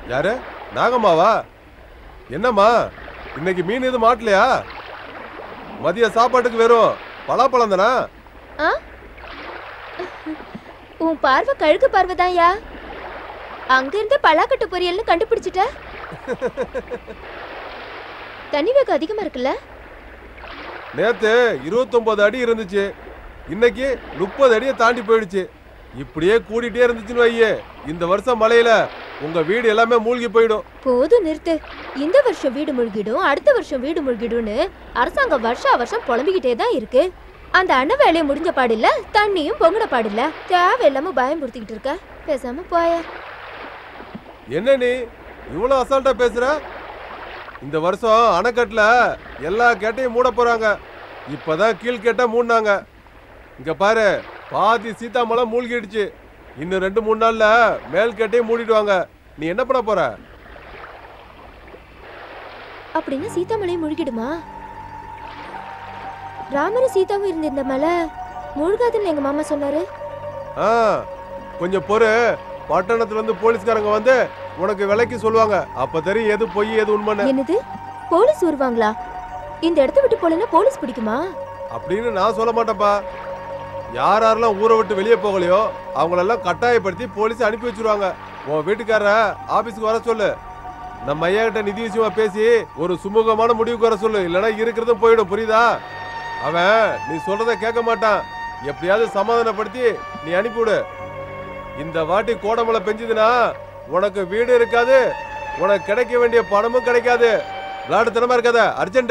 யாரு நாகம்மாவா என்னம்மா இன்னைக்கு மீன் எதுவும் மாட்டலையா மதிய சாப்பாட்டுக்கு வெறும் பலாப்பழம் தானா ஆ உன் பார்வை கழுகு பார்வைதான்யா அங்க இருந்து பலாக்கட்டு பொரியல்னு கண்டுபிடிச்சிட்ட தண்ணி வேகம் அதிகமா இருக்குல்ல நேத்து 29 அடி இருந்துச்சு இன்னைக்கு முப்பது அடியை தாண்டி போயிடுச்சு இப்படியே கூடிட்டே இருந்துச்சுன்னு வையே இந்த வருஷம் மழையில உங்க வீடு எல்லாமே மூழ்கி போயிடும் போதும் நிறுத்து இந்த வருஷம் வீடு முழுகிடும் அடுத்த வருஷம் வீடு முழுகிடும்னு அரசாங்கம் வருஷா வருஷம் புலம்பிக்கிட்டே தான் இருக்கு அந்த அண்ண வேலையை முடிஞ்ச பாடில்ல தண்ணியும் பொங்கின பாடில்ல தேவையில்லாம பயம்படுத்திக்கிட்டு இருக்க பேசாம போய என்ன நீ இவ்வளவு அசால்ட்டா பேசுற இந்த வருஷம் அணைக்கட்டுல எல்லா கேட்டையும் மூட போறாங்க இப்பதான் கீழ்கேட்ட மூடினாங்க இங்க பாரு பாதி சீத்தாமலம் மூழ்கிடுச்சு இன்னும் ரெண்டு மூணு நாள்ல மேல் கேட்டையும் மூடிடுவாங்க நீ என்ன பண்ண போற அப்படின்னா சீதாமலையும் முழுகிடுமா ராமரும் சீதாவும் இருந்திருந்த மலை முழுகாதுன்னு எங்க மாமா சொன்னாரு ஆ கொஞ்சம் பொறு பட்டணத்துல இருந்து போலீஸ்காரங்க வந்து உனக்கு விலைக்கு சொல்லுவாங்க அப்ப தெரியும் எது பொய் எது உண்மைன்னு என்னது போலீஸ் வருவாங்களா இந்த இடத்த விட்டு போலன்னா போலீஸ் பிடிக்குமா அப்படின்னு நான் சொல்ல மாட்டேன்ப்பா யார் யாரெல்லாம் ஊரை விட்டு வெளியே போகலையோ அவங்களெல்லாம் கட்டாயப்படுத்தி போலீஸ் அனுப்பி வச்சிருவாங்க உன் வீட்டுக்காரர ஆபீஸ்க்கு வர சொல்லு நம்ம ஐயா கிட்ட நிதி விஷயமா பேசி ஒரு சுமூகமான முடிவுக்கு வர சொல்லு இல்லைன்னா இருக்கிறதும் போயிடும் புரியுதா அவன் நீ சொல்றத கேட்க மாட்டான் எப்படியாவது சமாதானப்படுத்தி நீ அனுப்பிவிடு இந்த வாட்டி கோடமழை பெஞ்சதுன்னா உனக்கு வீடு இருக்காது உனக்கு கிடைக்க வேண்டிய பணமும் கிடைக்காது விளையாட்டுத்தனமா இருக்காத அர்ஜென்ட்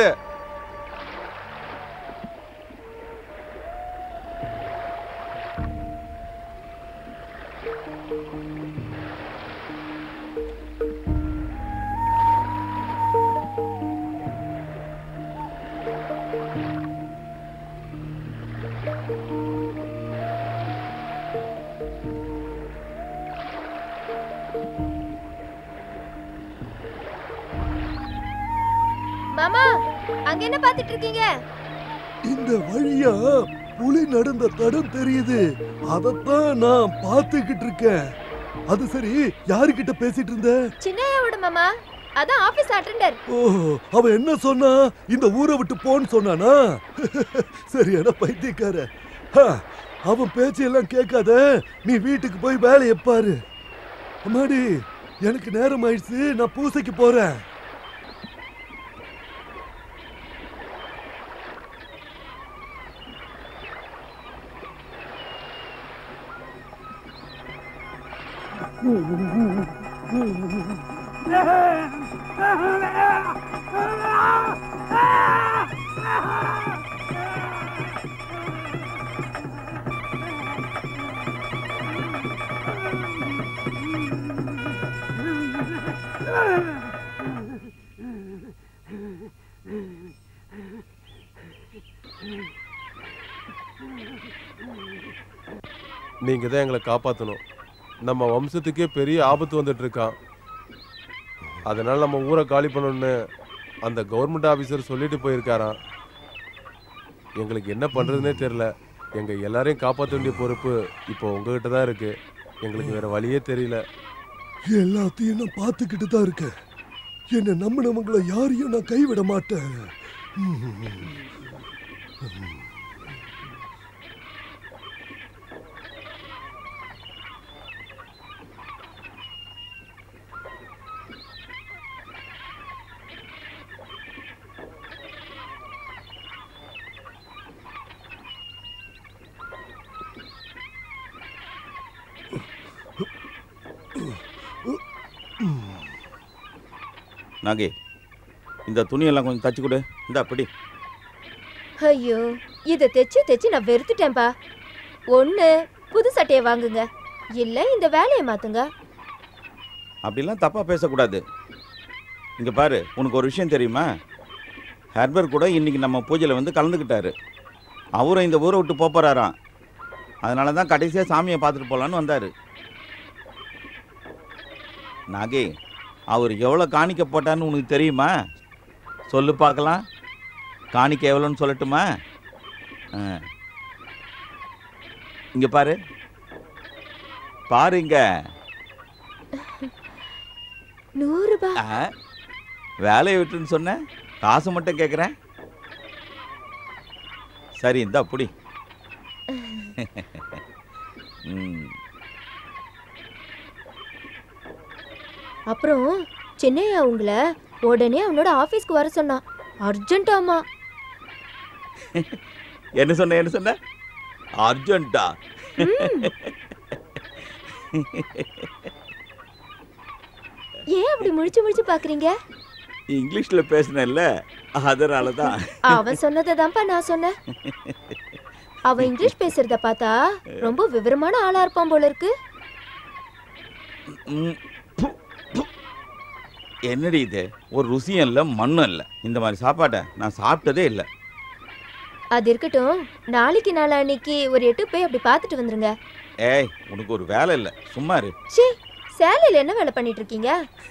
மாமா அங்க என்ன பாத்துட்டு இருக்கீங்க இந்த வழியா புலி நடந்த தடம் தெரியுது அதத்தான் நான் பார்த்துக்கிட்டு இருக்கேன் அது சரி யாருக்கிட்ட பேசிட்டு இருந்த சின்னையாவோட மாமா அதான் ஆபீஸ் அட்டெண்டர் ஓ அவன் என்ன சொன்னா இந்த ஊரை விட்டு போன்னு சொன்னானா சரியான பைத்தியக்கார ஹ, அவன் பேச்சையெல்லாம் கேட்காத நீ வீட்டுக்கு போய் வேலையை பாரு அம்மாடி எனக்கு நேரம் ஆயிடுச்சு நான் பூசைக்கு போறேன் நீங்க தான் எங்களை காப்பாற்றணும் நம்ம வம்சத்துக்கே பெரிய ஆபத்து வந்துட்டு இருக்கான் அதனால நம்ம ஊரை காலி பண்ணணும்னு அந்த கவர்மெண்ட் ஆபீசர் சொல்லிட்டு போயிருக்காராம் எங்களுக்கு என்ன பண்றதுனே தெரியல எங்க எல்லாரையும் காப்பாற்ற வேண்டிய பொறுப்பு இப்போ உங்ககிட்ட தான் இருக்கு எங்களுக்கு வேற வழியே தெரியல எல்லாத்தையும் நான் பார்த்துக்கிட்டு தான் இருக்கேன் என்னை நம்பினவங்களை யாரையும் நான் கைவிட மாட்டேன் நாகே இந்த துணியெல்லாம் கொஞ்சம் தச்சு கொடு இந்த அப்படி ஐயோ இத தைச்சு தைச்சு நான் வெறுத்துட்டேன்பா ஒண்ணு புது சட்டையை வாங்குங்க இல்ல இந்த வேலையை மாத்துங்க அப்படிலாம் தப்பாக பேசக்கூடாது இங்கே பாரு உனக்கு ஒரு விஷயம் தெரியுமா ஹெர்பர் கூட இன்னைக்கு நம்ம பூஜையில் வந்து கலந்துக்கிட்டாரு அவரும் இந்த ஊரை விட்டு போப் போறாராம் அதனால தான் கடைசியாக சாமியை பார்த்துட்டு போகலான்னு வந்தார் நாகே அவர் எவ்வளோ காணிக்க போட்டான்னு உனக்கு தெரியுமா சொல்லு பார்க்கலாம் காணிக்க எவ்வளோன்னு சொல்லட்டுமா ஆ இங்கே பாரு பாரு இங்க நூறு ரூபாய் ஆ, வேலையை விட்டுன்னு சொன்னேன் காசு மட்டும் கேட்குறேன் சரி இந்தா புடி ம் அப்புறம் சின்னையா உங்களை உடனே அவனோட ஆபீஸ்க்கு வர சொன்னான் அர்ஜென்ட்டாமா என்ன சொன்ன என்ன சொன்ன அர்ஜென்ட்டா ஏன் அப்படி முழிச்சு முழிச்சு பாக்குறீங்க இங்கிலீஷ்ல பேசினேன்ல அதனால தான் அவன் சொன்னதை தான்ப்பா நான் சொன்னேன் அவன் இங்கிலீஷ் பேசுறத பார்த்தா ரொம்ப விவரமான ஆளா இருப்பான் போல இருக்கு ம், ப்பு, ப்பு. என்னடி இது ஒரு ருசியும் இல்லை மண்ணும் இல்லை இந்த மாதிரி சாப்பாட்டை நான் சாப்பிட்டதே இல்லை அது இருக்கட்டும் நாளைக்கு நாளான்னைக்கு ஒரு எட்டு போய் அப்படி பார்த்துட்டு வந்துருங்க ஏய் உனக்கு ஒரு வேலை இல்லை சும்மா இரு ச்சீ சேலையில என்ன வேலை பண்ணிட்டு இருக்கீங்க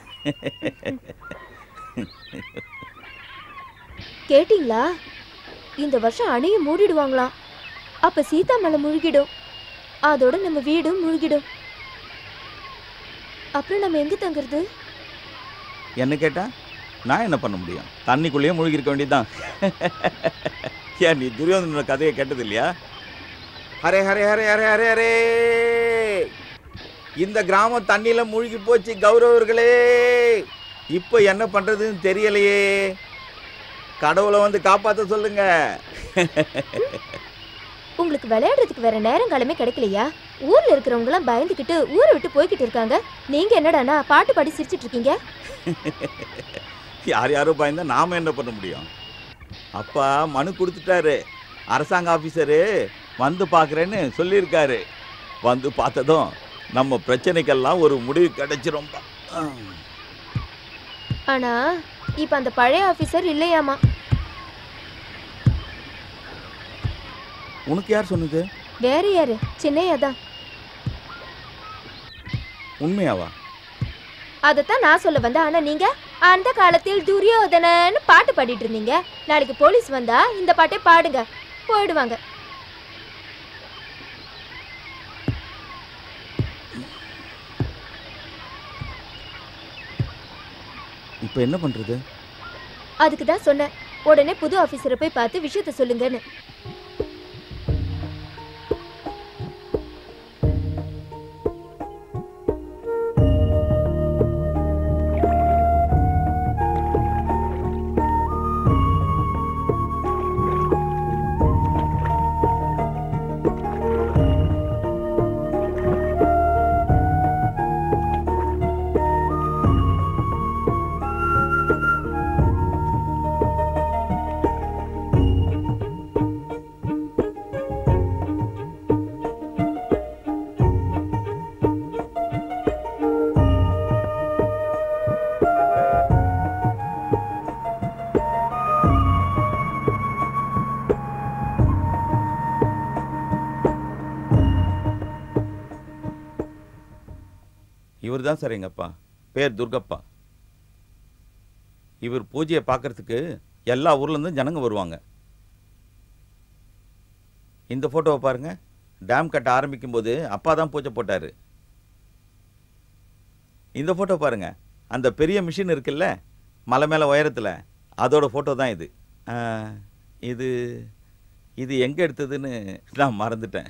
கேட்டிங்களா இந்த வருஷம் அணையை மூடிடுவாங்களாம் அப்ப சீதா மலை முழுகிடும் அதோட நம்ம வீடும் முழுகிடும் அப்புறம் நம்ம எங்க தங்குறது என்ன கேட்டா நான் என்ன பண்ண முடியும் தண்ணிக்குள்ளேயே முழுகி இருக்க வேண்டியதுதான் ஏன் நீ துரியோதனோட கதையை கேட்டது இல்லையா ஹரே ஹரே ஹரே ஹரே ஹரே ஹரே இந்த கிராமம் தண்ணியில மூழ்கி போச்சு கௌரவர்களே இப்போ என்ன பண்றதுன்னு தெரியலையே கடவுளை வந்து காப்பாத்த சொல்லுங்க உங்களுக்கு விளையாடுறதுக்கு வேற நேரம் காலமே கிடைக்கலையா ஊர்ல இருக்கிறவங்க எல்லாம் பயந்துகிட்டு ஊரை விட்டு போய்கிட்டு இருக்காங்க நீங்க என்னடானா பாட்டு பாடி சிரிச்சிட்டு இருக்கீங்க யார் யாரும் பயந்தா நாம என்ன பண்ண முடியும் அப்பா மனு கொடுத்துட்டாரு அரசாங்க ஆஃபீஸரு வந்து பார்க்குறேன்னு சொல்லியிருக்காரு வந்து பார்த்ததும் நம்ம பிரச்சனைக்கெல்லாம் ஒரு முடிவு கிடைச்சிரும் ஆனா இப்ப அந்த பழைய ஆபீசர் இல்லையாமா உனக்கு யார் சொன்னது வேற யாரு சின்னையா தான் உண்மையாவா அதைத்தான் நான் சொல்ல வந்தேன் ஆனா நீங்க அந்த காலத்தில் துரியோதனன்னு பாட்டு பாடிட்டு இருந்தீங்க நாளைக்கு போலீஸ் வந்தா இந்த பாட்டை பாடுங்க போயிடுவாங்க இப்போ என்ன பண்ணுறது அதுக்கு தான் சொன்னேன் உடனே புது ஆபீசரை போய் பார்த்து விஷயத்த சொல்லுங்கன்னு இவர் தான் சார் எங்கள் அப்பா பேர் துர்கப்பா இவர் பூஜையை பார்க்கறதுக்கு எல்லா ஊர்லேருந்தும் ஜனங்க வருவாங்க இந்த ஃபோட்டோவை பாருங்க டேம் கட்ட ஆரம்பிக்கும் போது அப்பா தான் பூஜை போட்டார் இந்த ஃபோட்டோ பாருங்க அந்த பெரிய மிஷின் இருக்குல்ல மலை மேலே உயரத்தில் அதோட ஃபோட்டோ தான் இது ஆ, இது இது எங்கே எடுத்ததுன்னு நான் மறந்துட்டேன்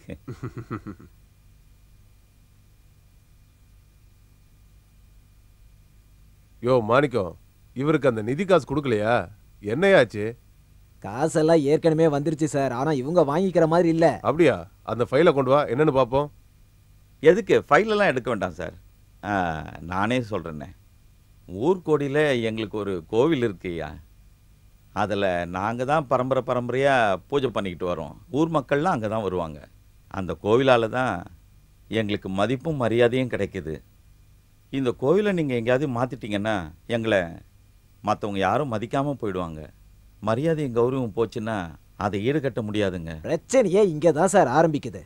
யோ மாணிக்கம் இவருக்கு அந்த நிதி காசு கொடுக்கலையா என்னையாச்சு காசெல்லாம் ஏற்கனவே வந்துருச்சு சார் ஆனா இவங்க வாங்கிக்கிற மாதிரி இல்ல அப்படியா அந்த ஃபைலை கொண்டு வா என்னன்னு பார்ப்போம் எதுக்கு ஃபைலெல்லாம் எடுக்க வேண்டாம் சார் ஆ, நானே சொல்கிறேன்னே ஊர்கோடியில் எங்களுக்கு ஒரு கோவில் இருக்குய்யா அதில் நாங்கள் தான் பரம்பரை பரம்பரையாக பூஜை பண்ணிக்கிட்டு வரோம் ஊர் மக்கள்லாம் அங்கே தான் வருவாங்க அந்த கோவிலால் தான் எங்களுக்கு மதிப்பும் மரியாதையும் கிடைக்குது இந்த கோவிலை நீங்கள் எங்கேயாவது மாற்றிட்டீங்கன்னா எங்களை மற்றவங்க யாரும் மதிக்காமல் போயிடுவாங்க மரியாதையும் கௌரவம் போச்சுன்னா அதை ஈடுகட்ட முடியாதுங்க பிரச்சனையே இங்க தான் சார் ஆரம்பிக்குது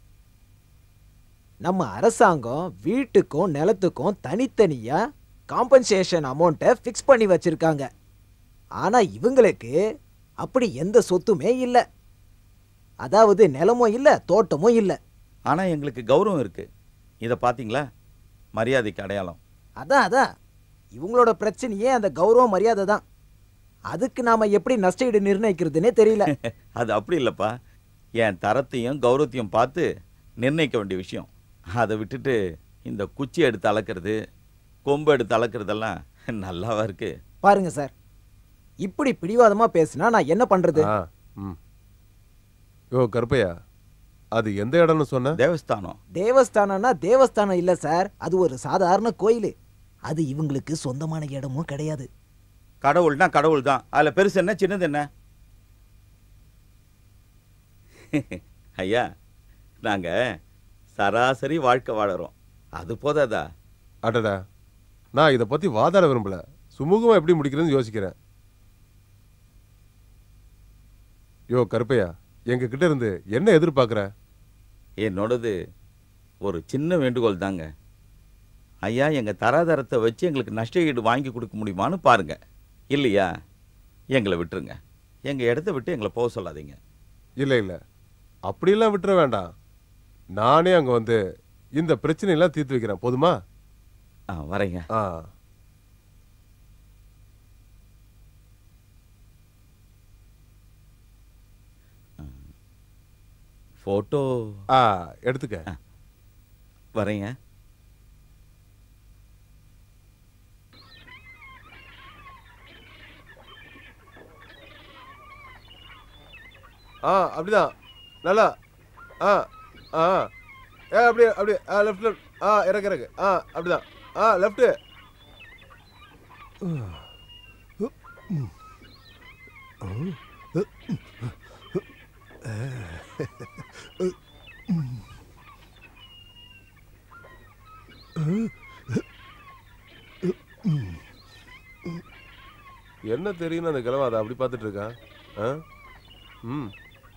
நம்ம அரசாங்கம் வீட்டுக்கும் நிலத்துக்கும் தனித்தனியா காம்பன்சேஷன் அமௌண்ட்டை ஃபிக்ஸ் பண்ணி வச்சிருக்காங்க ஆனா இவங்களுக்கு அப்படி எந்த சொத்துமே இல்ல அதாவது நிலமும் இல்ல தோட்டமும் இல்ல ஆனால் எங்களுக்கு கௌரவம் இருக்குது இதை பார்த்தீங்களா மரியாதைக்கு அடையாளம் அதான் அதான் இவங்களோட பிரச்சனையே அந்த கௌரவ மரியாதை தான் அதுக்கு நாம எப்படி நஷ்டஈடு நிர்ணயிக்கிறதுனே தெரியல அது அப்படி இல்லைப்பா என் தரத்தையும் கௌரவத்தையும் பார்த்து நிர்ணயிக்க வேண்டிய விஷயம் அதை விட்டுட்டு இந்த குச்சி எடுத்து அளக்கிறது கொம்பு எடுத்து அளக்கிறதெல்லாம் நல்லாவா இருக்கு பாருங்க சார் இப்படி பிடிவாதமா பேசினா நான் என்ன பண்றது ஆ, ம். யோ கருப்பையா அது எந்த இடம்னு சொன்ன தேவஸ்தானம் தேவஸ்தானம்னா தேவஸ்தானம் இல்ல சார் அது ஒரு சாதாரண கோயில் அது இவங்களுக்கு சொந்தமான இடமும் கிடையாது கடவுள்னா கடவுள் தான் அதில் பெருசு என்ன சின்னது என்ன ஐயா நாங்கள் சராசரி வாழ்க்கை வாழறோம் அது போதாதா அடடா நான் இதை பத்தி வாதாட விரும்பல சுமூகமா எப்படி முடிக்கிறதுன்னு யோசிக்கிறேன் யோ கருப்பையா எங்க கிட்ட இருந்து என்ன எதிர்பார்க்கற என்னோடது ஒரு சின்ன வேண்டுகோள் தாங்க ஐயா எங்கள் தராதரத்தை வச்சு எங்களுக்கு நஷ்ட ஈடு வாங்கி கொடுக்க முடியுமான்னு பாருங்க இல்லையா எங்களை விட்டுருங்க எங்கள் இடத்த விட்டு எங்களை போக சொல்லாதீங்க இல்ல இல்ல அப்படியெல்லாம் விட்டுற வேண்டாம் நானே அங்க வந்து இந்த பிரச்சனையெல்லாம் தீர்த்து வைக்கிறேன் போதுமா ஆ வரேங்க ஆ ஃபோட்டோ ஆ எடுத்துக்க வரேங்க ஆ அப்படிதான் நல்லா ஆ ஆ ஏ அப்படியே அப்படியே ஆ லெஃப்ட் லெஃப்ட் ஆ இறக்கு இறக்கு ஆ அப்படிதான் ஆ லெஃப்ட்டு என்ன தெரியும் அந்த கிழமை அதை அப்படி பார்த்துட்டு இருக்கான் ஆ ம்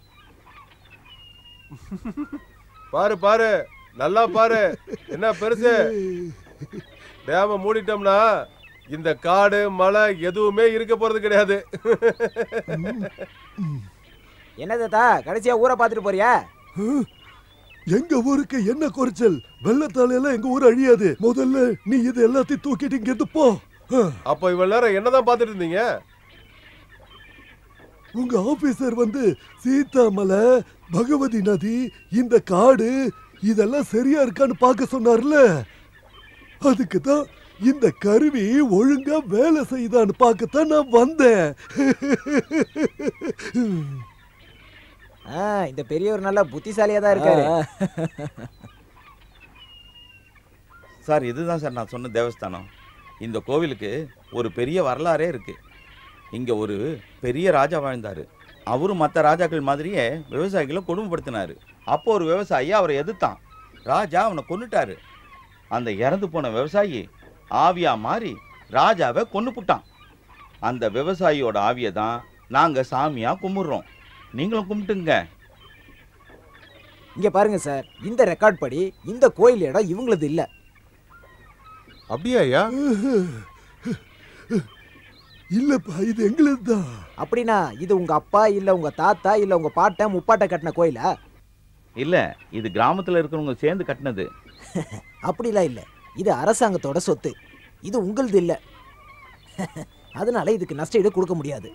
பாரு பாரு நல்லா பாரு என்ன பெருசு டேம மூடிட்டோம்னா இந்த காடு மலை எதுவுமே இருக்க போறது கிடையாது என்ன தாத்தா கடைசியா ஊரை பார்த்துட்டு போறியா எங்க ஊருக்கு என்ன குறைச்சல் வெள்ளத்தால எல்லாம் எங்க ஊர் அழியாது முதல்ல நீ இது எல்லாத்தையும் தூக்கிட்டு இங்க இருந்து போ ஆ, அப்போ இவ்வளவு நேரம் என்னதான் பார்த்துட்டு இருந்தீங்க உங்க ஆபீசர் வந்து சீதாமலை பகவதி நதி இந்த காடு இதெல்லாம் சரியா இருக்கான்னு பார்க்க சொன்னார்ல அதுக்கு தான் இந்த கருவி ஒழுங்கா வேலை செய்யுதான்னு பார்க்கத்தான் நான் வந்தேன் ஆ, இந்த பெரியவர் நல்லா புத்திசாலியா தான் இருக்காரு சார் இதுதான் சார் நான் சொன்ன தேவஸ்தானம் இந்த கோவிலுக்கு ஒரு பெரிய வரலாறே இருக்கு இங்க ஒரு பெரிய ராஜா வாழ்ந்தாரு அவரும் மற்ற ராஜாக்கள் மாதிரியே விவசாயிகளை கொடுமைப்படுத்தினாரு அப்போ ஒரு விவசாயி அவரை எதிர்த்தான் ராஜா அவனை கொன்னுட்டாரு அந்த இறந்து போன விவசாயி ஆவியா மாறி ராஜாவை கொன்னு புட்டான் அந்த விவசாயியோட ஆவியை தான் நாங்க சாமியா கும்பிடுறோம் நீங்களும் கும்பிட்டுங்க இங்க பாருங்க சார் இந்த ரெக்கார்ட் படி இந்த கோயில் இடம் இவங்களது இல்ல அப்படியா ஐயா இல்லப்பா இது எங்களுது தான் அப்படின்னா இது உங்க அப்பா இல்ல உங்க தாத்தா இல்ல உங்க பாட்டன் முப்பாட்ட கட்டின கோயிலா இல்ல இது கிராமத்துல இருக்கிறவங்க சேர்ந்து கட்டினது அப்படிலாம் இல்ல இது அரசாங்கத்தோட சொத்து இது உங்களது இல்ல அதனால இதுக்கு நஷ்டஈடு கொடுக்க முடியாது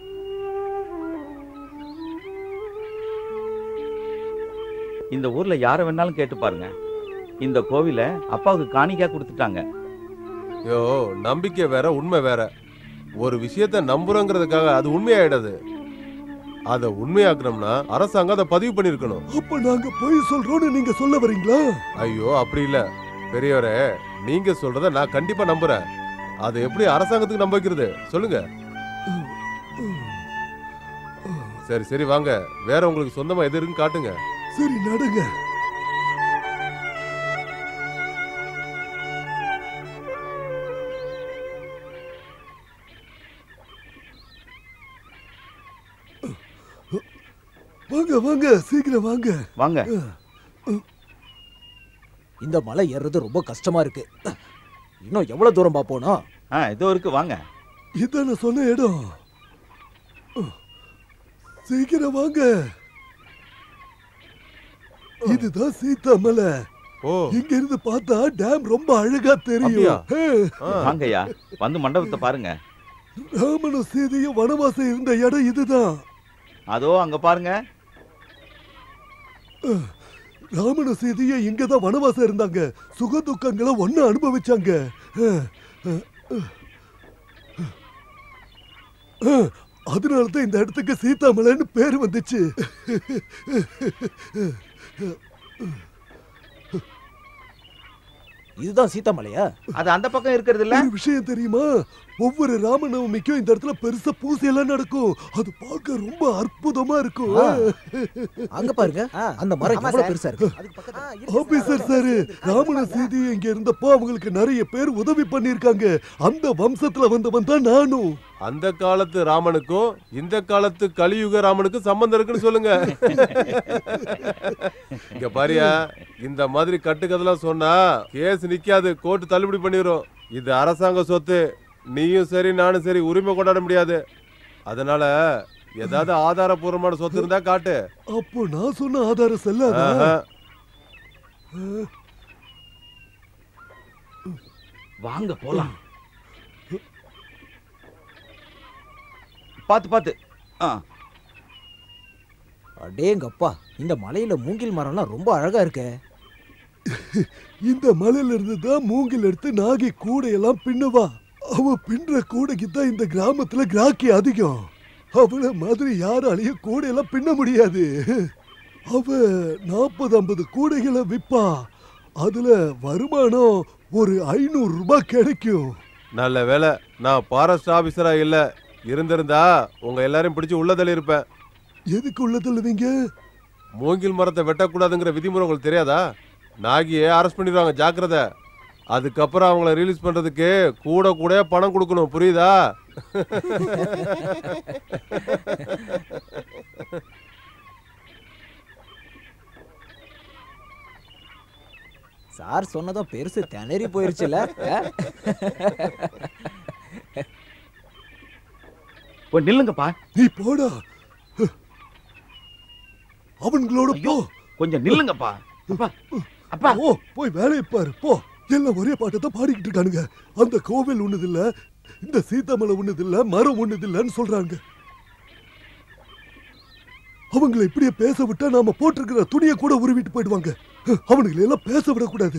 இந்த ஊர்ல யாரை வேணாலும் கேட்டு பாருங்க இந்த கோவிலை அப்பாவுக்கு காணிக்கா கொடுத்துட்டாங்க யோ நம்பிக்கை வேற உண்மை வேற ஒரு விஷயத்த நம்புறோங்கிறதுக்காக அது உண்மையாயிடாது அதை உண்மையாக்கணும்னா அரசாங்கம் அதை பதிவு பண்ணிருக்கணும் அப்ப நாங்க பொய் சொல்றோம்னு நீங்க சொல்ல வரீங்களா ஐயோ அப்படி இல்ல பெரியவரே நீங்க சொல்றத நான் கண்டிப்பா நம்புறேன் அதை எப்படி அரசாங்கத்துக்கு நம்ப வைக்கிறது சொல்லுங்க சரி சரி வாங்க வேற உங்களுக்கு சொந்தமா எது இருக்குன்னு காட்டுங்க சரி நடுங்க வாங்க வாங்க சீக்கிரம் வாங்க வாங்க இந்த மலை ஏறுறது ரொம்ப கஷ்டமா இருக்கு இன்னும் எவ்வளவு தூரம் பாப்போனோ ஆ இதோ இருக்கு வாங்க இதான் நான் சொன்ன இடம் சீக்கிரம் வாங்க இதுதான் சீதா மலை ஓ இங்க இருந்து பார்த்தா டேம் ரொம்ப அழகா தெரியும் அப்படியா? ஹே, ஆ. வாங்கய்யா வந்து மண்டபத்தை பாருங்க ராமனும் சீதையும் வனவாசம் இருந்த இடம் இதுதான் அதோ அங்க பாருங்க ராமனும் சீதையும் இங்கதான் வனவாசம் இருந்தாங்க சுக துக்கங்களை ஒண்ணு அனுபவிச்சாங்க அதனால தான் இந்த இடத்துக்கு சீதாமலைன்னு பேர் வந்துச்சு இதுதான் சீதாமலையா அது அந்த பக்கம் இருக்கிறது இல்ல ஒரு விஷயம் தெரியுமா ஒவ்வொரு ராமநவமிக்கும் இந்த இடத்துல பெருசா பூசை எல்லாம் நடக்கும் அது பார்க்க ரொம்ப அற்புதமா இருக்கும் ஆ. அங்க பாருங்க அந்த மரம் ஆமா எவ்வளவு சார். பெருசா இருக்கு அதுக்கு பக்கத்துல ஆபீசர் சார் ராமன சீதி இங்க இருந்தப்போ அவங்களுக்கு நிறைய பேர் உதவி பண்ணிருக்காங்க அந்த வம்சத்துல வந்தவன் தான் நானும் அந்த காலத்து ராமனுக்கும் இந்த காலத்து கலியுக ராமனுக்கும் சம்பந்தம் இருக்குன்னு சொல்லுங்க இங்க பாரியா இந்த மாதிரி கட்டுக்கதெல்லாம் சொன்னா கேஸ் நிக்காது கோர்ட்டு தள்ளுபடி பண்ணிரும் இது அரசாங்க சொத்து நீயும் சரி நானும் சரி உரிமை கொண்டாட முடியாது அதனால ஏதாவது ஆதாரபூர்வமான சொத்து இருந்தா காட்டு அப்போ நான் சொன்ன ஆதாரம் செல்லாதா ஆஹா. வாங்க போலாம் பாத்து பாத்து ஆ அடேங்கப்பா இந்த மலையில மூங்கில் மரம்லாம் ரொம்ப அழகா இருக்கே இந்த மலையில இருந்து தான் மூங்கில் எடுத்து நாகி கூடையெல்லாம் பின்னுவா அவ பின்னுற கூடைக்கு தான் இந்த கிராமத்துல கிராக்கி அதிகம் அவள மாதிரி யாராலையும் கூடையெல்லாம் பின்ன முடியாது அவ நாற்பது ஐம்பது கூடைகளை விப்பா அதுல வருமானம் ஒரு ஐநூறு ரூபாய் கிடைக்கும் நல்ல வேலை நான் ஃபாரஸ்ட் ஆபீசரா இல்ல இருந்திருந்தா உங்க எல்லாரையும் பிடிச்சு உள்ள தள்ளி இருப்பேன் எதுக்கு உள்ள தள்ளுவீங்க மூங்கில் மரத்தை வெட்டக்கூடாதுங்கிற விதிமுறை உங்களுக்கு தெரியாதா நாகியை அரெஸ்ட் பண்ணிடுவாங்க ஜாக்கிரதை அதுக்கப்புறம் அவங்கள ரிலீஸ் பண்றதுக்கு கூட கூட பணம் கொடுக்கணும் புரியுதா சார் சொன்னதும் பெருசு திணறி போயிருச்சுல போய் நில்லுங்கப்பா நீ போடா அவன்களோட போ கொஞ்சம் நில்லுங்கப்பா அப்பா அப்பா போ போய் வேலையை பாரு போ எல்லாம் ஒரே பாட்டை தான் பாடிக்கிட்டு இருக்கானுங்க அந்த கோவில் ஒண்ணுதில்ல இந்த சீதாமலை ஒண்ணுதில்ல மரம் ஒண்ணுதில்லன்னு சொல்றாங்க அவங்களை இப்படியே பேச விட்டா நாம போட்டிருக்கிற துணியை கூட உருவிட்டு போயிடுவாங்க அவனுங்களை எல்லாம் பேச விடக்கூடாது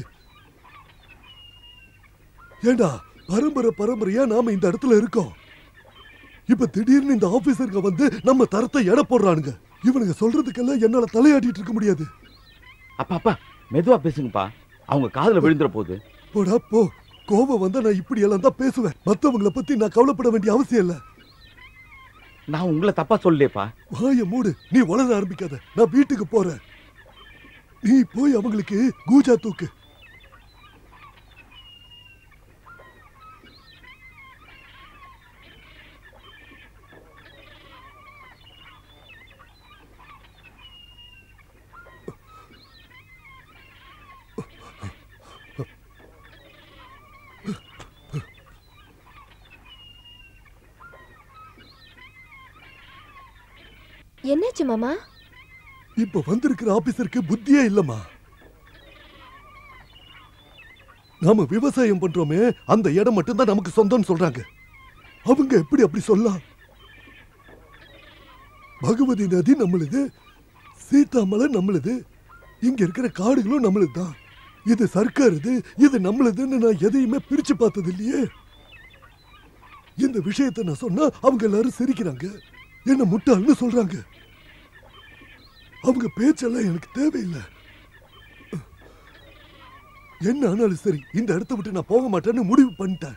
ஏண்டா பரம்பரை பரம்பரையா நாம இந்த இடத்துல இருக்கோம் இப்ப திடீர்னு இந்த ஆபீசருங்க வந்து நம்ம தரத்தை எடை போடுறானுங்க இவனுங்க சொல்றதுக்கெல்லாம் என்னால தலையாட்டிட்டு இருக்க முடியாது அப்பா அப்பா மெதுவா பேசுங்கப்பா அவங்க காதுல விழுந்துற போகுது போடா போ கோபம் வந்தா நான் இப்படி எல்லாம் தான் பேசுவேன் மத்தவங்கள பத்தி நான் கவலைப்பட வேண்டிய அவசியம் இல்ல நான் உங்களை தப்பா சொல்லலையேப்பா வாய மூடு நீ வளர ஆரம்பிக்காத நான் வீட்டுக்கு போறேன் நீ போய் அவங்களுக்கு கூஜா தூக்கு என்னாச்சு மாமா இப்ப வந்திருக்கிற ஆபீசருக்கு புத்தியே இல்லம்மா நாம விவசாயம் பண்றோமே அந்த இடம் மட்டும்தான் நமக்கு சொந்தம்னு சொல்றாங்க அவங்க எப்படி அப்படி சொல்லலாம் பகவதி நதி நம்மளுது சீதாமலை நம்மளுது இங்க இருக்கிற காடுகளும் நம்மளுது தான் இது சர்க்காருது இது நம்மளுதுன்னு நான் எதையுமே பிரிச்சு பார்த்தது இல்லையே இந்த விஷயத்தை நான் சொன்னா அவங்க எல்லாரும் சிரிக்கிறாங்க என்ன முட்டாள்னு சொல்றாங்க அவங்க பேச்செல்லாம் எனக்கு தேவையில்லை என்ன ஆனாலும் சரி இந்த இடத்த விட்டு நான் போக மாட்டேன்னு முடிவு பண்ணிட்டேன்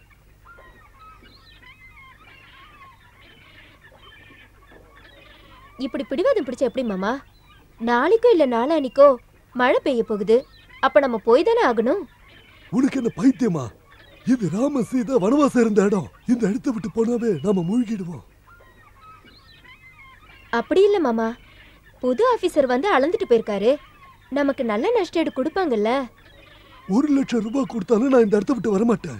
இப்படி பிடிவாதம் பிடிச்ச எப்படி மாமா நாளைக்கோ இல்ல நாளானிக்கோ மழை பெய்ய போகுது அப்ப நம்ம போய் தானே ஆகணும் உனக்கு என்ன பைத்தியமா இது ராம சீதா வனவாசம் இருந்த இடம் இந்த இடத்த விட்டு போனாவே நாம மூழ்கிடுவோம் அப்படி இல்ல மாமா புது ஆபீசர் வந்து அளந்துட்டு போயிருக்காரு நமக்கு நல்ல நஷ்டஈடு கொடுப்பாங்கல்ல ஒரு லட்சம் ரூபாய் கொடுத்தாலும் நான் இந்த இடத்த விட்டு வரமாட்டேன்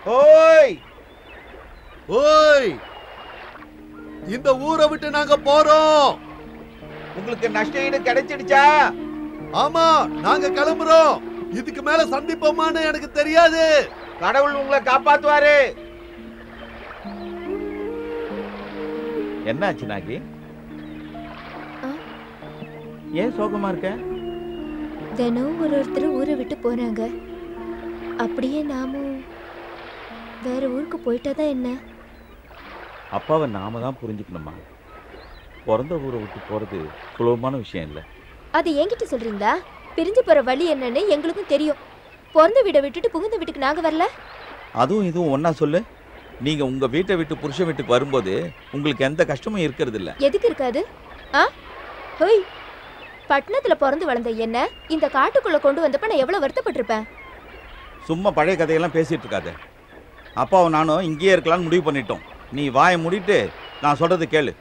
ஓய் ஓய் இந்த ஊரை விட்டு நாங்க போறோம் உங்களுக்கு நஷ்ட ஈடு கிடைச்சிடுச்சா ஆமா நாங்க கிளம்புறோம் இதுக்கு மேல சந்திப்போமான்னு எனக்கு தெரியாது கடவுள் உங்களை காப்பாத்துவாரு என்னாச்சு நாகி ஆ? ஏன் சோகமா இருக்க தினம் ஒரு ஒருத்தர் ஊரை விட்டு போறாங்க அப்படியே நாமும் வேற ஊருக்கு போயிட்டா தான் என்ன அப்பாவை நாம தான் புரிஞ்சுக்கணுமா பிறந்த ஊரை விட்டு போறது சுலபமான விஷயம் இல்லை அது என்கிட்ட சொல்றீங்களா பிரிஞ்சு போற வழி என்னன்னு எங்களுக்கும் தெரியும் பிறந்த வீடை விட்டுட்டு புகுந்த வீட்டுக்கு நாங்க வரல அதுவும் இதுவும் ஒண்ணா சொல்லு நீங்க உங்க வீட்டை விட்டு புருஷன் வீட்டுக்கு வரும்போது உங்களுக்கு எந்த கஷ்டமும் இருக்கிறது இல்ல எதுக்கு இருக்காது ஆ ஹோய் பட்டணத்துல பிறந்து வளர்ந்த என்ன இந்த காட்டுக்குள்ள கொண்டு வந்தப்ப நான் எவ்வளவு வருத்தப்பட்டிருப்பேன் சும்மா பழைய கதையெல்லாம் பேசிட்டு இருக்காத அப்பாவும் நானும் இங்கேயே இருக்கலாம்னு முடிவு பண்ணிட்டோம் நீ வாயை மூடிட்டு நான் சொல்றது கேளு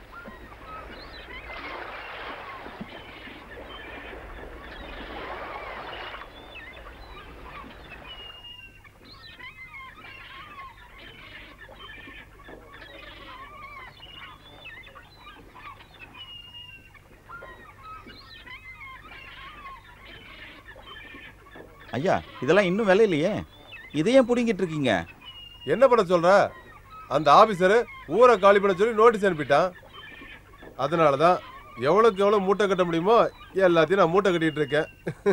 ஐயா இதெல்லாம் இன்னும் விலை இல்லையே இதையும் பிடுங்கிட்டு இருக்கீங்க என்ன பண்ண சொல்ற அந்த ஆபீசர் ஊரை காலி பண்ண சொல்லி நோட்டீஸ் அனுப்பிட்டான் அதனால தான் எவ்வளோக்கு எவ்வளோ மூட்டை கட்ட முடியுமோ எல்லாத்தையும் நான் மூட்டை கட்டிட்டு இருக்கேன்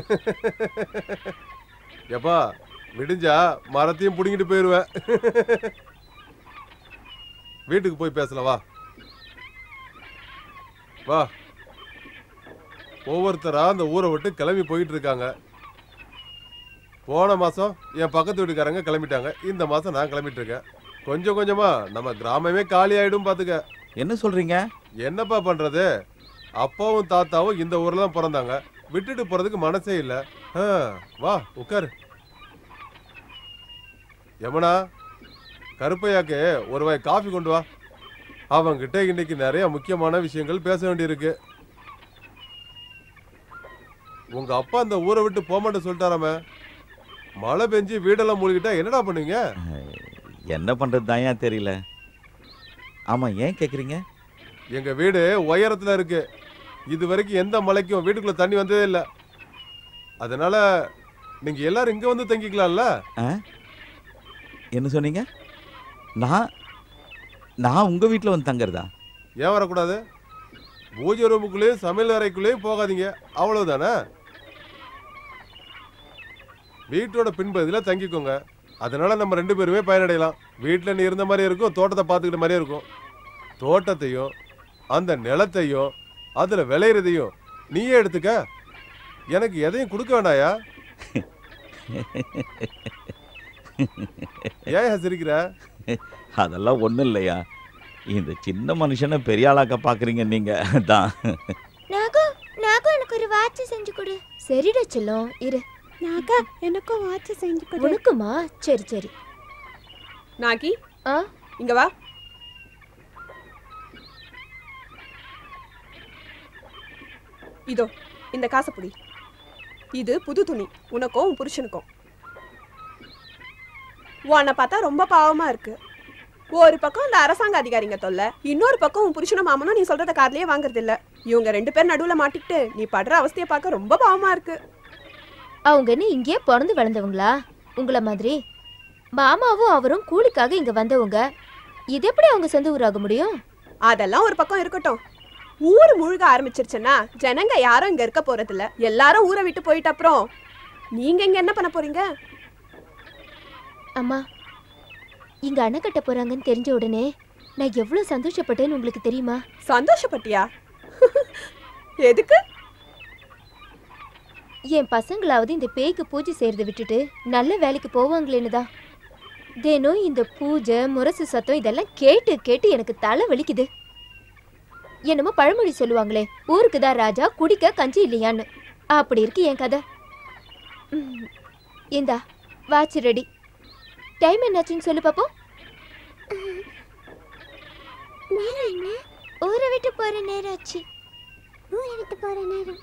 எப்பா விடிஞ்சா மரத்தையும் பிடுங்கிட்டு போயிடுவேன் வீட்டுக்கு போய் பேசலாம் வா வா ஒவ்வொருத்தரா அந்த ஊரை விட்டு கிளம்பி போயிட்டு இருக்காங்க போன மாசம் என் பக்கத்து வீட்டுக்காரங்க கிளம்பிட்டாங்க இந்த மாசம் நான் கிளம்பிட்டு இருக்கேன் கொஞ்சம் கொஞ்சமா நம்ம கிராமமே காலி ஆயிடும் பாத்துக்க என்ன சொல்றீங்க என்னப்பா பண்றது அப்பாவும் தாத்தாவும் இந்த ஊர்ல தான் பிறந்தாங்க விட்டுட்டு போறதுக்கு மனசே இல்ல ஆ, வா உட்காரு யமுனா கருப்பையாக்கு ஒரு வாய் காஃபி கொண்டு வா அவங்கிட்ட இன்னைக்கு நிறைய முக்கியமான விஷயங்கள் பேச வேண்டியிருக்கு உங்க அப்பா அந்த ஊரை விட்டு போக மாட்டேன்னு சொல்லிட்டாராமே மழை பெஞ்சு வீடெல்லாம் மூழ்கிட்டா என்னடா பண்ணுவீங்க என்ன பண்றது தான் ஏன் தெரியல ஆமா ஏன் கேக்குறீங்க எங்க வீடு உயரத்துல இருக்கு இது வரைக்கும் எந்த மலைக்கும் வீட்டுக்குள்ள தண்ணி வந்ததே இல்ல அதனால நீங்க எல்லாரும் இங்க வந்து தங்கிக்கலாம்ல என்ன சொன்னீங்க நான் நான் உங்க வீட்டில் வந்து தங்குறதா ஏன் வரக்கூடாது பூஜை ரூமுக்குள்ளேயும் சமையல் அறைக்குள்ளேயும் போகாதீங்க அவ்வளவுதானே வீட்டோட பின்பகுதியில தங்கிக்கோங்க அதனால நம்ம ரெண்டு பேருமே பயனடையலாம் வீட்டில் நீ இருந்த மாதிரி இருக்கும் தோட்டத்தை பார்த்துக்கிட்ட மாதிரியே இருக்கும் தோட்டத்தையும் அந்த நிலத்தையும் அதுல விளையிறதையும் நீயே எடுத்துக்க எனக்கு எதையும் கொடுக்க வேண்டாயா ஏன் சிரிக்கிற அதெல்லாம் ஒன்றும் இல்லையா இந்த சின்ன மனுஷனை பெரிய ஆளாக்க பார்க்குறீங்க நீங்கள் தான் நாகோ நாகோ எனக்கு ஒரு வாட்ச் செஞ்சு கொடு சரிடா செல்லம் இரு நாகா எனக்கும் வாட்ச் செஞ்சு கொடு உனக்குமா சரி சரி நாகி ஆ இங்க வா இதோ இந்த காசை புடி இது புது துணி உனக்கும் உன் புருஷனுக்கும் உன்னை பார்த்தா ரொம்ப பாவமா இருக்கு ஒரு பக்கம் இந்த அரசாங்க அதிகாரிங்க தொல்லை இன்னொரு பக்கம் உன் புருஷனும் மாமனும் நீ சொல்றத கார்லயே வாங்குறது இல்ல இவங்க ரெண்டு பேர் நடுவுல மாட்டிக்கிட்டு நீ படுற அவஸ்தையை பார்க்க ரொம்ப பாவமா இருக்கு அவங்க என்ன இங்கேயே பிறந்து வளர்ந்தவங்களா உங்கள மாதிரி மாமாவும் அவரும் கூலிக்காக இங்க வந்தவங்க இது எப்படி அவங்க சொந்த ஊராக முடியும் அதெல்லாம் ஒரு பக்கம் இருக்கட்டும் ஊர் முழுக ஆரம்பிச்சிருச்சுன்னா ஜனங்க யாரும் இங்க இருக்க போறது இல்ல எல்லாரும் ஊரை விட்டு போயிட்ட அப்புறம் நீங்க இங்க என்ன பண்ண போறீங்க அம்மா இங்க அணை கட்ட போறாங்கன்னு தெரிஞ்ச உடனே நான் எவ்வளவு சந்தோஷப்பட்டேன்னு உங்களுக்கு தெரியுமா சந்தோஷப்பட்டியா எதுக்கு என் பசங்களாவது இந்த பேய்க்கு பூஜை செய்யறதை விட்டுட்டு நல்ல வேலைக்கு போவாங்களேன்னு தான் தினம் இந்த பூஜை முரசு சத்தம் இதெல்லாம் கேட்டு கேட்டு எனக்கு தலை வலிக்குது என்னமோ பழமொழி சொல்லுவாங்களே ஊருக்கு தான் ராஜா குடிக்க கஞ்சி இல்லையான்னு அப்படி இருக்கு என் கதை ம், இந்தா வாட்ச் ரெடி டைம் என்னாச்சுன்னு சொல்லு பாப்போம் நேரம் என்ன ஊரை விட்டு போற நேரம் ஆச்சு ஊரை விட்டு போற நேரம்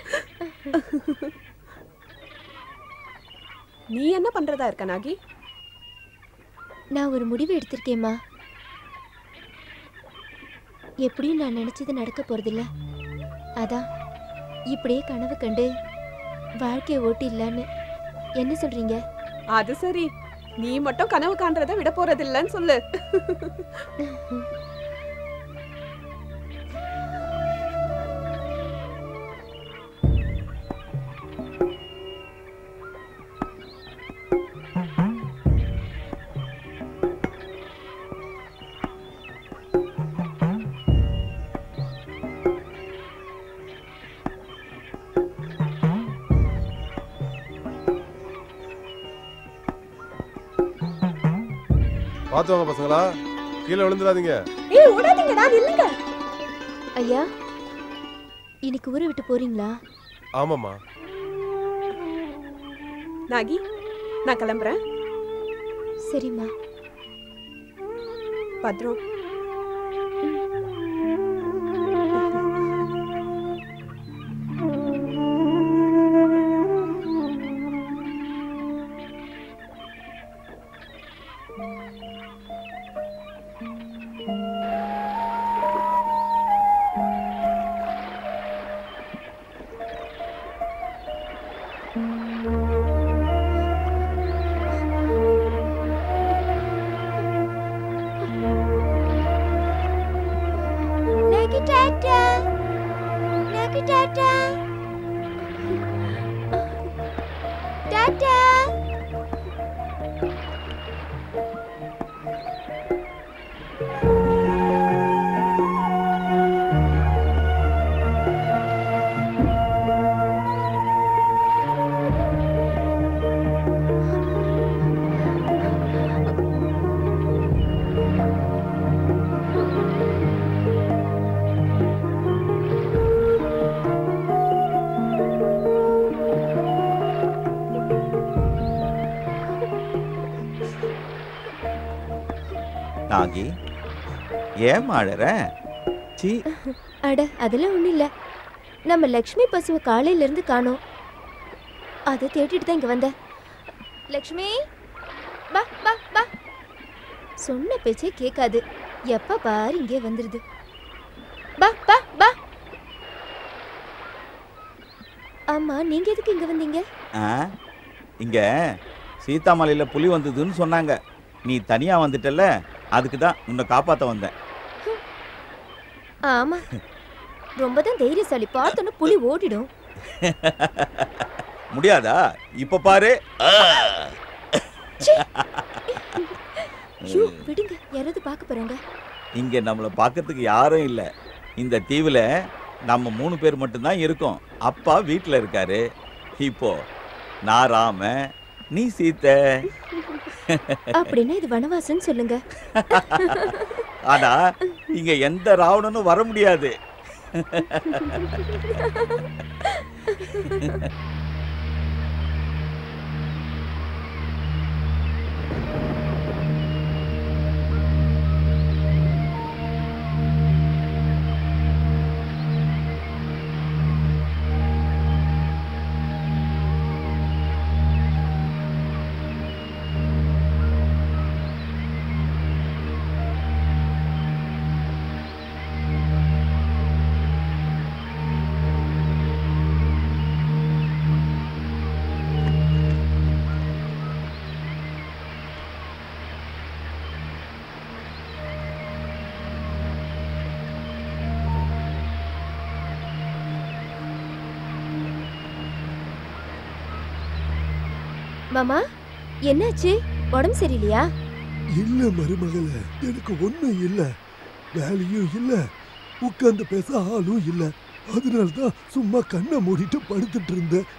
நீ என்ன பண்றதா இருக்க நாகி நான் ஒரு முடிவு எடுத்திருக்கேம்மா எப்படியும் நான் நினைச்சது நடக்க போறதில்ல அதான் இப்படியே கனவு கண்டு வாழ்க்கையை ஓட்டிடலான்னு என்ன சொல்றீங்க அது சரி நீ மட்டும் கனவு காண்றத விட போறதில்லன்னு சொல்லு பார்த்து வாங்க பசங்களா கீழே விழுந்துடாதீங்க ஏய் விடாதீங்கடா நில்லுங்க ஐயா இன்னைக்கு ஊரை விட்டு போறீங்களா ஆமாம்மா நாகி நான் கிளம்புறேன் சரிம்மா பத்ரம் Nagi Tata! Nagi Tata! Tata! நாகி ஏன் மாழற சி அட அதெல்லாம் ஒண்ணும் இல்ல நம்ம லக்ஷ்மி பசுவை காலையில இருந்து காணோம் அதை தேடிட்டு தான் இங்க வந்தேன் லக்ஷ்மி பா பா பா சொன்ன பேச்சே கேட்காது எப்ப பாரு இங்கே வந்துருது பா பா பா ஆமா நீங்க எதுக்கு இங்க வந்தீங்க ஆ இங்க சீதாமலையில புலி வந்ததுன்னு சொன்னாங்க நீ தனியா வந்துட்டல அதுக்கு தான் உன்னை காப்பாத்த வந்தேன் ஆமா ரொம்ப தான் தைரியசாலி பார்த்தோன்னு புலி ஓடிடும் முடியாதா இப்ப பாரு ஐயோ விடுங்க யாராவது பார்க்க போறாங்க இங்க நம்மளை பார்க்கறதுக்கு யாரும் இல்ல இந்த தீவுல நம்ம மூணு பேர் மட்டும்தான் இருக்கோம் அப்பா வீட்டில் இருக்காரு இப்போ நான் ராம நீ சீத்தை அப்படின்னா இது வனவாசம்னு சொல்லுங்க ஆனா இங்க எந்த ராவணனும் வர முடியாது மாமா என்னாச்சு உடம்பு சரியில்லையா இல்ல மருமகளே எனக்கு ஒண்ணும் இல்ல வேலையும் இல்ல உட்கார்ந்து பேச ஆளும் இல்ல அதனால தான் சும்மா கண்ணை மூடிட்டு படுத்துட்டு இருந்தேன்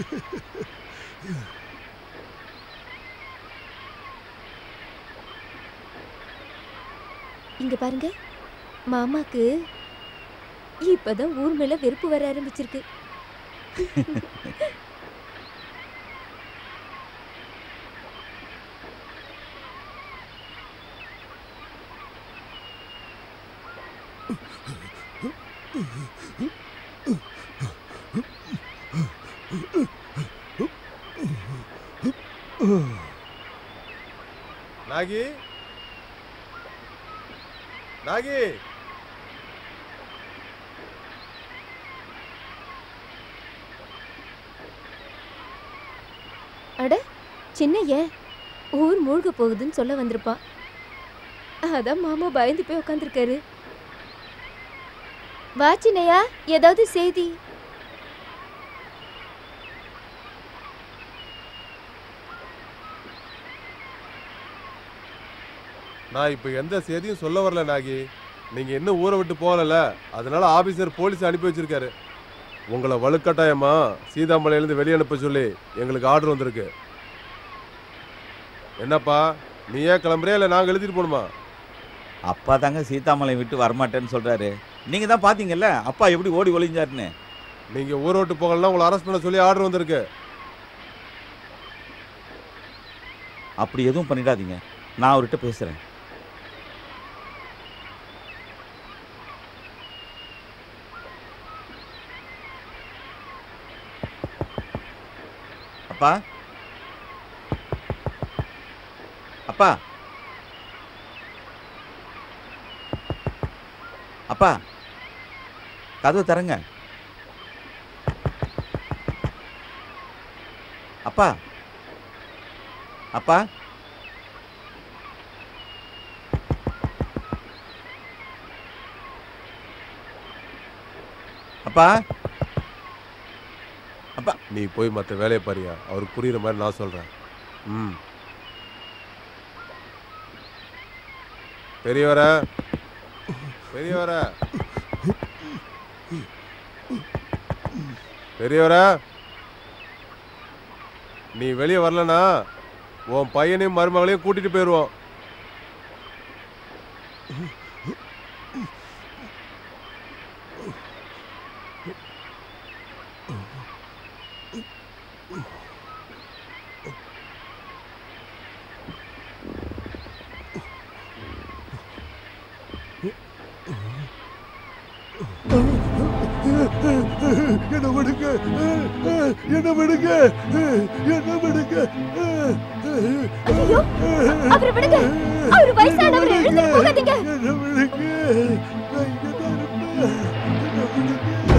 இங்க பாருங்க மாமாக்கு இப்பதான் ஊர் மேல வெறுப்பு வர ஆரம்பிச்சிருக்கு நாகி நாகி அட சின்னைய ஊர் மூழ்க போகுதுன்னு சொல்ல வந்திருப்பான் அதான் மாமா பயந்து போய் உட்காந்துருக்காரு வா சின்னையா ஏதாவது செய்தி நான் இப்ப எந்த செய்தியும் சொல்ல வரல நாகி நீங்க இன்னும் ஊரை விட்டு போகல அதனால ஆபீசர் போலீஸ் அனுப்பி வச்சிருக்காரு உங்களை வலுக்கட்டாயமா சீதாமலையிலேருந்து வெளியே அனுப்ப சொல்லி எங்களுக்கு ஆர்டர் வந்திருக்கு என்னப்பா நீ ஏன் கிளம்புறியா இல்லை நாங்கள் எழுதிட்டு போகணுமா அப்பா தாங்க சீதாமலை விட்டு வரமாட்டேன்னு சொல்றாரு நீங்க தான் பாத்தீங்கல்ல அப்பா எப்படி ஓடி ஒளிஞ்சாருன்னு நீங்க ஊரை விட்டு போகலன்னா உங்களை அரெஸ்ட் பண்ண சொல்லி ஆர்டர் வந்திருக்கு அப்படி எதுவும் பண்ணிடாதீங்க நான் அவர்கிட்ட பேசுறேன் அப்பா அப்பா அப்பா கதவு தரங்க அப்பா அப்பா அப்பா நீ போய் மற்ற வேலையை பாரியா அவருக்கு புரியுற மாதிரி நான் சொல்றேன் ம் பெரியவர பெரியவர பெரியவர நீ வெளியே வரலனா உன் பையனையும் மருமகளையும் கூட்டிட்டு போயிடுவோம் என்ன விடுங்க என்ன விடுங்க என்ன விடுங்க ஐயோ அவரை விடுங்க அவர் வயசானவரை எழுந்துட்டு போகாதீங்க என்ன விடுங்க நான் இங்கதான் இருப்பேன் என்ன விடுங்க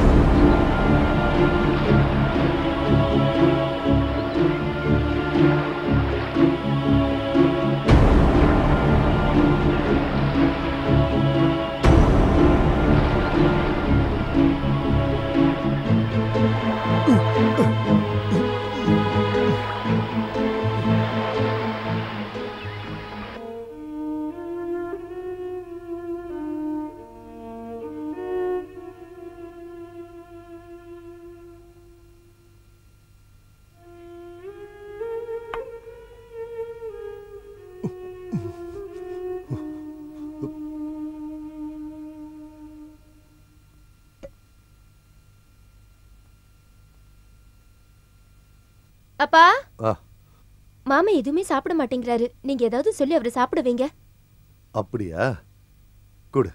அப்பா ஆ. மாமா எதுவுமே சாப்பிட மாட்டேங்கிறாரு நீங்க ஏதாவது சொல்லி அவரை சாப்பிட வைங்க அப்படியா கொடு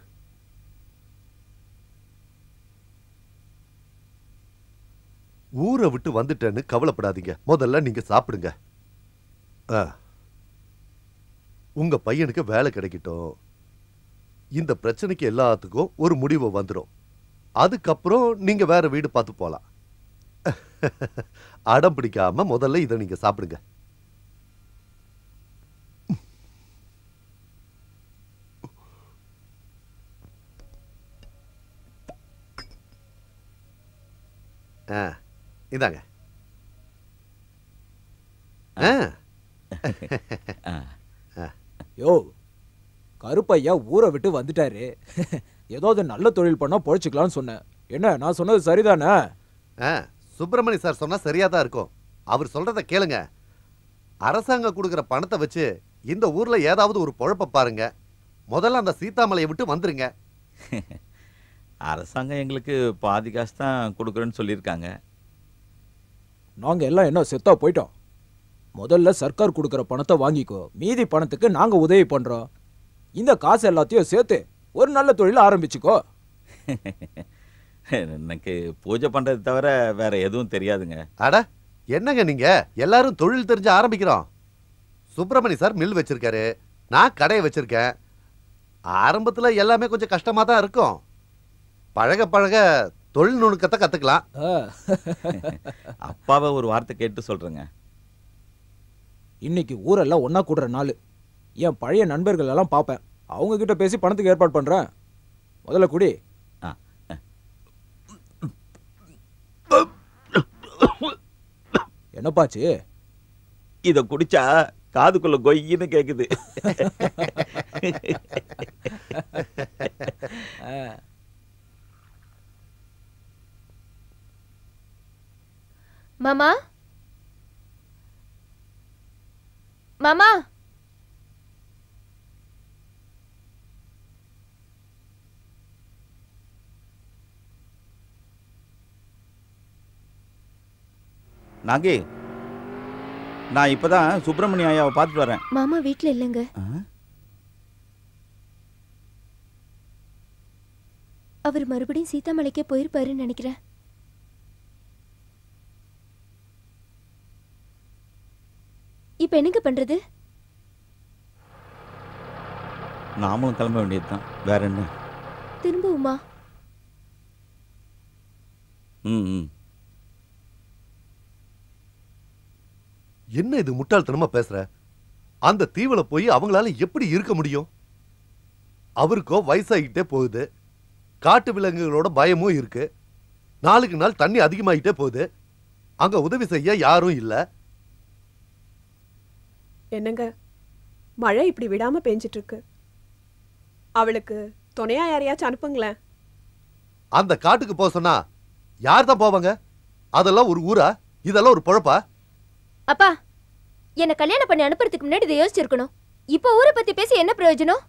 ஊரை விட்டு வந்துட்டேன்னு கவலைப்படாதீங்க முதல்ல நீங்க சாப்பிடுங்க ஆ. உங்க பையனுக்கு வேலை கிடைக்கட்டும் இந்த பிரச்சனைக்கு எல்லாத்துக்கும் ஒரு முடிவு வந்துடும் அதுக்கப்புறம் நீங்க வேற வீடு பார்த்து போலாம் அடம் பிடிக்காம முதல்ல இதை நீங்க சாப்பிடுங்க ஆ இந்தாங்க ஆ யோ கருப்பையா ஊரை விட்டு வந்துட்டாரு ஏதாவது நல்ல தொழில் பண்ணா பொழைச்சிக்கலாம்னு சொன்னேன் என்ன நான் சொன்னது சரிதானே ஆ சுப்பிரமணி சார் சொன்னா சரியா தான் இருக்கும் அவர் சொல்றத கேளுங்க அரசாங்கம் கொடுக்குற பணத்தை வச்சு இந்த ஊர்ல ஏதாவது ஒரு பொழப்ப பாருங்க முதல்ல அந்த சீதாமலையை விட்டு வந்துருங்க அரசாங்கம் எங்களுக்கு பாதி காசு தான் கொடுக்குறேன்னு சொல்லியிருக்காங்க நாங்க எல்லாம் என்ன செத்தா போயிட்டோம் முதல்ல சர்க்கார் கொடுக்குற பணத்தை வாங்கிக்கோ மீதி பணத்துக்கு நாங்க உதவி பண்றோம் இந்த காசு எல்லாத்தையும் சேர்த்து ஒரு நல்ல தொழில் ஆரம்பிச்சுக்கோ எனக்கு பூஜை பண்ணுறது தவிர வேற எதுவும் தெரியாதுங்க அட என்னங்க நீங்க எல்லாரும் தொழில் தெரிஞ்சு ஆரம்பிக்கிறோம் சுப்பிரமணி சார் மில் வச்சிருக்காரு நான் கடையை வச்சிருக்கேன் ஆரம்பத்துல எல்லாமே கொஞ்சம் கஷ்டமா தான் இருக்கும் பழக பழக தொழில் நுணுக்கத்தை கத்துக்கலாம் ஆ, அப்பாவை ஒரு வார்த்தை கேட்டு சொல்றேங்க இன்னைக்கு ஊரெல்லாம் ஒண்ணா கூடுற நாள் என் பழைய நண்பர்கள் எல்லாம் பார்ப்பேன் அவங்க கிட்ட பேசி பணத்துக்கு ஏற்பாடு பண்றேன் முதல்ல குடி ஆ. என்னப்பாச்சு இத குடிச்சா காதுக்குள்ள கொய்யின்னு கேக்குது மாமா மாமா நாகி நான் இப்பதான் சுப்பிரமணிய ஐயாவை பார்த்துட்டு வரேன் மாமா வீட்ல இல்லைங்க ஆ? அவர் மறுபடியும் சீதாமலைக்கே போயிருப்பாருன்னு நினைக்கிறேன் இப்ப என்னங்க பண்றது நாமளும் கிளம்ப வேண்டியதுதான் வேற என்ன திரும்பவுமா ம் ம் என்ன இது முட்டாள்தனமா பேசுற அந்த தீவுல போய் அவங்களால எப்படி இருக்க முடியும் அவருக்கோ வயசாகிட்டே போகுது காட்டு விலங்குகளோட பயமும் இருக்கு நாளுக்கு நாள் தண்ணி அதிகமாகிட்டே போகுது அங்க உதவி செய்ய யாரும் இல்ல என்னங்க மழை இப்படி விடாம பெஞ்சிட்டு இருக்கு அவளுக்கு துணையா யாரையாச்சும் அனுப்புங்களேன் அந்த காட்டுக்கு போக சொன்னா யார் தான் போவாங்க அதெல்லாம் ஒரு ஊரா இதெல்லாம் ஒரு பொழப்பா அப்பா என்ன கல்யாணம் பண்ணி அனுப்புறதுக்கு முன்னாடி இதை யோசிச்சிருக்கணும் இப்ப ஊரை பத்தி பேசி என்ன பிரயோஜனம்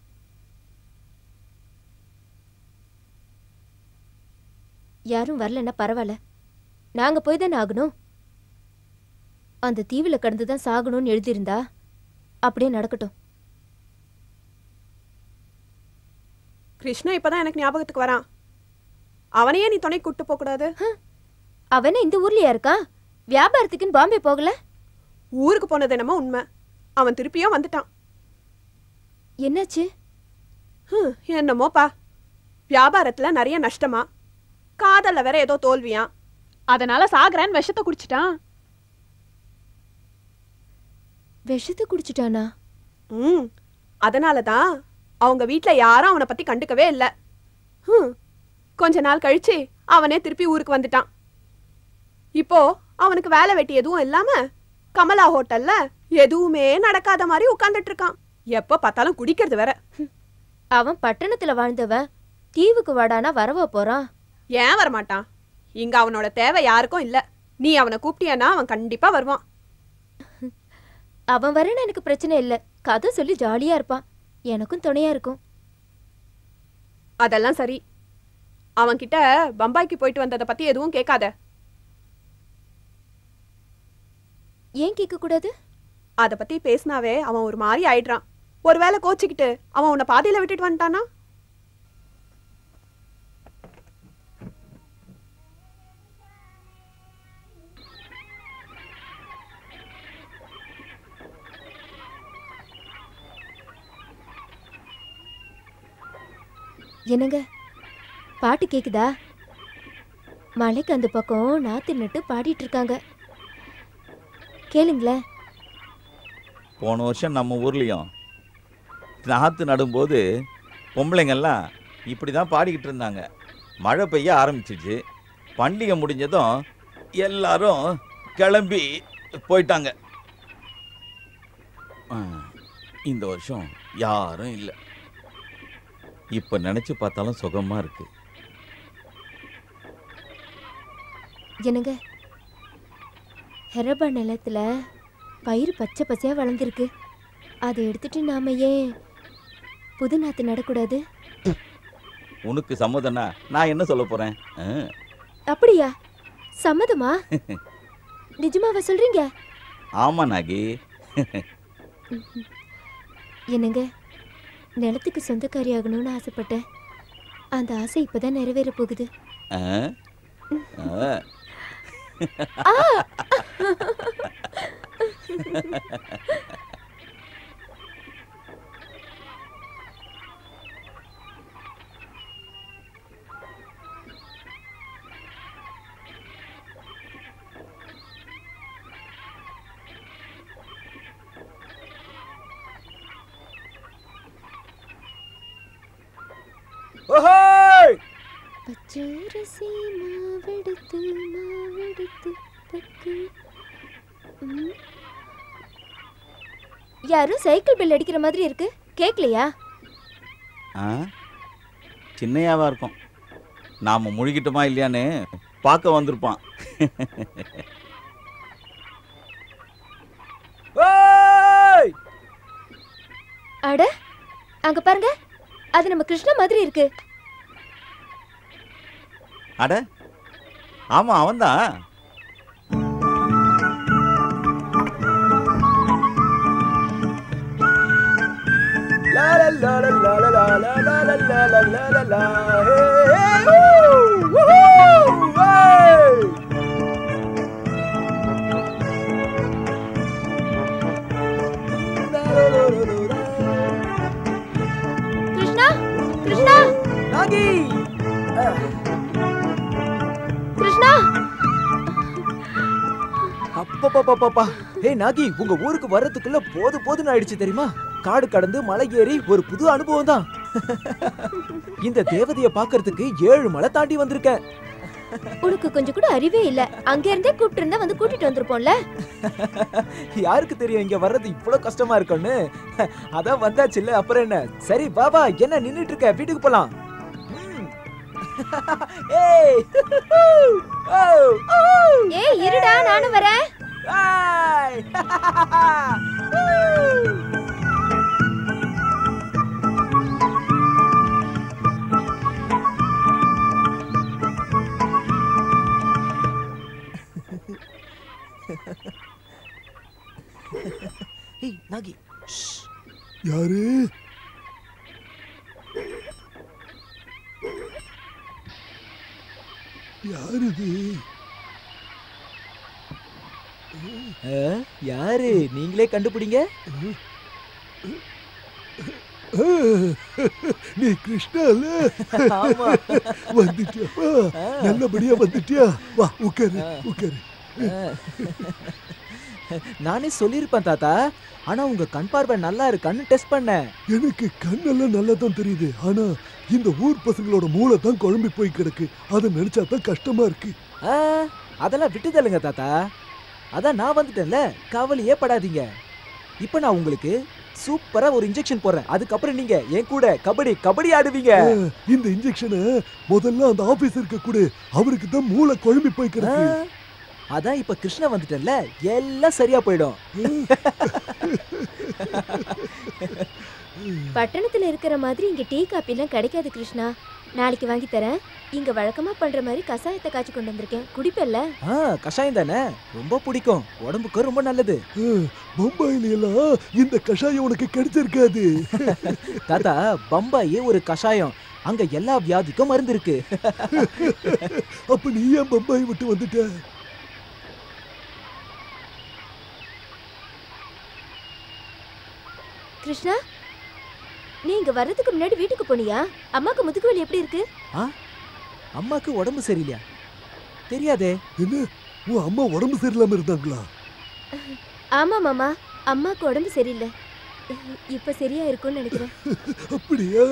யாரும் வரலன்னா பரவாயில்ல நாங்க போய் தானே ஆகணும் அந்த தீவுல கடந்து தான் சாகணும்னு எழுதியிருந்தா அப்படியே நடக்கட்டும் கிருஷ்ணா இப்பதான் எனக்கு ஞாபகத்துக்கு வரான் அவனையே நீ துணை கூட்டு போக கூடாது அவனே இந்த ஊர்லயா இருக்கான் வியாபாரத்துக்குன்னு பாம்பே போகல ஊருக்கு போனது என்னமோ உண்மை அவன் திருப்பியும் வந்துட்டான் என்னாச்சு ஹம், என்னமோப்பா வியாபாரத்துல நிறைய நஷ்டமா காதல்ல வேற ஏதோ தோல்வியா அதனால சாகுறேன்னு விஷத்தை குடிச்சிட்டான் விஷத்தை குடிச்சிட்டானா ம் அதனால தான் அவங்க வீட்ல யாரும் அவனை பத்தி கண்டுக்கவே இல்ல ஹம், கொஞ்ச நாள் கழிச்சு அவனே திருப்பி ஊருக்கு வந்துட்டான் இப்போ அவனுக்கு வேலை வெட்டி எதுவும் இல்லாம கமலா ஹோட்டல்ல எதுவுமே நடக்காத மாதிரி உட்கார்ந்துட்டு இருக்கான் எப்ப பார்த்தாலும் குடிக்கிறது வேற அவன் பட்டணத்துல வாழ்ந்தவன் தீவுக்கு வாடானா வரவா போறான் ஏன் வரமாட்டான் இங்க அவனோட தேவை யாருக்கும் இல்ல நீ அவனை கூப்பிட்டியன்னா அவன் கண்டிப்பா வருவான் அவன் வரேன்னு எனக்கு பிரச்சனை இல்ல கதை சொல்லி ஜாலியா இருப்பான் எனக்கும் துணையா இருக்கும் அதெல்லாம் சரி அவன்கிட்ட பம்பாய்க்கு போயிட்டு வந்ததை பத்தி எதுவும் கேட்காத ஏன் கேட்க கூடாது அத பத்தி பேசினாவே அவன் ஒரு மாதிரி ஆயிடுறான் ஒருவேளை கோச்சிக்கிட்டு அவன் உன்னை பாதியில விட்டுட்டு வந்துட்டானா என்னங்க பாட்டு கேக்குதா மலைக்கு அந்த பக்கம் நாத்து நட்டு பாடிட்டு இருக்காங்க கேளுங்களேன் போன வருஷம் நம்ம ஊர்லேயும் நாற்று நடும்போது பொம்பளைங்கெல்லாம் இப்படி தான் பாடிக்கிட்டு இருந்தாங்க மழை பெய்ய ஆரம்பிச்சிச்சு பண்டிகை முடிஞ்சதும் எல்லாரும் கிளம்பி போயிட்டாங்க ஆ, இந்த வருஷம் யாரும் இல்லை இப்போ நினச்சி பார்த்தாலும் சுகமாக இருக்கு என்னங்க ஹெரபா நிலத்துல பயிர் பச்சை பச்சையா வளர்ந்துருக்கு அதை எடுத்துட்டு நாம ஏன் புது நாத்து நடக்கூடாது உனக்கு சம்மதம்னா நான் என்ன சொல்ல போகிறேன் அப்படியா சம்மதமா நிஜமாவா சொல்றீங்க ஆமாம் நாகி என்னங்க நிலத்துக்கு சொந்தக்காரி ஆகணும்னு ஆசைப்பட்டேன் அந்த ஆசை இப்பதான் நிறைவேற போகுது ஆ? ஆ. பச்சரிசி மாவெடுத்து மாவெடுத்து பக்கு ம். யாரும் சைக்கிள் பெல் அடிக்கிற மாதிரி இருக்கு கேக்கலையா ஆ சின்னையாவா இருக்கும் நாம முழுகிட்டோமா இல்லையான்னு பார்க்க வந்திருப்பான் ஓய் அட அங்க பாருங்க அது நம்ம கிருஷ்ணா மாதிரி இருக்கு அட ஆமா அவன்தான் லா லா லா லா லா லா லா லா லா லா லா லா லா லா ஹே ஹே ஊ ஊஹூ ஏய் லா லா லா லா லா கிருஷ்ணா கிருஷ்ணா நாகி கிருஷ்ணா அப்பப்பப்பப்பா ஏய் நாகி உங்க ஊருக்கு வர்றதுக்குள்ள போது போதுன்னு ஆயிடுச்சு தெரியுமா காடு கடந்து மலை ஏறி ஒரு புது அனுபவம் தான் இந்த தேவதைய பாக்குறதுக்கு ஏழு மலை தாண்டி வந்திருக்கேன் உனக்கு கொஞ்சம் கூட அறிவே இல்ல அங்க இருந்தே கூப்பிட்டு இருந்தா வந்து கூட்டிட்டு வந்திருப்போம்ல யாருக்கு தெரியும் இங்க வர்றது இவ்வளவு கஷ்டமா இருக்கும்னு அதான் வந்தாச்சுல்ல அப்புறம் என்ன சரி பாபா என்ன நின்னுட்டு இருக்க வீட்டுக்கு போலாம் ம். ஏய் ஓ ஓ ஏய் இருடா நானும் வரேன் Ay! ஏய் நாகி யாரு யாரு இது யாரு நீங்களே கண்டுபிடிங்க ஆ, நீ கிருஷ்ணால ஆமா வந்துட்டியாப்பா நல்லபடியா வந்துட்டியா வா உட்காரு உட்காரு நானே சொல்லியிருப்பேன் தாத்தா ஆனா உங்க கண் பார்வை நல்லா இருக்கான்னு டெஸ்ட் பண்ணேன் எனக்கு கண்ணெல்லாம் நல்லா தான் தெரியுது ஆனா இந்த ஊர் பசங்களோட மூளை தான் குழம்பி போய் கிடக்கு அதை நினைச்சா தான் கஷ்டமா இருக்கு ஆ, அதெல்லாம் விட்டுதல்லுங்க தாத்தா அதான் நான் வந்துட்டேன்ல கவலையே படாதீங்க இப்போ நான் உங்களுக்கு சூப்பரா ஒரு இன்ஜெக்ஷன் போடுறேன் அதுக்கப்புறம் நீங்க என் கூட கபடி கபடி ஆடுவீங்க ஆ, இந்த இன்ஜெக்ஷனை முதல்ல அந்த ஆபீசருக்கு கொடு அவருக்கு தான் மூளை குழம்பி போய் ஆ, கிடக்கு அதான் இப்ப கிருஷ்ணா வந்துட்டேன்ல எல்லாம் சரியா போயிடும் பட்டணத்துல இருக்கிற மாதிரி இங்க டீ காப்பி எல்லாம் கிடைக்காது கிருஷ்ணா நாளைக்கு வாங்கி தரேன் இங்க வழக்கமா பண்ற மாதிரி கசாயத்தை காய்ச்சி கொண்டு வந்திருக்கேன் குடிப்பல்ல ஆ கஷாயம் தானே ரொம்ப பிடிக்கும் உடம்புக்கு ரொம்ப நல்லது ஆ, பம்பாயில எல்லாம் இந்த கஷாயம் உனக்கு கிடைச்சிருக்காது தாத்தா பம்பாயே ஒரு கஷாயம் அங்க எல்லா வியாதிக்கும் மருந்து இருக்கு அப்ப நீ ஏன் பம்பாய் விட்டு வந்துட்ட கிருஷ்ணா நீ இங்க வர்றதுக்கு முன்னாடி வீட்டுக்கு போனியா அம்மாக்கு முதுகு வலி எப்படி இருக்கு அம்மாக்கு உடம்பு சரியில்லையா தெரியாதே என்ன உன் அம்மா உடம்பு சரியில்லாம இருந்தாங்களா ஆமா மாமா அம்மாக்கு உடம்பு சரியில்லை இப்ப சரியா இருக்கும்னு நினைக்கிறேன் அப்படியா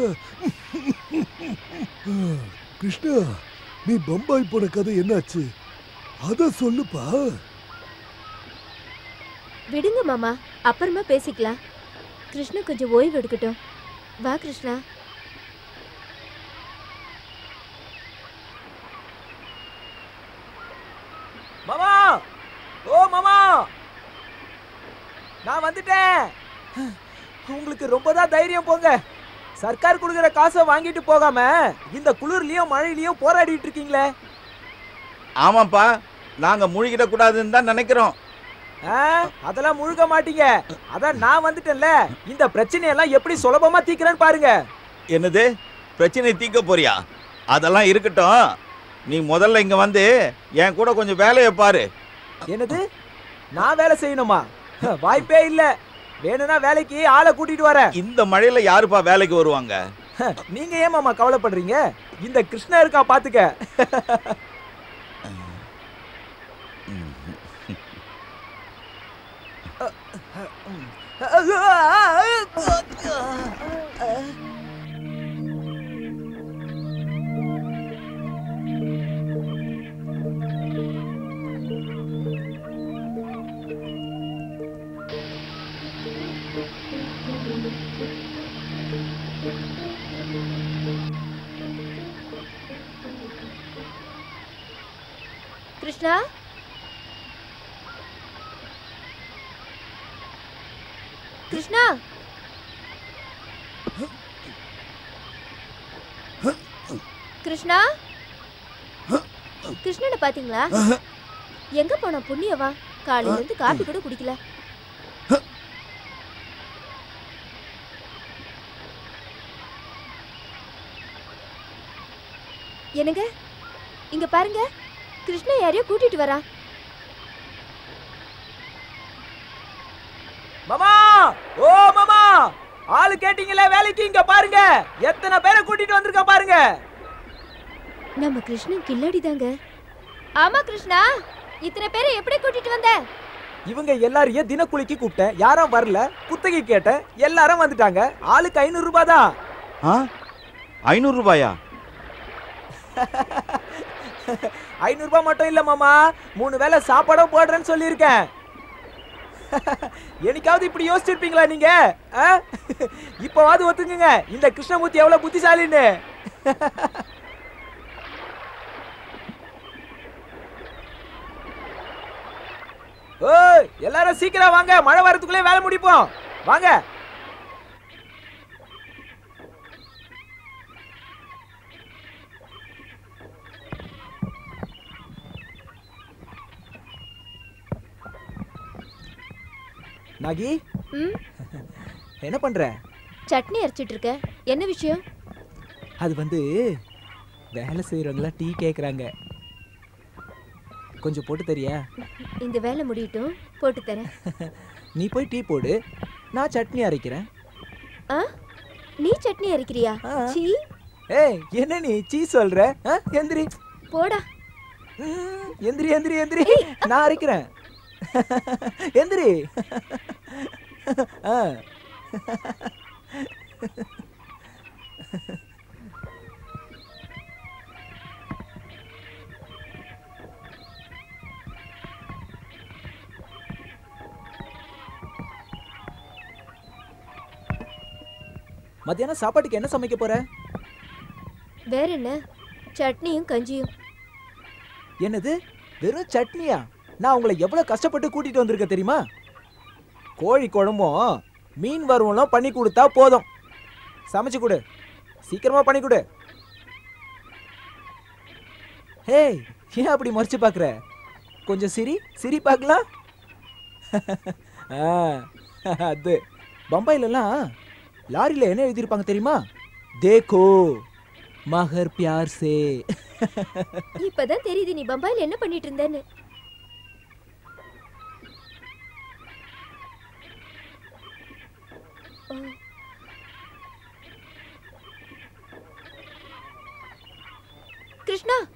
ஆ, கிருஷ்ணா நீ பம்பாய் போன கதை என்னாச்சு அத சொல்லுப்பா விடுங்க மாமா அப்புறமா பேசிக்கலாம் கிருஷ்ணா கொஞ்சம் ஓய்வு எடுக்கட்டும் வா கிருஷ்ணா மாமா ஓ மாமா நான் வந்துட்டேன் உங்களுக்கு ரொம்ப தான் தைரியம் போங்க சர்க்கார் கொடுக்குற காசை வாங்கிட்டு போகாம இந்த குளிர்லயும் மழையிலயும் போராடிட்டு இருக்கீங்களே ஆமாப்பா நாங்க முழுகிட கூடாதுன்னு தான் நினைக்கிறோம் ஆ, அதெல்லாம் முழுக மாட்டீங்க அதான் நான் வந்துட்டேன்ல இந்த பிரச்சனையெல்லாம் எப்படி சுலபமா தீக்கிறேன்னு பாருங்க என்னது பிரச்சனை தீர்க்க போறியா அதெல்லாம் இருக்கட்டும் நீ முதல்ல இங்க வந்து என் கூட கொஞ்சம் வேலையை பாரு என்னது நான் வேலை செய்யணுமா வாய்ப்பே இல்ல வேணும்னா வேலைக்கு ஆளை கூட்டிட்டு வரேன் இந்த மழையில யாருப்பா வேலைக்கு வருவாங்க நீங்க ஏன் மாமா கவலைப்படுறீங்க இந்த கிருஷ்ணா இருக்கா பாத்துக்க கிருஷ்ணா கிருஷ்ணா கிருஷ்ணா கிருஷ்ணனை பாத்தீங்களா எங்க போன புண்ணியவா காலையில இருந்து காபி கூட குடிக்கல என்னங்க இங்க பாருங்க கிருஷ்ணா யாரையோ கூட்டிட்டு வரா மாமா ஓ மாமா ஆளு கேட்டீங்களே வேலைக்கு இங்க பாருங்க எத்தனை பேரை கூட்டிட்டு வந்திருக்க பாருங்க நம்ம கிருஷ்ணன் கில்லாடி தாங்க ஆமா கிருஷ்ணா இத்தனை பேரை எப்படி கூட்டிட்டு வந்த இவங்க எல்லாரையும் தினக்கூலிக்கு கூப்பிட்டேன் யாரும் வரல குத்தகை கேட்டேன் எல்லாரும் வந்துட்டாங்க ஆளுக்கு ஐநூறு ரூபாய் தான் ஆ ஐநூறு ரூபாயா ஐநூறு ரூபாய் மட்டும் இல்ல மாமா மூணு வேளை சாப்பாடும் போடுறேன்னு சொல்லியிருக்கேன் என்னைக்காவது இப்படி யோசிச்சிருப்பீங்களா நீங்க ஆ? இப்பவாவது ஒத்துக்குங்க இந்த கிருஷ்ணமூர்த்தி எவ்வளவு புத்திசாலின்னு ஓய் எல்லாரும் சீக்கிரம் வாங்க மழை வரதுக்குள்ளே வேலை முடிப்போம் வாங்க நாகி ம் என்ன பண்ற சட்னி அரைச்சிட்டு இருக்க என்ன விஷயம் அது வந்து வேலை செய்யறவங்களா டீ கேக்குறாங்க கொஞ்சம் போட்டு தரியா இந்த வேலை முடியட்டும் போட்டு தரேன் நீ போய் டீ போடு நான் சட்னி அரைக்கிறேன் ஆ நீ சட்னி அரைக்கிறியா ஆ. சீ ஏய் என்ன நீ சீ சொல்ற ஆ? எந்திரி போடா ம், எந்திரி எந்திரி எந்திரி நான் அரைக்கிறேன் எந்திரி ஆ. மத்தியானம் சாப்பாட்டுக்கு என்ன சமைக்க போற வேற என்ன சட்னியும் கஞ்சியும் என்னது வெறும் சட்னியா நான் உங்களை எவ்வளவு கஷ்டப்பட்டு கூட்டிட்டு வந்திருக்கேன் தெரியுமா கோழி குழம்பும் மீன் வறுவலும் பண்ணி கொடுத்தா போதும் சமைச்சு கொடு சீக்கிரமா பண்ணி கொடு ஹேய் ஏன் அப்படி மறைச்சு பார்க்குற கொஞ்சம் சிரி சிரி பார்க்கலாம் ஆ, அது பம்பாயிலலாம் லாரியில் என்ன எழுதியிருப்பாங்க தெரியுமா தேக்கோ மகர் பியார் சே இப்பதான் தெரியுது நீ பம்பாயில என்ன பண்ணிட்டு இருந்தேன்னு ஓ. கிருஷ்ணா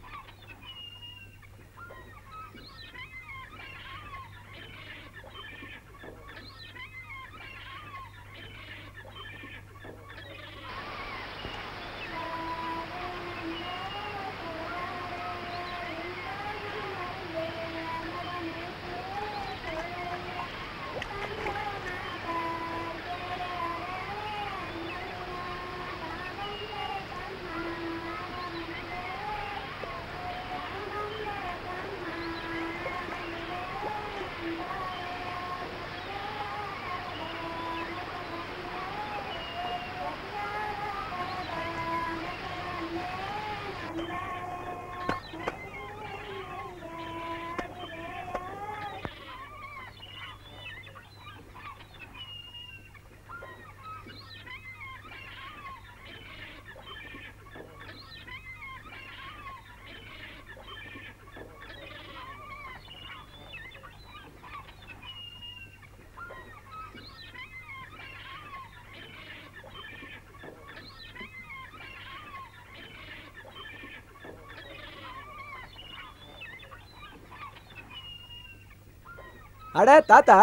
அட தாத்தா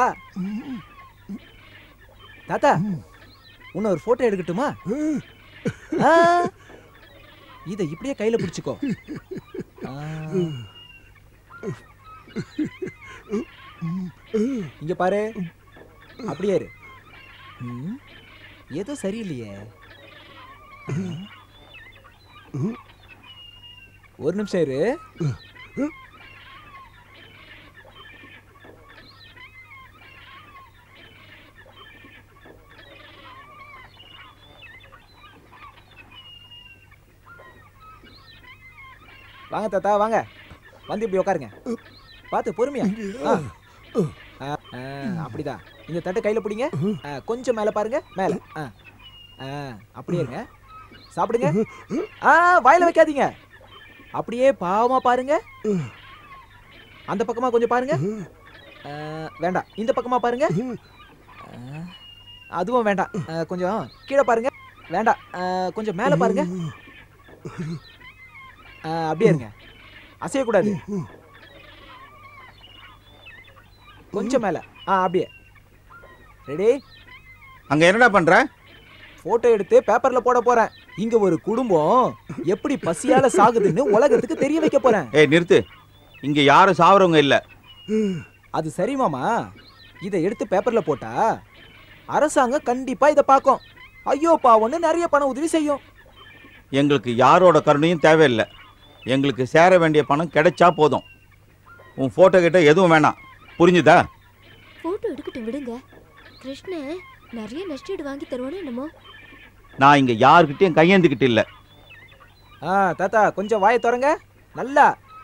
தாத்தா உன்னை ஒரு போட்டோ எடுக்கட்டுமா ஆ, இத இப்படியே கையில பிடிச்சுக்கோ ஆ. இங்க பாரு அப்படியே இரு ம், ஏதோ சரியில்லையே ஆ. ஒரு நிமிஷம் இரு வாங்க தாத்தா வாங்க வந்து இப்படி உட்காருங்க பார்த்து பொறுமையா ஆ. ஆ, ஆ, அப்படிதான் இந்த தட்டு கையில பிடிங்க ஆ, கொஞ்சம் மேல பாருங்க மேல ஆ. ஆ, அப்படியே இருங்க சாப்பிடுங்க ஆ வாயில வைக்காதீங்க அப்படியே பாவமா பாருங்க அந்த பக்கமா கொஞ்சம் பாருங்க ஆ, வேண்டாம் இந்த பக்கமா பாருங்க ஆ, அதுவும் வேண்டாம் ஆ, கொஞ்சம் கீழே பாருங்க வேண்டாம் ஆ, கொஞ்சம் மேல பாருங்க ஆ, அப்படியே இருங்க அசையக்கூடாது கொஞ்சம் மேல ஆ அப்படியே ரெடி அங்க என்னடா பண்ற போட்டோ எடுத்து பேப்பர்ல போட போறேன் இங்க ஒரு குடும்பம் எப்படி பசியால சாகுதுன்னு உலகத்துக்கு தெரிய வைக்க போறேன் ஏய் நிறுத்து இங்க யாரும் சாவறவங்க இல்ல அது சரி மாமா இதை எடுத்து பேப்பர்ல போட்டா அரசாங்கம் கண்டிப்பா இதை பார்க்கும் ஐயோ பாவம்னு நிறைய பண உதவி செய்யும் எங்களுக்கு யாரோட கருணையும் தேவையில்லை எங்களுக்கு சேர வேண்டிய பணம் கிடைச்சா போதும் உன் போட்டோ கிட்ட எதுவும் வேணாம் புரிஞ்சுதா போட்டோ எடுக்கட்டும் விடுங்க கிருஷ்ணன் நிறைய நஷ்டீடு வாங்கி தருவானோ என்னமோ நான் இங்க யாருக்கிட்டையும் கையேந்துக்கிட்டு இல்ல ஆ தாத்தா கொஞ்சம் வாயை திறங்க நல்லா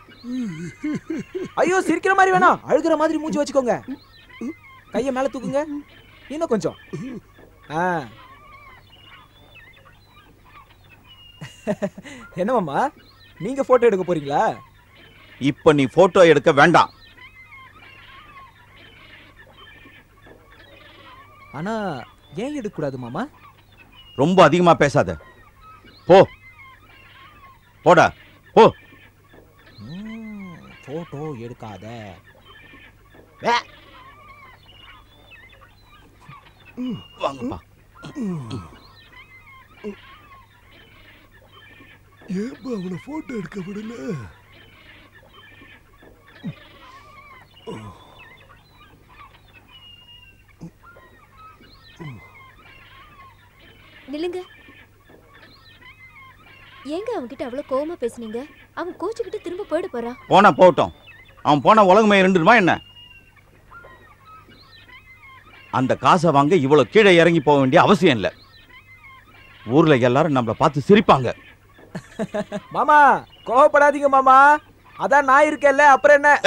ஐயோ சிரிக்கிற மாதிரி வேணாம் அழுகிற மாதிரி மூஞ்சி வச்சுக்கோங்க கையை மேல தூக்குங்க இன்னும் கொஞ்சம் ஆ என்ன மாமா நீங்க போட்டோ எடுக்க போறீங்களா இப்ப நீ போட்டோ எடுக்க வேண்டாம் ஆனா ஏன் எடுக்க கூடாது மாமா ரொம்ப அதிகமா பேசாத போ போடா போட்டோ எடுக்காத வாங்கப்பா ஏன்பா அவனை போட்டோ எடுக்க விடல நில்லுங்க ஏங்க அவன்கிட்ட அவ்வளவு கோவமா பேசுனீங்க அவன் கோச்சுக்கிட்டு திரும்ப போயிட போறான் போனா போகட்டும் அவன் போன உலகமே இருந்துருமா என்ன அந்த காசை வாங்க இவ்வளவு கீழே இறங்கி போக வேண்டிய அவசியம் இல்லை ஊர்ல எல்லாரும் நம்மளை பார்த்து சிரிப்பாங்க மாமா கோவப்படாதீங்க மாமா அதான் நான் இருக்கேன்ல அப்புறம் என்ன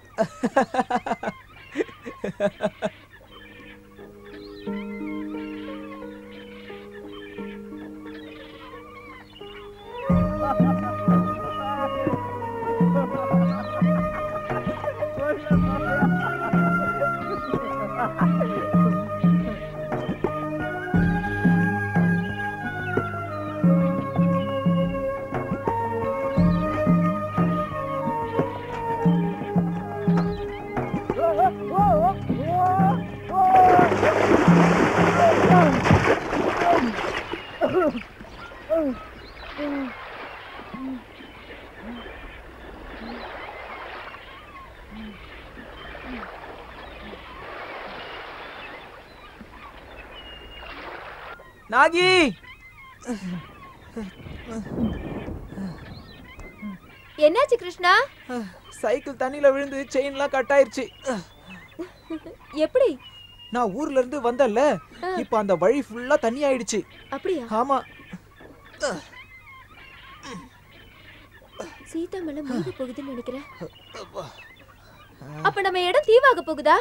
நாகி என்னாச்சு கிருஷ்ணா சைக்கிள் தண்ணியில விழுந்து செயின்லாம் கட் ஆயிருச்சு எப்படி நான் ஊர்ல இருந்து வந்தேன்ல இப்ப அந்த வழி ஃபுல்லா தண்ணி ஆயிடுச்சு அப்படியா ஆமா சீதா மேல மூழ்க போகுதுன்னு நினைக்கிறேன் அப்ப நம்ம இடம் தீவாக போகுதா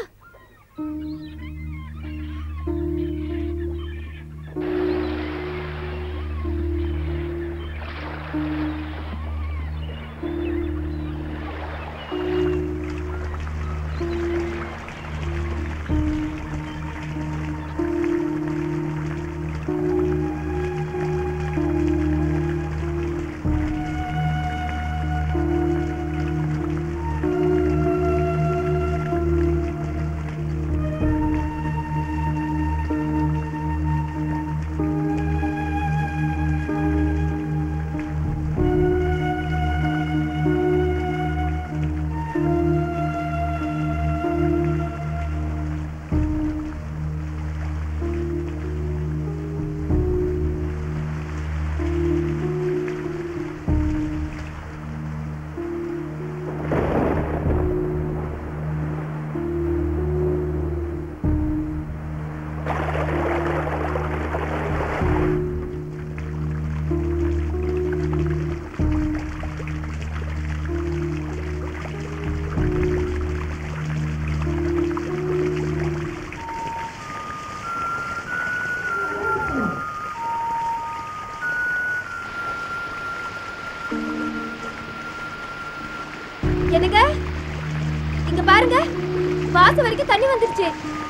பாருங்க வாசல் வரைக்கும் தண்ணி வந்துருச்சு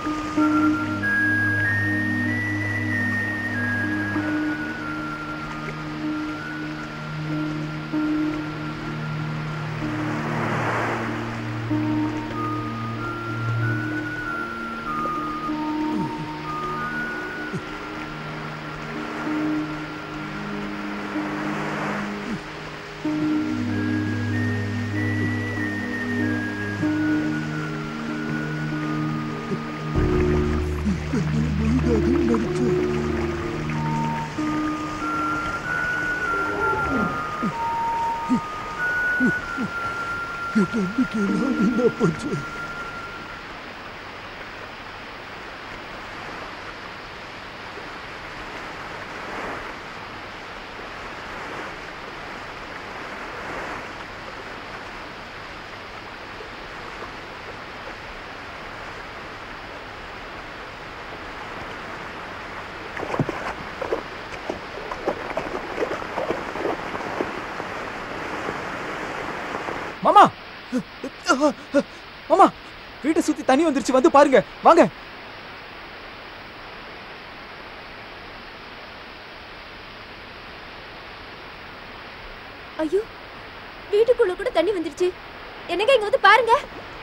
என் நம்பிக்கையெல்லாம் வீணா போச்சு மாமா மாமா வீட்டை சுத்தி தண்ணி வந்துருச்சு வந்து பாருங்க வாங்க ஐயோ வீட்டுக்குள்ள கூட தண்ணி வந்துருச்சு என்னங்க இங்க வந்து பாருங்க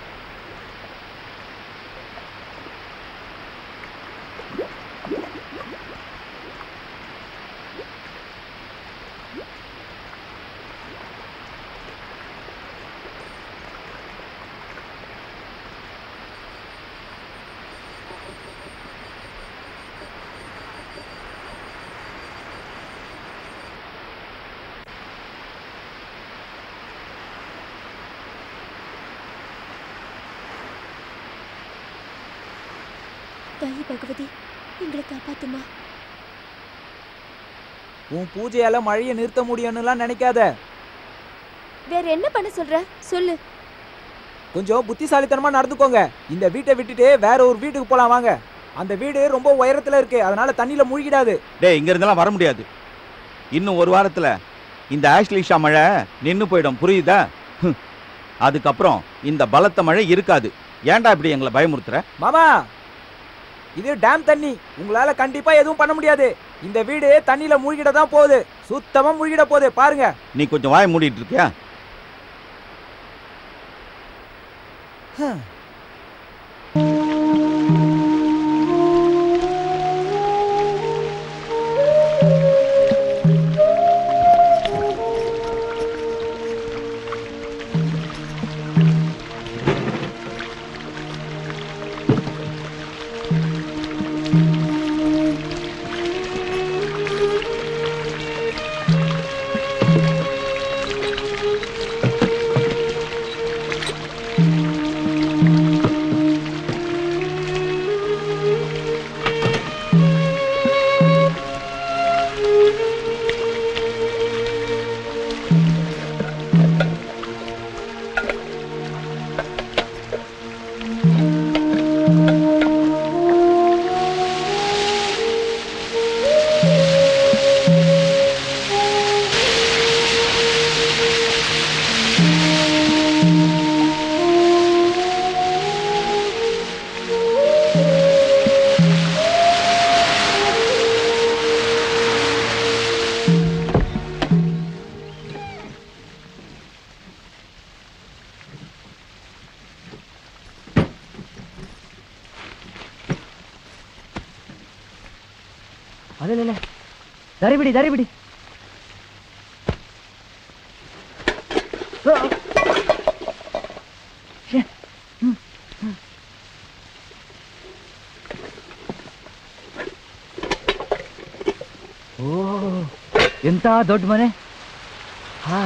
தாயி பகவதி எங்களை காப்பாத்துமா உன் பூஜையால மழையை நிறுத்த முடியும்னுலாம் நினைக்காத வேற என்ன பண்ண சொல்ற சொல்லு கொஞ்சம் புத்திசாலித்தனமா நடந்துக்கோங்க இந்த வீட்டை விட்டுட்டு வேற ஒரு வீட்டுக்கு போலாம் வாங்க அந்த வீடு ரொம்ப உயரத்துல இருக்கு அதனால தண்ணியில மூழ்கிடாது டேய் இங்க இருந்தெல்லாம் வர முடியாது இன்னும் ஒரு வாரத்துல இந்த ஆஷ்லிஷா மழை நின்னு போயிடும் புரியுதா ஹம். அதுக்கப்புறம் இந்த பலத்த மழை இருக்காது ஏன்டா இப்படி எங்களை பயமுறுத்துற மாமா இது டேம் தண்ணி உங்களால கண்டிப்பா எதுவும் பண்ண முடியாது இந்த வீடு தண்ணியில மூழ்கிட தான் போகுது சுத்தமா மூழ்கிட போகுது பாருங்க நீ கொஞ்சம் வாய மூடிட்டு இருக்கியா ಅಲ್ಲಲ್ಲ ದಾರಿ ಬಿಡಿ ದಾರಿ ಬಿಡಿ ಓ ಎಂತ ದೊಡ್ಡ ಮನೆ ಹಾ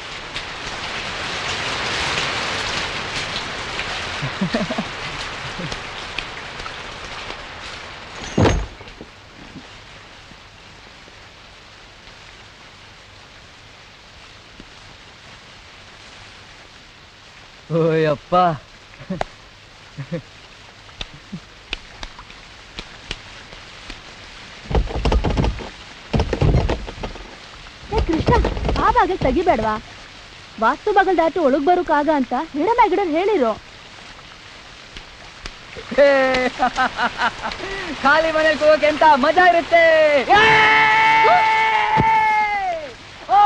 ಓಯಪ್ಪ ಏ ಕೃಷ್ಣ ಆ ಬಾಗಿಲ್ ತೆಗಿಬೇಡ್ವಾ ವಾಸ್ತು ಬಾಗಲ್ ದಾಟಿ ಒಳಗ್ ಬರೋಕಾಗ ಅಂತ ಹಿಡಮ್ಯಾಗಿಡೋರ್ ಹೇಳಿರು ಹೇ, ಖಾಲಿ ಮನೇಲಿ ಹೋಗಕ್ಕೆ ಎಂತ ಮಜಾ ಇರುತ್ತೆ ಏ! ಓ!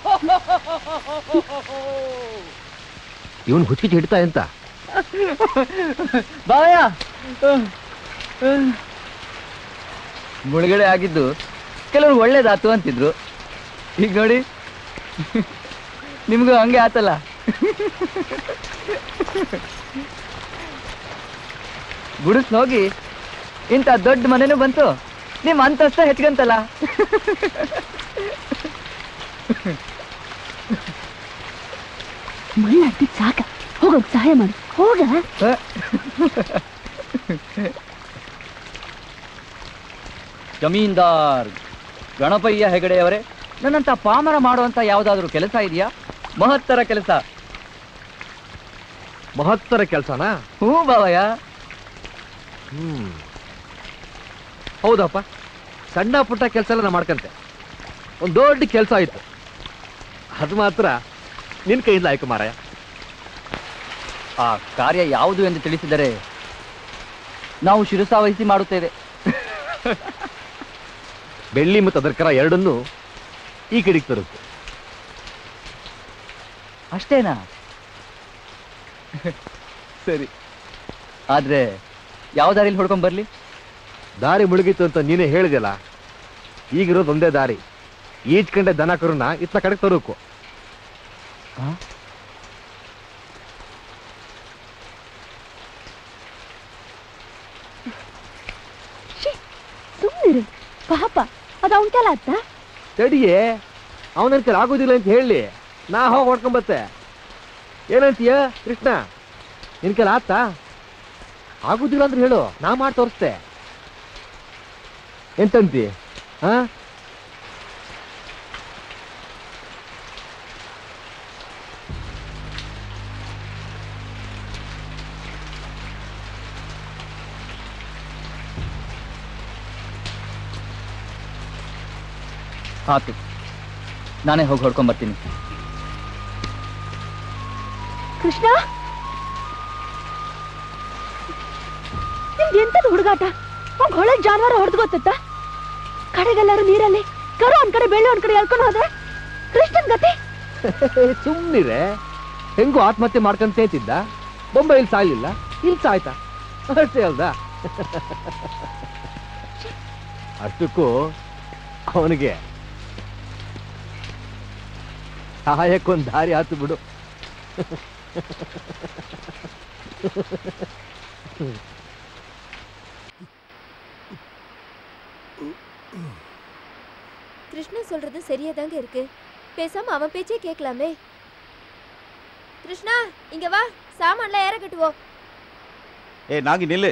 ಇವನು ಹುಚ್ಚಿಗೆ ಹಿಡ್ತಾ ಅಂತ ಬಾವಯ್ಯ ಮುಳುಗಡೆ ಆಗಿದ್ದು ಕೆಲವರು ಒಳ್ಳೇದಾತು ಅಂತಿದ್ರು ಈಗ ನೋಡಿ ನಿಮ್ಗೂ ಹಂಗೆ ಆತಲ್ಲ ಗುಡಿಸ್ ಹೋಗಿ ಇಂಥ ದೊಡ್ಡ ಮನೆನೂ ಬಂತು ನಿಮ್ಮ ಅಂತಸ್ತ ಹೆಚ್ಚಗಂತಲ್ಲ ಮಳ್ಳಾಡ್ತಿದ್ ಸಾಕ ಹೋಗೋಗ್ ಸಹಾಯ ಮಾಡು ಹೋಗ ಜಮೀನ್ದಾರ್ ಗಣಪಯ್ಯ ಹೆಗಡೆಯವರೇ ನನ್ನಂತ ಪಾಮರ ಮಾಡುವಂತ ಯಾವ್ದಾದ್ರು ಕೆಲಸ ಇದೆಯಾ ಮಹತ್ತರ ಕೆಲಸ ಮಹತ್ತರ ಕೆಲಸನಾ ಹ್ಞೂ ಬಾವಯ್ಯ ಹ್ಮ್ ಹೌದಪ್ಪ ಸಣ್ಣ ಪುಟ್ಟ ಕೆಲಸ ಎಲ್ಲ ನಾ ಮಾಡ್ಕಂತೆ ಒಂದು ದೊಡ್ಡ ಕೆಲಸ ಆಯ್ತು ಅದು ಮಾತ್ರ ನಿನ್ ಕೈಯಿಂದ ಆಯ್ತು ಮಾರಾಯ ಆ ಕಾರ್ಯ ಯಾವುದು ಎಂದು ತಿಳಿಸಿದರೆ ನಾವು ಶಿರಸಾವಹಿಸಿ ಮಾಡುತ್ತೇವೆ ಬೆಳ್ಳಿ ಮತ್ತು ಅದರ ಕರ ಎರಡನ್ನೂ ಈ ಕಡೆಗೆ ತರುತ್ತೆ ಅಷ್ಟೇನಾ ಸರಿ ಆದ್ರೆ ಯಾವ ದಾರಿಲಿ ಹೊಡ್ಕೊಂಡ್ ಬರ್ಲಿ ದಾರಿ ಮುಳುಗಿತ್ತು ಅಂತ ನೀನೇ ಹೇಳಿದೆಲ್ಲ ಈಗಿರೋದು ಒಂದೇ ದಾರಿ ಈಜ್ ಕಂಡೆ ದನ ಕರುನ ಇತ್ತ ಕಡೆಗೆ ತರೋಕು ಸುಮ್ಮನಿರು ಪಾಪ ಅದು ಅವನ್ ಕೆಲ ಅತ್ತ ತಡಿಯೇ ಅವನ ಕೈಲಿ ಆಗೋದಿಲ್ಲ ಅಂತ ಹೇಳಿ ನಾ ಹೋಗಿ ಹೊಡ್ಕೊಂಬತ್ತೆ ಏನಂತೀಯ ಕೃಷ್ಣ ನಿನ್ ಕೈಲಿ ಆತ ಆಗುದಿಲ್ಲ ಅಂದ್ರೆ ಹೇಳು ನಾ ಮಾಡಿ ತೋರಿಸ್ತೆ ಎಂತಂತಿ ಹಾ ಆತು ನಾನೇ ಹೋಗಿ ಹೊಡ್ಕೊಂಡ್ ಬರ್ತೀನಿ ಕೃಷ್ಣ ನಿಮ್ದು ಎಂತದ ಹುಡುಗಾಟ ಅವ್ನ್ ಹೊಳೆ ಜಾನುವಾರು ಹೊಡೆದು ಗೊತ್ತ ಕಡೆಗೆಲ್ಲರೂ ನೀರಲ್ಲಿ ಕರು ಒಂದ್ ಕಡೆ ಬೆಳ್ಳಿ ಒಂದ್ ಕಡೆ ಎಳ್ಕೊಂಡು ಹೋದ್ರೆ ಕೃಷ್ಣನ್ ಗತಿ ಸುಮ್ಮನಿರೆ ಹೆಂಗೋ ಆತ್ಮಹತ್ಯೆ ಮಾಡ್ಕೊಂತ ತಿದ್ದ ಬೊಂಬೆ ಇಲ್ಲಿ ಸಾಯ್ಲಿಲ್ಲ ಇಲ್ಲಿ ಸಾಯ್ತಾ ಅಷ್ಟೇ ಅಲ್ದಾ ಅಷ್ಟಕ್ಕೂ ಅವನಿಗೆ ಸಹಾಯಕ್ಕೊಂದು ದಾರಿ ಆತು ಬಿಡು கிருஷ்ணன் சொல்றது சரியாதாங்க இருக்கு பேசாம அவன் பேச்சே கேட்கலாமே கிருஷ்ணா இங்க வா சாமான்லாம் ஏற கட்டுவோம் ஏய் நாகி நில்லு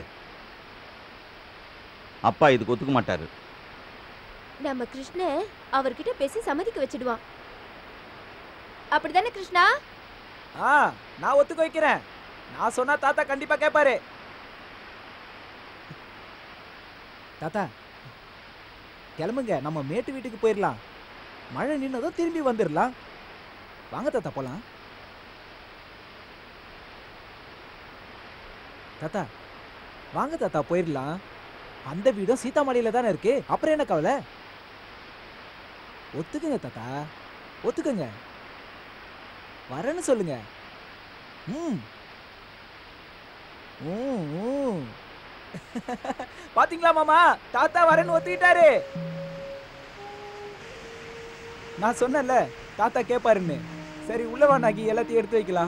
அப்பா இதுக்கு ஒத்துக்க மாட்டாரு நம்ம கிருஷ்ணன் அவர்கிட்ட பேசி சம்மதிக்க வச்சிடுவான் அப்படிதானே கிருஷ்ணா ஆ நான் ஒத்துக்க வைக்கிறேன் நான் சொன்னா தாத்தா கண்டிப்பா கேட்பாரு தாத்தா கிளம்புங்க நம்ம மேட்டு வீட்டுக்கு போயிடலாம் மழை நின்னதும் திரும்பி வந்துடலாம் வாங்க தாத்தா போலாம் தாத்தா வாங்க தாத்தா போயிடலாம் அந்த வீடும் சீதாமலையில தானே இருக்கு அப்புறம் என்ன கவலை ஒத்துக்குங்க தாத்தா ஒத்துக்குங்க வரேன்னு சொல்லுங்க ம் ம், ம். பாத்தீங்களா மாமா தாத்தா வரேன்னு ஒத்துக்கிட்டாரு நான் சொன்னேன்ல தாத்தா கேட்பாருன்னு சரி உள்ள வா நாகி எல்லாத்தையும் எடுத்து வைக்கலாம்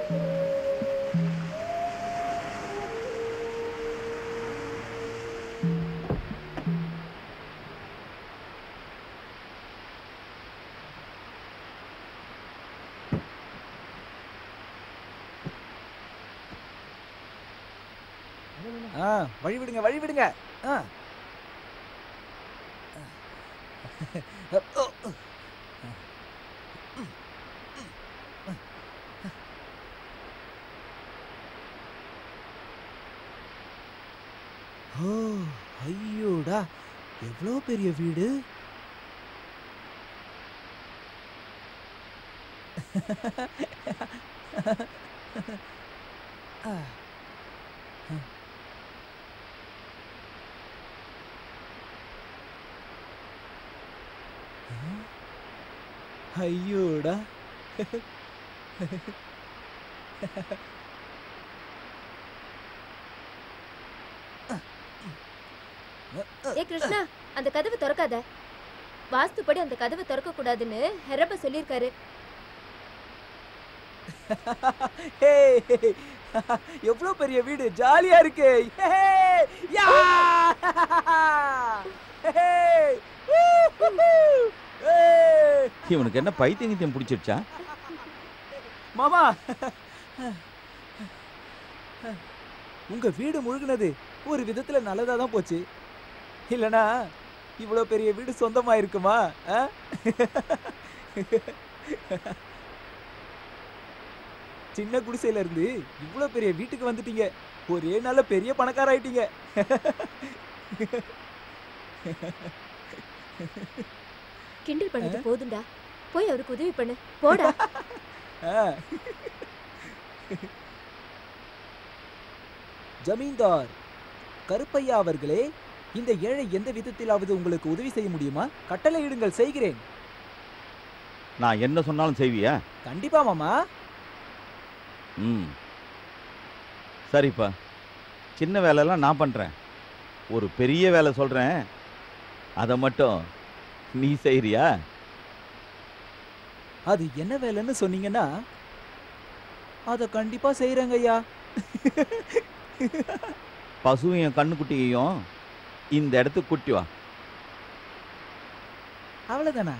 ஆ வழி விடுங்க வழி விடுங்க ஆ ஓ ஐயோடா எவ்வளோ பெரிய வீடு ஆ ஐயோடா ஏ கிருஷ்ணா அந்த கதவை திறக்காத வாஸ்துப்படி அந்த கதவை திறக்க கூடாதுன்னு ஹெரப்ப சொல்லியிருக்காரு ஹே எவ்வளோ பெரிய வீடு ஜாலியா இருக்கு ஹே யா ஹே ஊஹுஹு. ஏய். இவனுக்கு என்ன பைத்தியம் கித்தியம் பிடிச்சிருச்சா மாமா உங்க வீடு முழுகுனது ஒரு விதத்துல நல்லதா தான் போச்சு இல்லனா இவ்வளோ பெரிய வீடு சொந்தமா இருக்குமா ஆ? சின்ன குடிசையில இருந்து இவ்வளோ பெரிய வீட்டுக்கு வந்துட்டீங்க ஒரே நாள்ல பெரிய பணக்கார ஆயிட்டீங்க கிண்டல் பண்ணது போதும்டா போய் அவருக்கு உதவி பண்ணு போடா ஆ. ஜமீன்தார் கருப்பையா அவர்களே இந்த ஏழை எந்த விதத்திலாவது உங்களுக்கு உதவி செய்ய முடியுமா கட்டளையிடுங்கள் செய்கிறேன் நான் என்ன சொன்னாலும் செய்வியா கண்டிப்பா மாமா ம் சரிப்பா சின்ன வேலையெல்லாம் நான் பண்ணுறேன் ஒரு பெரிய வேலை சொல்கிறேன் அதை மட்டும் நீ செய்றியா அது என்ன வேலைன்னு சொன்னீங்கன்னா அத கண்டிப்பா செய்யறேங்க ஐயா பசுவையும் கண்ணுக்குட்டியையும் இந்த இடத்துக்கு கூட்டி வா அவ்வளவுதானா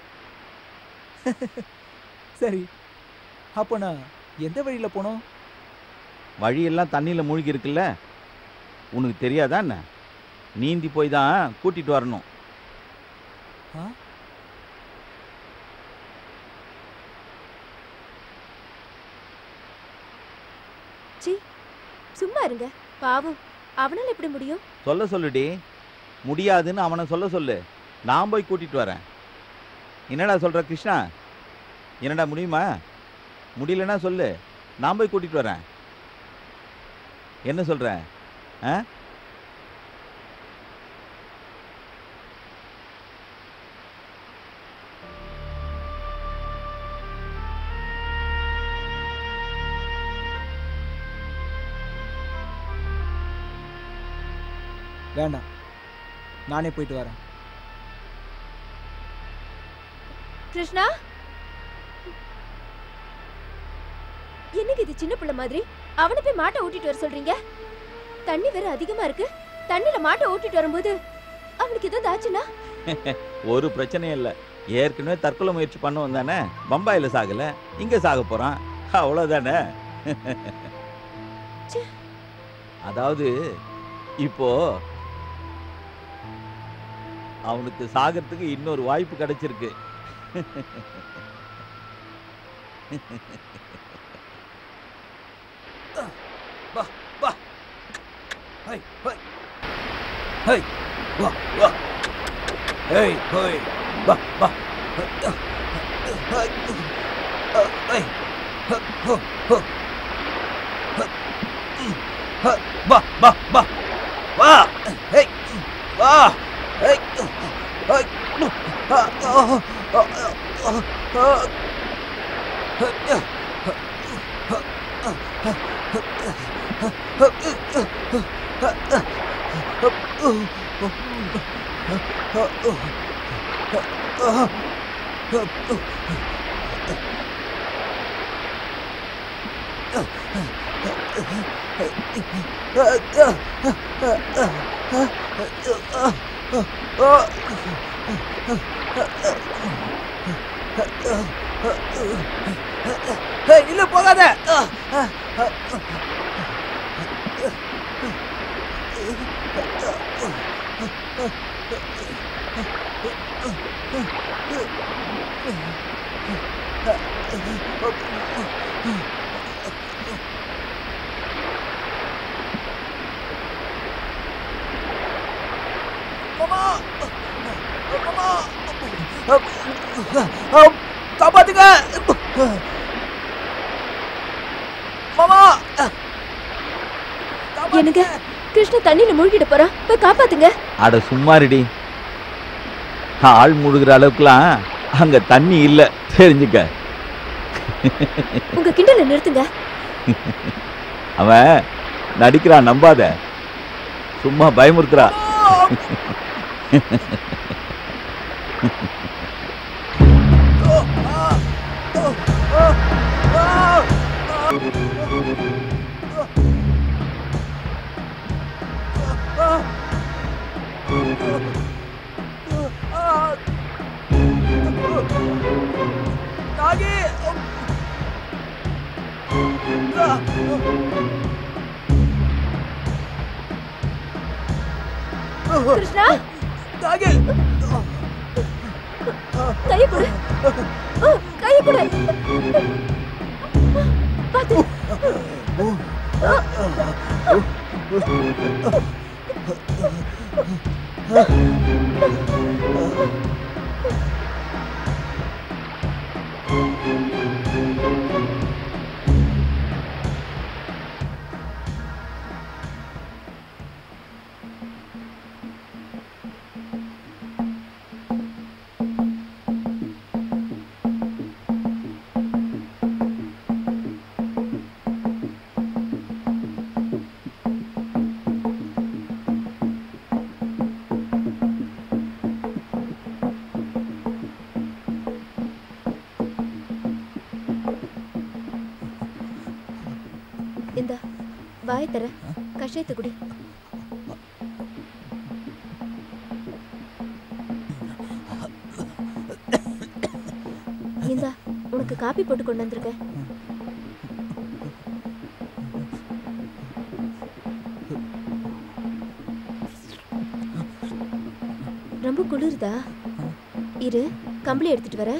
சரி அப்போ நான் எந்த வழியில போனோம் வழியெல்லாம் தண்ணியில் மூழ்கி இருக்குல்ல உனக்கு தெரியாதா என்ன நீந்தி போய் தான் கூட்டிட்டு வரணும் ஆ? சி சும்மா இருங்க பாவம் அவனால எப்படி முடியும் சொல்ல சொல்லுடி முடியாதுன்னு அவனை சொல்ல சொல்லு நான் போய் கூட்டிட்டு வரேன் என்னடா சொல்ற கிருஷ்ணா என்னடா முடியுமா முடியலன்னா சொல்லு நான் போய் கூட்டிட்டு வரேன் என்ன சொல்ற ஆ வேண்டாம் நானே போயிட்டு வரேன் கிருஷ்ணா என்னங்க இது சின்ன பிள்ளை மாதிரி அவனை போய் மாட்டை ஓட்டிட்டு வர சொல்றீங்க தண்ணி வேற அதிகமா இருக்கு தண்ணில மாட்டை ஓட்டிட்டு வரும்போது அவனுக்கு ஏதாவது ஆச்சுன்னா ஒரு பிரச்சனையும் இல்லை ஏற்கனவே தற்கொலை முயற்சி பண்ண வந்தானே பம்பாயில் சாகல இங்க சாக போறான் அவ்வளோதானே ச்சே. அதாவது இப்போ அவனுக்கு சாகிறதுக்கு இன்னொரு வாய்ப்பு கிடைச்சிருக்கு ஹை ஹை ஹை வா வா ஹை ஹை வா வா ஹை ஹை ஹோ ஹோ வா வா வா வா ஹை வா ஹை ஹை இல்ல போகாத காப்பாத்துங்க மாமா எனக்கு கிருஷ்ண தண்ணியில மூழ்கிட்டு போறான் போய் காப்பாத்துங்க அட சும்மாரிடி ஆள் முழுகிற அளவுக்குலாம் அங்க தண்ணி இல்ல தெரிஞ்சுக்க உங்க கிண்டல நிறுத்துங்க அவன் நடிக்கிறான் நம்பாத சும்மா பயமுறுத்துறா நாகி கிருஷ்ணா நாகி கைய கொடு ஆ, கைய கொடு பாத்து இந்த வாய் தர கஷாயத்தை குடி இந்தா உனக்கு காப்பி போட்டு கொண்டு வந்திருக்கேன் ரொம்ப குளிருதா இரு கம்பளி எடுத்துட்டு வரேன்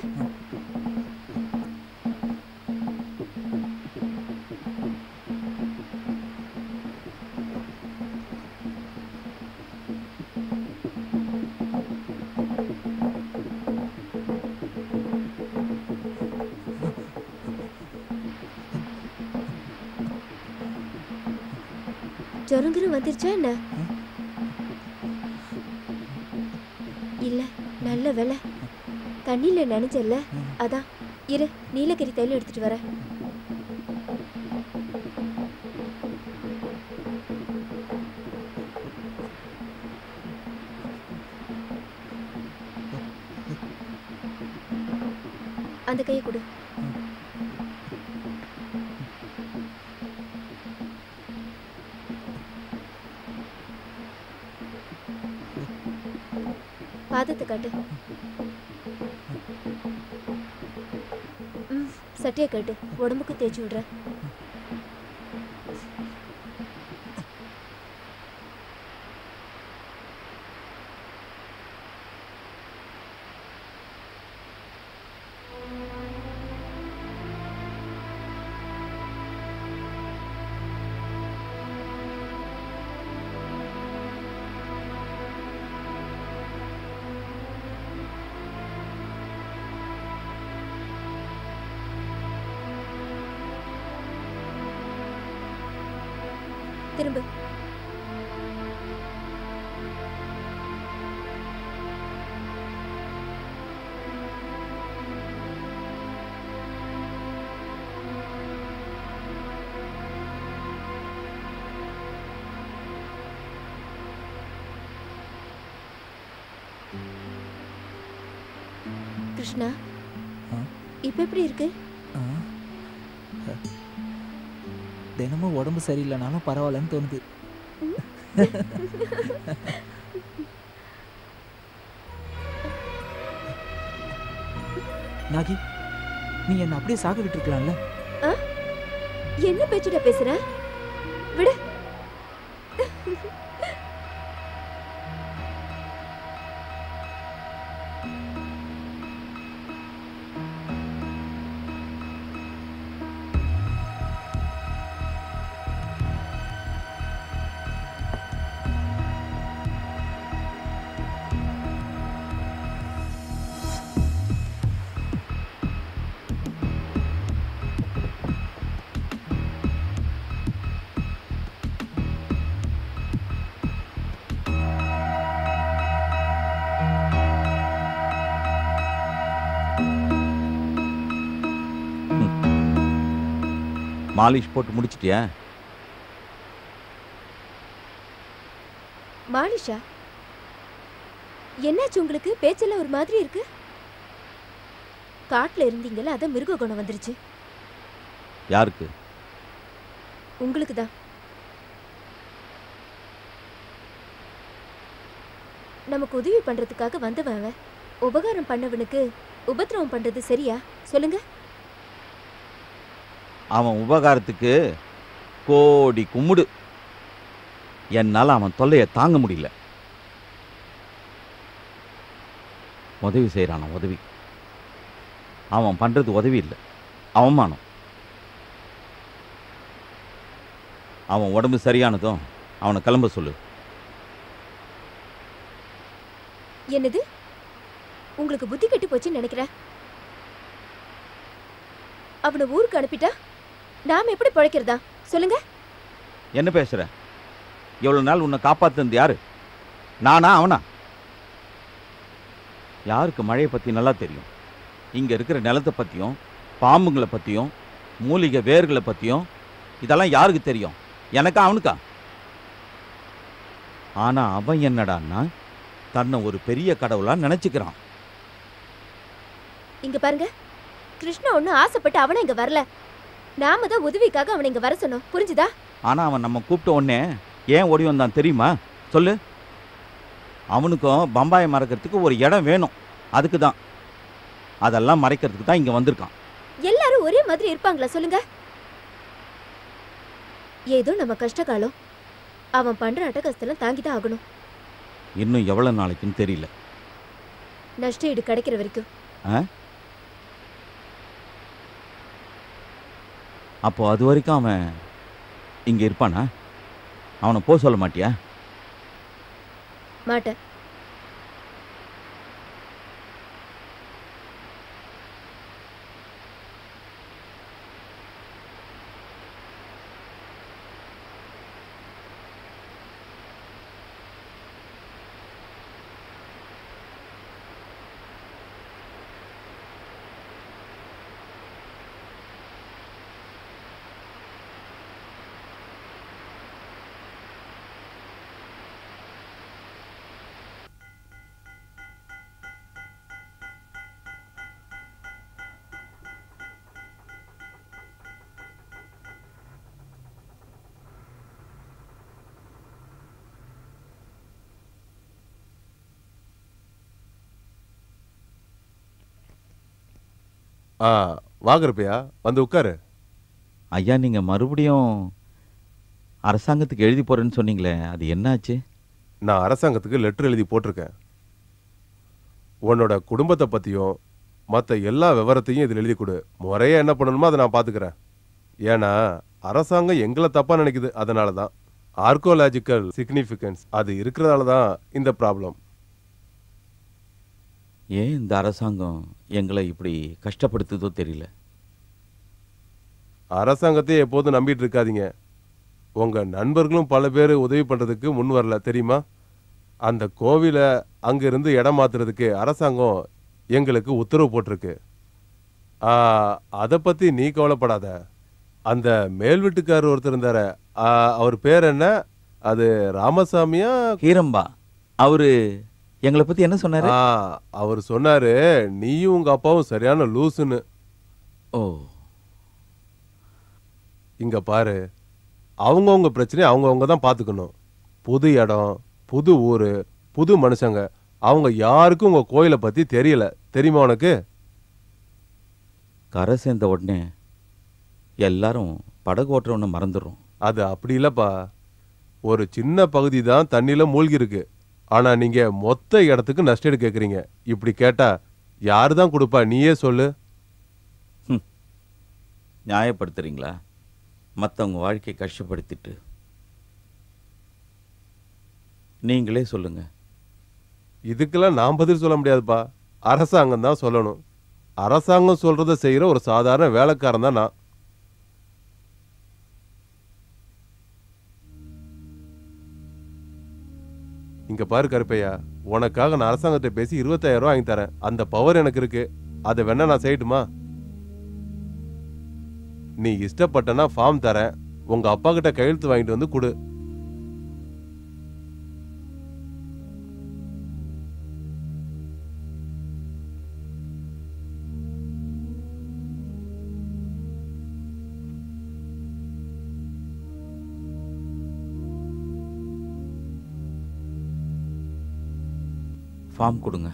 ஜொரங்கிரும் வந்துருச்சா என்ன இல்ல நல்ல வேலை தண்ணியில நினைச்சல்ல அதான் இரு நீலகிரி தைலம் எடுத்துட்டு வரேன் அந்த கையை கொடு பாதத்தை காட்டு ம் சட்டியை காட்டு உடம்புக்கு தேய்ச்சி விடுறேன் திரும்ப கிருஷ்ணா இப்ப எப்படி இருக்கு தினமும் உடம்பு சரியில்லைனாலும் பரவாயில்லன்னு தோணுது நாகி நீ என்ன அப்படியே சாக விட்டுருக்கலாம்ல ஆ? என்ன பேச்சுடா பேசுற விடு மாலிஷ் போட்டு முடிச்சிட்டியா மாலிஷா என்னாச்சு உங்களுக்கு பேச்செல்லாம் ஒரு மாதிரி இருக்கு காட்டுல இருந்தீங்கல்ல அதான் மிருக குணம் வந்துருச்சு யாருக்கு உங்களுக்கு தான் நமக்கு உதவி பண்றதுக்காக வந்தவன் அவன். உபகாரம் பண்ணவனுக்கு உபத்திரவம் பண்றது சரியா சொல்லுங்க அவன் உபகாரத்துக்கு கோடி கும்முடு என்னால் அவன் தொல்லையை தாங்க முடியல உதவி செய்கிறான் உதவி அவன் பண்ணுறது உதவி இல்லை அவமானம் அவன் உடம்பு சரியானதும் அவனை கிளம்ப சொல்லு என்னது உங்களுக்கு புத்தி கெட்டு போச்சுன்னு நினைக்கிறேன் அவனை ஊருக்கு அனுப்பிட்டா நாம எப்படி பிழைக்கிறதா சொல்லுங்க என்ன பேசுற எவ்வளவு நாள் உன்னை காப்பாத்துனது யாரு நானா அவனா யாருக்கு மழையை பத்தி நல்லா தெரியும் இங்க இருக்கிற நிலத்தை பத்தியும் பாம்புங்களை பத்தியும் மூலிகை வேர்களை பத்தியும் இதெல்லாம் யாருக்கு தெரியும் எனக்கா அவனுக்கா ஆனா அவன் என்னடான்னா தன்னை ஒரு பெரிய கடவுளா நினைச்சுக்கிறான் இங்க பாருங்க கிருஷ்ணா ஒன்னும் ஆசைப்பட்டு அவனை இங்க வரல நாம தான் உதவிக்காக அவனை இங்க வர சொன்னோம் புரிஞ்சுதா ஆனா அவன் நம்ம கூப்பிட்ட உடனே ஏன் ஓடி வந்தான் தெரியுமா சொல்லு அவனுக்கும் பம்பாயை மறக்கிறதுக்கு ஒரு இடம் வேணும் அதுக்கு தான் அதெல்லாம் மறைக்கிறதுக்கு தான் இங்க வந்திருக்கான் எல்லாரும் ஒரே மாதிரி இருப்பாங்களா சொல்லுங்க ஏதோ நம்ம கஷ்ட காலம் அவன் பண்ற அட்டகஸ்தெல்லாம் தாங்கிதான் ஆகணும் இன்னும் எவ்வளவு நாளைக்குன்னு தெரியல நஷ்ட ஈடு கிடைக்கிற வரைக்கும் அப்போ அது வரைக்கும் அவன் இங்க இருப்பானா அவனை போக சொல்ல மாட்டியா மாட்டேன் ஆ வாங்குறப்பையா வந்து உட்காரு ஐயா நீங்க மறுபடியும் அரசாங்கத்துக்கு எழுதி போறேன்னு சொன்னீங்களே அது என்னாச்சு நான் அரசாங்கத்துக்கு லெட்டர் எழுதி போட்டிருக்கேன் உன்னோட குடும்பத்தை பற்றியும் மற்ற எல்லா விவரத்தையும் இதில் எழுதி கொடு முறையாக என்ன பண்ணணுமோ அதை நான் பார்த்துக்கிறேன் ஏன்னா அரசாங்கம் எங்களை தப்பாக நினைக்குது அதனால தான் ஆர்கோலாஜிக்கல் சிக்னிஃபிகன்ஸ் அது இருக்கிறதால தான் இந்த ப்ராப்ளம் ஏன் இந்த அரசாங்கம் எங்களை இப்படி கஷ்டப்படுத்துதோ தெரியல அரசாங்கத்தையே எப்போதும் நம்பிட்டு இருக்காதீங்க உங்கள் நண்பர்களும் பல பேர் உதவி பண்ணுறதுக்கு முன் வரல தெரியுமா அந்த கோவிலை அங்கிருந்து இடம் மாத்துறதுக்கு அரசாங்கம் எங்களுக்கு உத்தரவு போட்டிருக்கு அதை பற்றி நீ கவலைப்படாத அந்த மேல் வீட்டுக்காரர் ஒருத்தர் இருந்தார அவர் பேர் என்ன அது ராமசாமியா ஹீரம்பா அவரு எங்களை பத்தி என்ன சொன்னாரு ஆ, அவர் சொன்னாரு நீயும் உங்க அப்பாவும் சரியான லூசுன்னு ஓ இங்க பாரு அவங்கவுங்க பிரச்சனையை அவங்கவுங்க தான் பார்த்துக்கணும் புது இடம் புது ஊர் புது மனுஷங்க அவங்க யாருக்கும் உங்க கோயிலை பத்தி தெரியல தெரியுமா உனக்கு கரை சேர்ந்த உடனே எல்லாரும் படகு ஓட்டுறவனை மறந்துடுறோம் அது அப்படி இல்லப்பா ஒரு சின்ன பகுதி தான் தண்ணியில மூழ்கி இருக்கு ஆனா நீங்க மொத்த இடத்துக்கு நஷ்டீடு கேக்குறீங்க இப்படி கேட்டா யாரு தான் கொடுப்பா நீயே சொல்லு நியாயப்படுத்துறீங்களா மற்றவங்க வாழ்க்கையை கஷ்டப்படுத்திட்டு நீங்களே சொல்லுங்க இதுக்கெல்லாம் நான் பதில் சொல்ல முடியாதுப்பா அரசாங்கம் தான் சொல்லணும் அரசாங்கம் சொல்றத செய்யற ஒரு சாதாரண வேலைக்காரன் தான் நான் இங்க பாரு கருப்பையா உனக்காக நான் அரசாங்கத்தை பேசி இருபத்தாயிரம் ரூபாய் வாங்கி தரேன் அந்த பவர் எனக்கு இருக்கு அதை வேணா நான் செய்யட்டுமா நீ இஷ்டப்பட்டனா ஃபார்ம் தரேன் உங்க அப்பா கிட்ட கையெழுத்து வாங்கிட்டு வந்து கொடு ஃபார்ம் கொடுங்க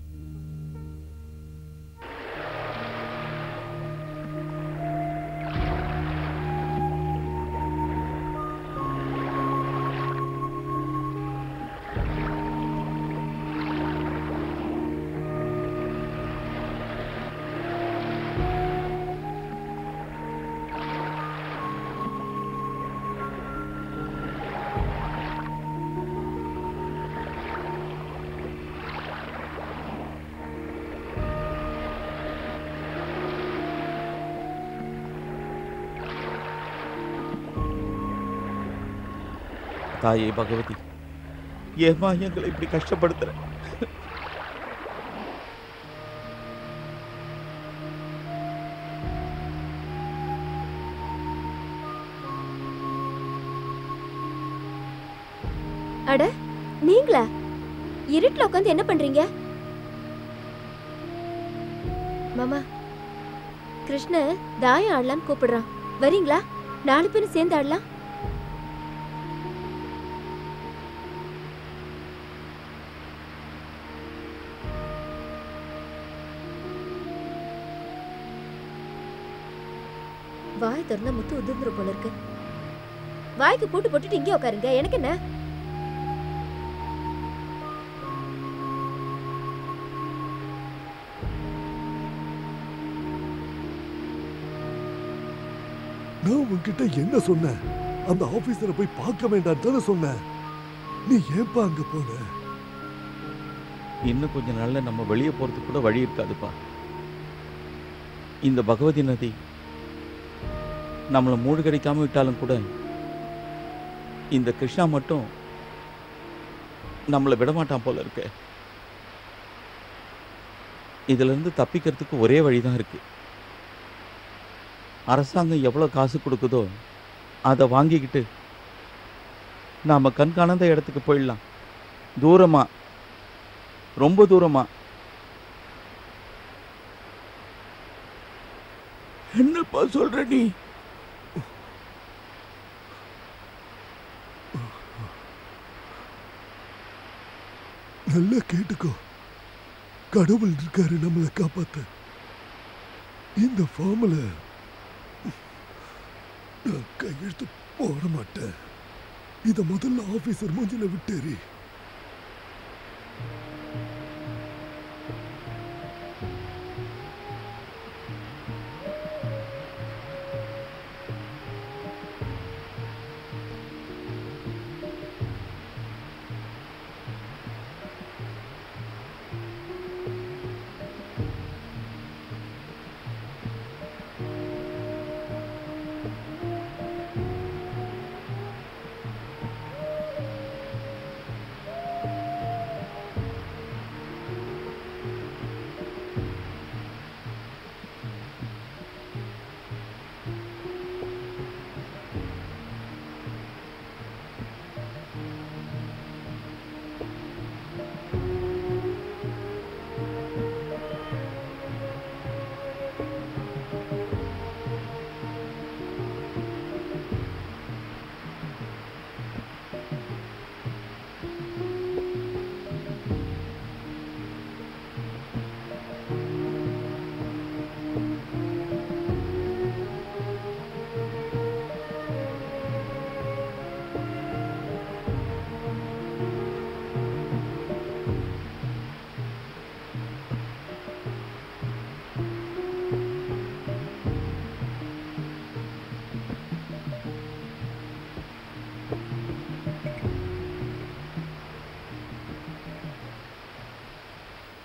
தாயே பகவதி ஏமா எங்களை இப்படி கஷ்டப்படுத்துற அட நீங்களா இருட்டுல உட்காந்து என்ன பண்றீங்க மாமா கிருஷ்ண தாயம் ஆடலான்னு கூப்பிடுறான் வரீங்களா நாலு பேரும் சேர்ந்து ஆடலாம் வாய் திறந்தா முத்து உதிர்ந்துரும் போல இருக்கு வாய்க்கு போட்டு போட்டுட்டு இங்கே உட்காருங்க எனக்கு என்ன நான் உன்கிட்ட என்ன சொன்னேன் அந்த ஆபீசரை போய் பார்க்க வேண்டாம் தானே சொன்னேன் நீ ஏன்பா அங்க போன இன்னும் கொஞ்ச நாள்ல நம்ம வெளியே போறதுக்கு கூட வழி இருக்காதுப்பா இந்த பகவதி நதி நம்மளை மூழ்கடிக்காம விட்டாலும் கூட இந்த கிருஷ்ணா மட்டும் நம்மளை விடமாட்டான் போல இருக்கு இதுல இருந்து தப்பிக்கிறதுக்கு ஒரே வழிதான் இருக்கு அரசாங்கம் எவ்வளவு காசு கொடுக்குதோ அதை வாங்கிக்கிட்டு நாம கண்காணாத இடத்துக்கு போயிடலாம் தூரமா ரொம்ப தூரமா என்னப்பா சொல்ற நீ நல்லா கேட்டுக்கோ கடவுள் இருக்காரு நம்மளை காப்பாத்த இந்த ஃபார்ம்ல நான் கையெழுத்து போட மாட்டேன் இத முதல்ல ஆபீசர் மூஞ்சில விட்டேரி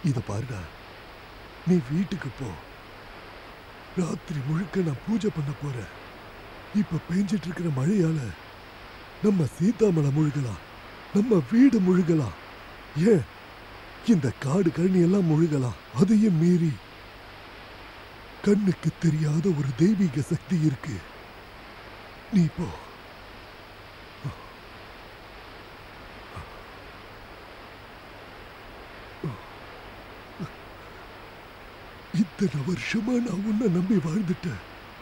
இத பாருடா நீ வீட்டுக்கு போ ராத்திரி முழுக்க நான் பூஜை பண்ண போறேன் இப்ப பெஞ்சிட்டு இருக்கிற மழையால நம்ம சீதாமலை முழுகலாம் நம்ம வீடு முழுகலாம் ஏன் இந்த காடு கழனி எல்லாம் முழுகலாம் அதையும் மீறி கண்ணுக்கு தெரியாத ஒரு தெய்வீக சக்தி இருக்கு நீ போ இத்தனை வருஷமா நான் உன்னை நம்பி வாழ்ந்துட்டேன்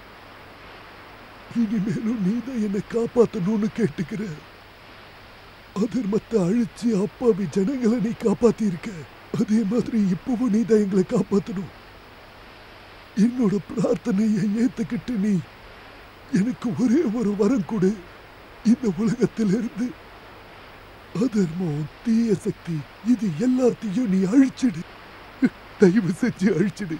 இனிமேலும் நீதான் என்னை காப்பாத்தணும்னு கேட்டுக்கிற அதர்மத்தை அழிச்சு அப்பாவி ஜனங்களை நீ காப்பாத்தி இருக்க அதே மாதிரி இப்பவும் நீதான் எங்களை காப்பாத்தணும் என்னோட பிரார்த்தனையை ஏத்துக்கிட்டு நீ எனக்கு ஒரே ஒரு வரம் கொடு இந்த உலகத்திலிருந்து அதர்மம் தீய சக்தி இது எல்லாத்தையும் நீ அழிச்சிடு தயவு செஞ்சு அழிச்சிடு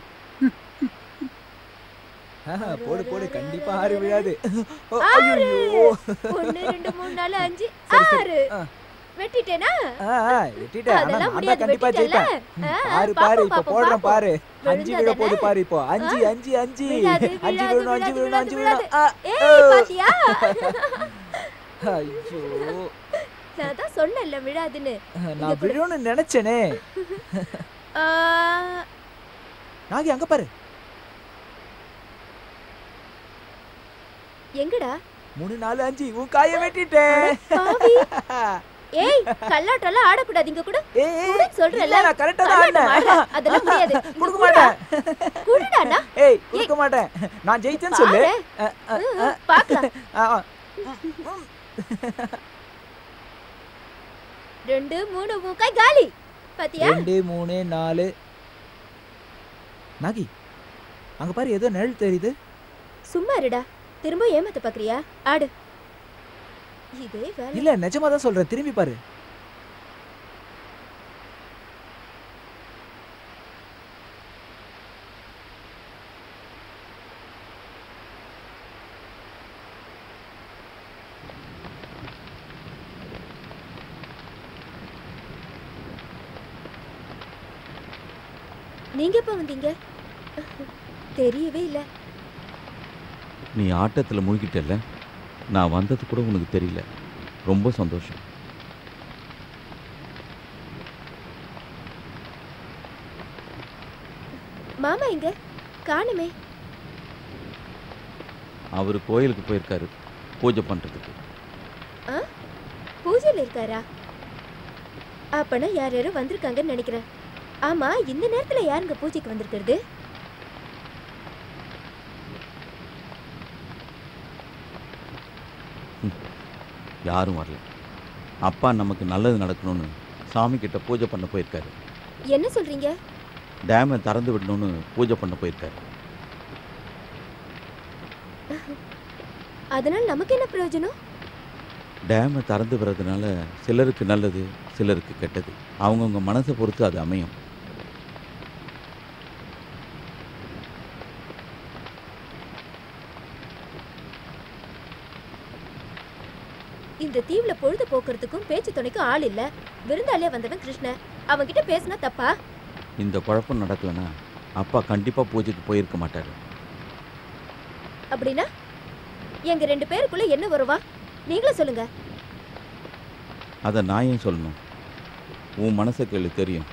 ஆஹா, போடு போடு கண்டிப்பா ஆறு விழாது ஓ, ஆறு ஐயையோ. ஒன்னு ரெண்டு மூணு நாலு அஞ்சு சரி, சரி. ஆறு ஆ. வெட்டிட்டேனா ஆ, ஆ, வெட்டிட்டேன். ஆனா அதெல்லாம் நான் தான் முடியாது, கண்டிப்பா வெட்டிட்டேல்ல? ஜெயிப்பேன். ஆ, ம், பாரு பாப்போம், பாரு இப்ப பாப்போம், போடுறேன் பாப்போம். பாரு அஞ்சு விழ விழுந்தா போது தானே? பாரு இப்போ அஞ்சு ஆ? அஞ்சு அஞ்சு விழாது, அஞ்சு விழாது, விழணும் அஞ்சு விழாது, விழணும் அஞ்சு விழாது. விழணும் ஆ, ஏய், ஓ. பாத்தியா? ஐயோ நான் தான் சொன்னேன்ல விழாதுன்னு நான் விழுன்னு நினைச்சேனே ஆ, நாகி அங்க பாரு எங்கடா மூணு நாலு அஞ்சு உன் காய வெட்டிட்டேன் பாவி. ஏய் கல்லாட்டெல்லாம் ஆடக்கூடாது இங்க கூட ஏய், ஏய், குடுன்னு சொல்றேன்ல இல்ல, நான் correct ஆ தான் கல்லாட்டம் ஆடினேன். ஆடுற. அதெல்லாம் முடியாது இங்க கொடுக்க குடுடா. மாட்டேன் குடுடாண்ணா ஏய் கொடுக்க மாட்டேன் நான் ஜெயிச்சேன்னு சொல்லு பாரு. அ, அ, அ, பாக்கலாம் ஆ, ஆ. ரெண்டு மூணு மூக்காய் காலி பாத்தியா ரெண்டு மூணு நாலு நாகி அங்க பாரு ஏதோ நிழல் தெரியுது சும்மா இருடா திரும்ப ஏமாத்த பாக்குறியா ஆடு இதே வேலை இல்ல நிஜமா தான் சொல்றேன் திரும்பி பாரு நீங்க எப்ப வந்தீங்க தெரியவே இல்ல நீ ஆட்டத்தில் மூழ்கிட்டல்ல நான் வந்தது கூட உனக்கு தெரியல ரொம்ப சந்தோஷம் மாமா எங்க காணுமே அவர் கோயிலுக்கு போயிருக்காரு பூஜை பண்ணுறதுக்கு ஆ பூஜையில இருக்காரா அப்பனா யார் யாரும் வந்திருக்காங்கன்னு நினைக்கிறேன் ஆமா இந்த நேரத்துல யாருங்க பூஜைக்கு வந்திருக்கிறது யாரும் வரல அப்பா நமக்கு நல்லது நடக்கணும்னு சாமி கிட்ட பூஜை பண்ண போயிருக்காரு என்ன சொல்றீங்க டேமை திறந்து விடணும்னு பூஜை பண்ண போயிருக்காரு அதனால நமக்கு என்ன பிரயோஜனம் டேமை திறந்து விடுறதுனால சிலருக்கு நல்லது சிலருக்கு கெட்டது அவங்கவுங்க மனசை பொறுத்து அது அமையும் இந்த தீவுல பொழுது போக்குறதுக்கும் பேச்சு துணைக்கும் ஆள் இல்ல விருந்தாளியா வந்தவன் கிருஷ்ணன் அவன்கிட்ட பேசினா தப்பா இந்த குழப்பம் நடக்கலைன்னா அப்பா கண்டிப்பாக பூஜைக்கு போயிருக்க மாட்டாரு அப்படின்னா எங்க ரெண்டு பேருக்குள்ள என்ன வருவா நீங்களும் சொல்லுங்க அதை நான் ஏன் சொல்லணும் உன் மனசை கேளு தெரியும்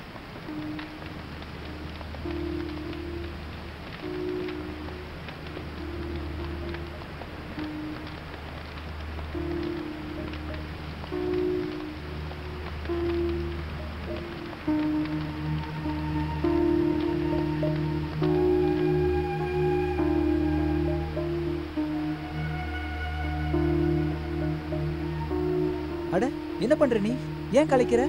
அட என்ன பண்ற நீ ஏன் கலைக்கிற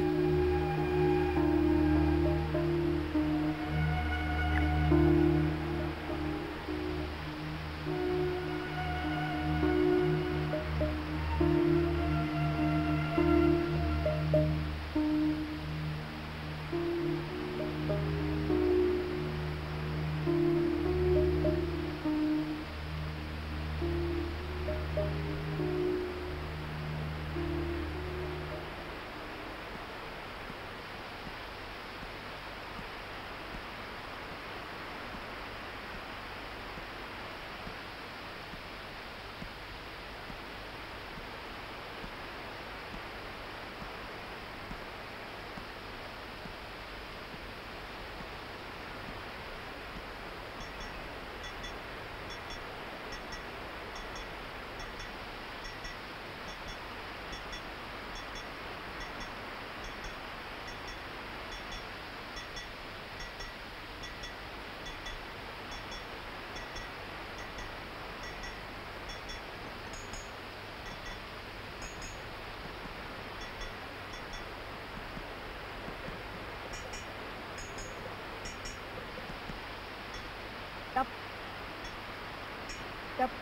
டப்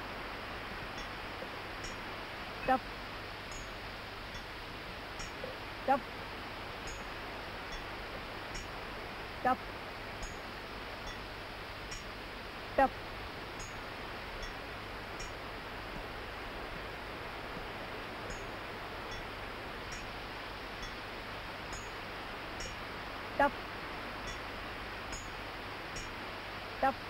டப் டப் டப் டப் டப் டப்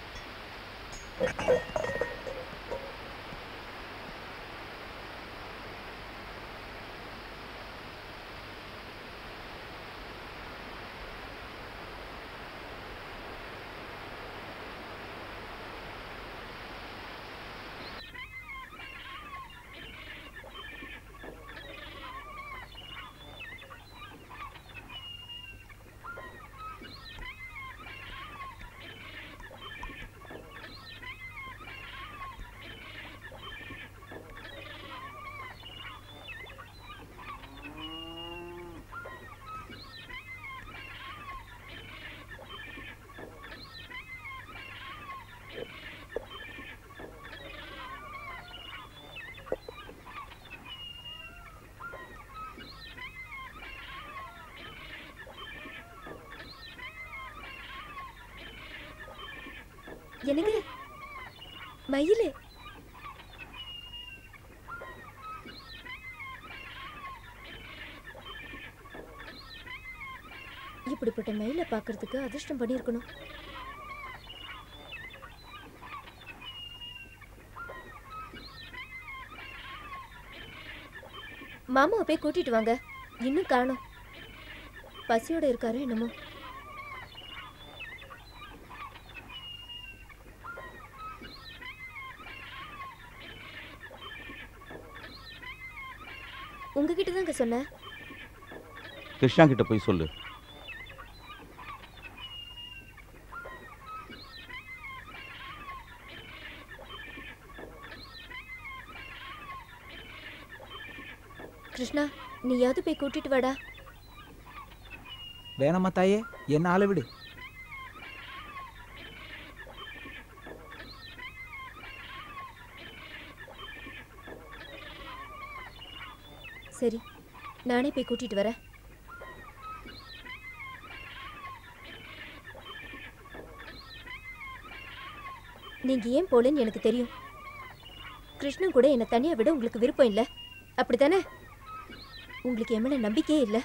எனக்கு மயிலு இப்படிப்பட்ட மயிலை பார்க்கறதுக்கு அதிர்ஷ்டம் பண்ணியிருக்கணும் மாமாவை போய் கூட்டிட்டு வாங்க இன்னும் காணோம் பசியோட இருக்காரு என்னமோ உங்ககிட்ட தாங்க சொன்னேன் கிருஷ்ணா கிட்ட போய் சொல்லு கிருஷ்ணா நீயாவது போய் கூட்டிட்டு வாடா வேணாமா தாயே என்ன ஆள விடு சரி நானே போய் கூட்டிட்டு வரேன் நீங்க ஏன் போலன்னு எனக்கு தெரியும் கிருஷ்ணன் கூட என்னை தனியா விட உங்களுக்கு விருப்பம் இல்ல அப்படித்தானே உங்களுக்கு என் மேல நம்பிக்கையே இல்ல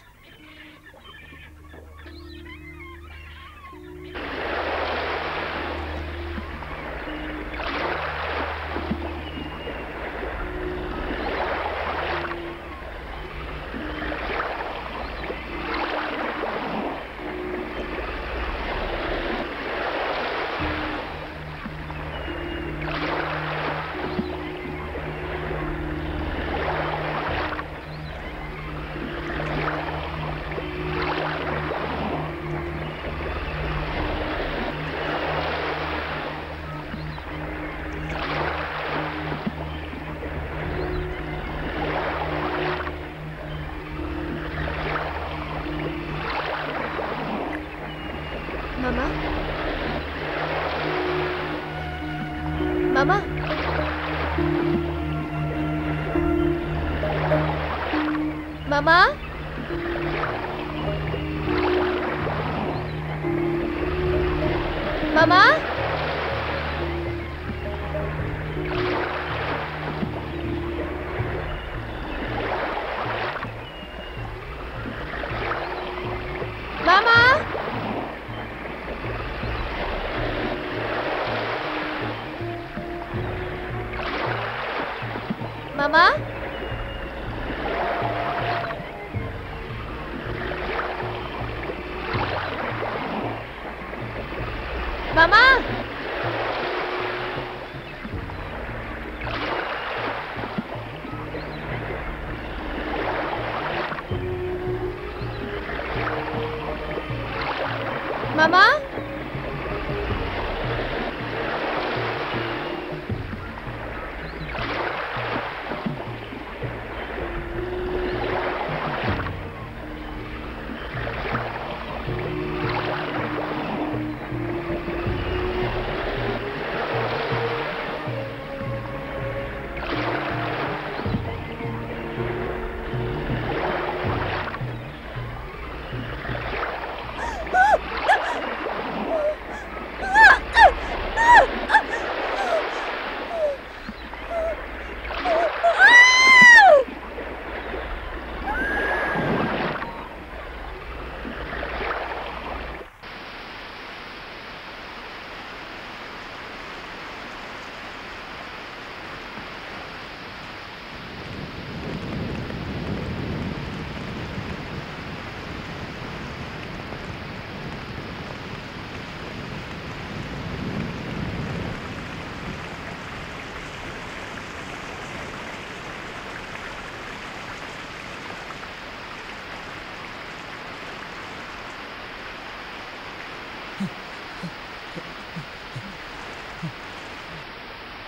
மாமா மாமா மாமா மாமா மாமா மாமா மாமா மாமா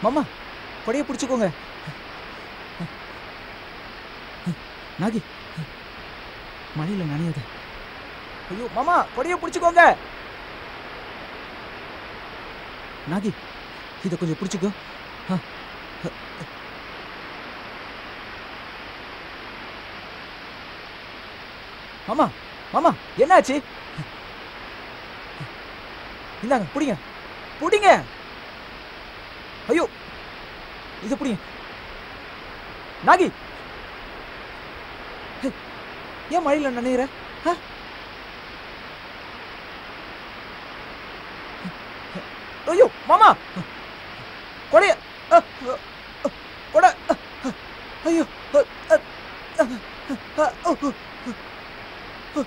மாமா கொடைய பிடிச்சுக்கோங்க நாகி மழையில நனையாத ஐயோ மாமா கொடைய பிடிச்சுக்கோங்க நாகி இத கொஞ்சம் பிடிச்சுக்கோ ஆ, அ, அ. மாமா மாமா என்னாச்சு இந்தாங்க பிடிங்க பிடிங்க ஐயோ இது பிடிங்க நாகி ஹே, ஏன் மழையில நனையிற ஆ? ஐயோ மாமா கொடைய அ, அ, அ, கொடை அ, அ, ஐயோ அ, அ, அ, அ, அ, அ, அ.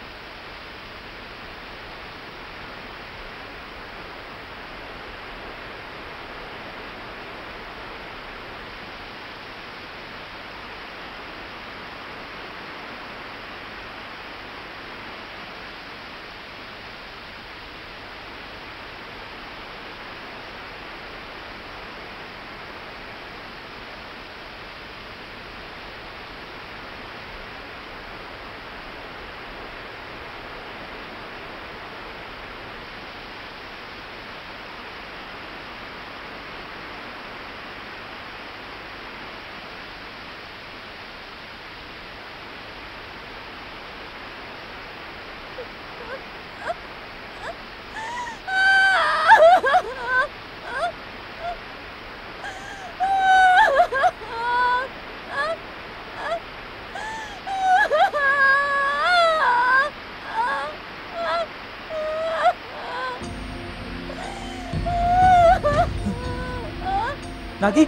நாகி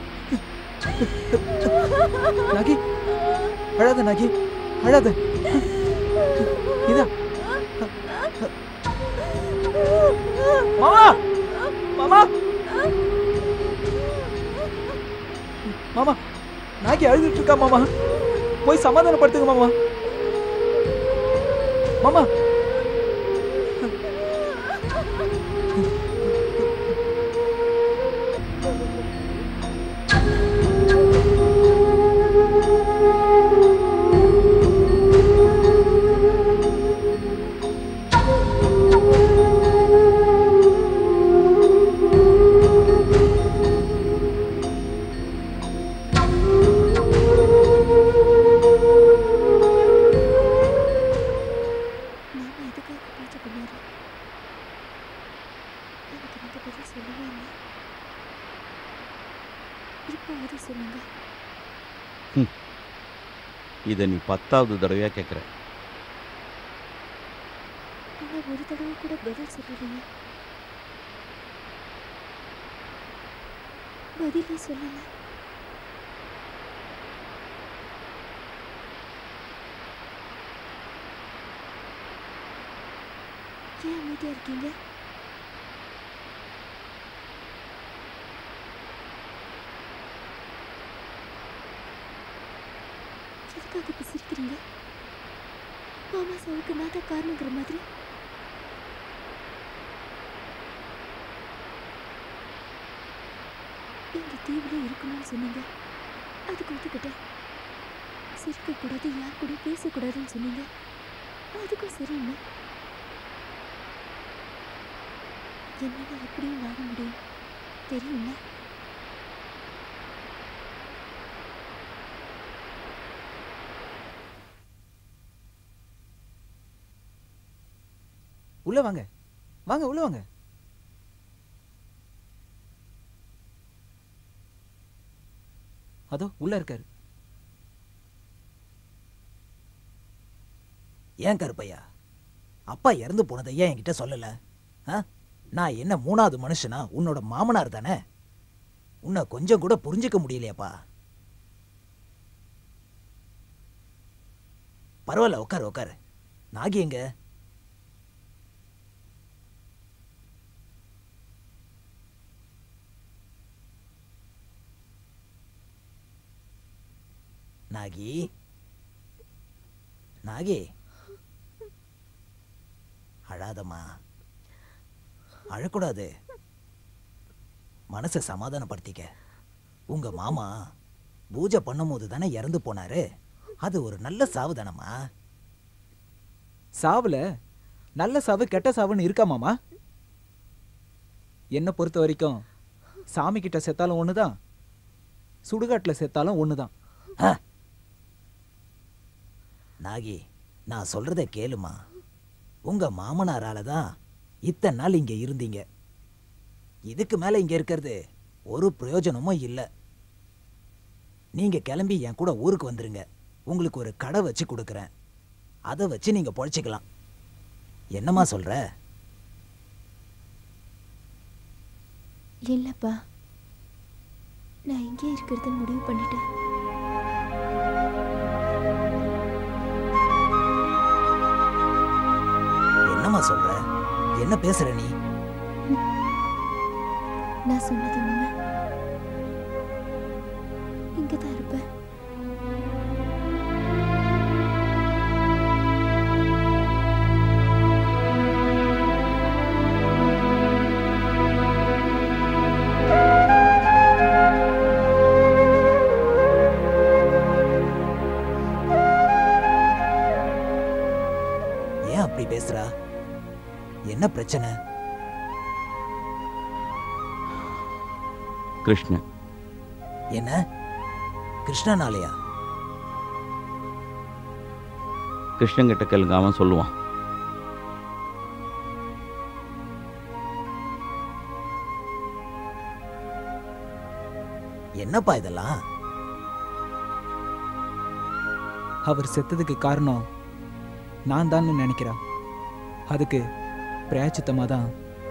நாகி அழாத நாகி அழாத இதா மாமா மாமா மாமா நாகி அழுதுட்டு இருக்கா மாமா போய் சமாதானப்படுத்துங்க மாமா மாமா மாமா எதுக்காக பூஜை பண்ணாரு எனக்கு ரெண்டு பதில் சொல்லவே இல்லை இப்போ அது சொல்லுங்க இதை நீ பத்தாவது தடவையாக கேட்குற ஆனா ஒரு தடவை கூட பதில் சொல்லலையே பதிலே சொல்லல ஏன் அமைதியா இருக்கீங்க எதுக்காக இப்ப சிரிக்கிறீங்க மாமா சாவுக்கு நான் தான் காரணங்கிற மாதிரி இந்த தீவுல இருக்கணும்னு சொன்னீங்க அதுக்கு ஒத்துக்கிட்டேன் சிரிக்கக்கூடாது யார் கூட பேசக்கூடாதுன்னு சொன்னீங்க அதுக்கும் சரியில்லை என்னால எப்படியும் வாழ முடியும் தெரியும்ல உள்ள வாங்க வாங்க உள்ள வாங்க அதோ உள்ள இருக்காரு ஏன் கருப்பையா அப்பா இறந்து போனதை ஏன் என்கிட்ட சொல்லல ஆ? நான் என்ன மூணாவது மனுஷனா உன்னோட மாமனார் தானே உன்னை கொஞ்சம் கூட புரிஞ்சுக்க முடியலையாப்பா பரவாயில்ல உட்காரு உட்காரு நாகி எங்க நாகி நாகி அழாதம்மா அழக்கூடாது மனசை சமாதானப்படுத்திக்க உங்க மாமா பூஜை பண்ணும்போது தானே இறந்து போனாரு அது ஒரு நல்ல சாவு தானம்மா சாவுல நல்ல சாவு கெட்ட சாவுன்னு இருக்கா மாமா என்னை பொறுத்த வரைக்கும் சாமி கிட்ட செத்தாலும் ஒண்ணுதான் சுடுகாட்டுல செத்தாலும் ஒண்ணுதான் நாகி நான் சொல்றத கேளுமா உங்க மாமனாரால தான் இத்தனை நாள் இங்க இருந்தீங்க இதுக்கு மேல இங்க இருக்கிறது ஒரு பிரயோஜனமும் இல்ல நீங்க கிளம்பி என் கூட ஊருக்கு வந்துருங்க உங்களுக்கு ஒரு கடை வச்சு கொடுக்குறேன் அதை வச்சு நீங்க பொழைச்சிக்கலாம் என்னம்மா சொல்ற இல்லப்பா நான் இங்கே இருக்கிறது முடிவு பண்ணிட்டேன் என்னம்மா சொல்ற என்ன பேசுற நீ நான் சொன்னது உண்மை இங்கே தான் இருப்பேன் ஏன் அப்படி பேசுறா என்ன பிரச்சனை கிருஷ்ணன் என்ன கிருஷ்ணனாலயா கிருஷ்ணன் கிட்ட கேளுங்க அவன் சொல்லுவான் என்னப்பா இதெல்லாம் அவர் செத்ததுக்கு காரணம் நான் தான் நினைக்கிறேன் அதுக்கு பிராயச்சித்தமாக தான்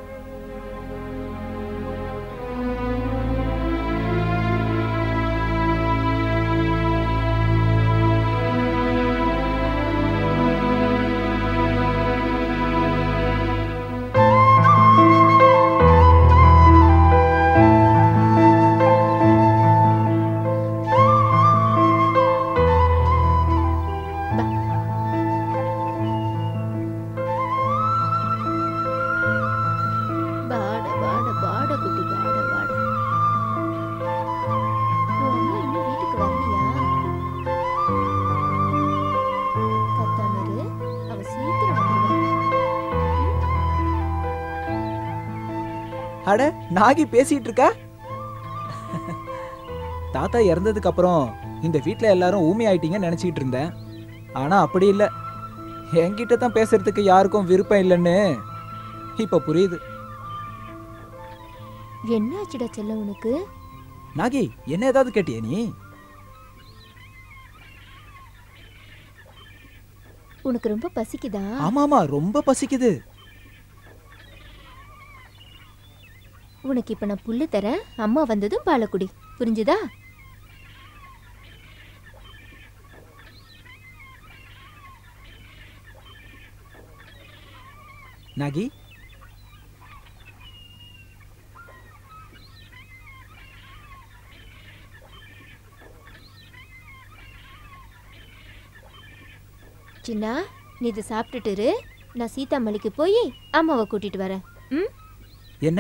வாட வாட வாட குட்டி வாட வாட உன் அம்மா இன்னும் வீட்டுக்கு வரலையா கத்தாம இரு அவ சீக்கிரம் வந்துருவா அட நாகி பேசிட்டு இருக்கா தாத்தா இறந்ததுக்கு அப்புறம் இந்த வீட்ல எல்லாரும் ஊமை ஆயிட்டீங்கன்னு நினைச்சிட்டு இருந்தேன் ஆனா அப்படி இல்ல என்கிட்ட தான் பேசுறதுக்கு யாருக்கும் விருப்பம் இல்லைன்னு இப்ப புரியுது என்ன ஆச்சுடா செல்லம் உனக்கு நாகி என்ன ஏதாவது கேட்டியா நீ உனக்கு ரொம்ப பசிக்குதா ஆமா ஆமா ரொம்ப பசிக்குது உனக்கு இப்ப நான் புல்லு தரேன் அம்மா வந்ததும் பாலை குடி புரிஞ்சுதா நாகி சின்னா நீ இதை சாப்பிட்டுட்டு இரு. நான் சீதாமலைக்கு போய் அம்மாவை கூட்டிட்டு வரேன் ம் என்ன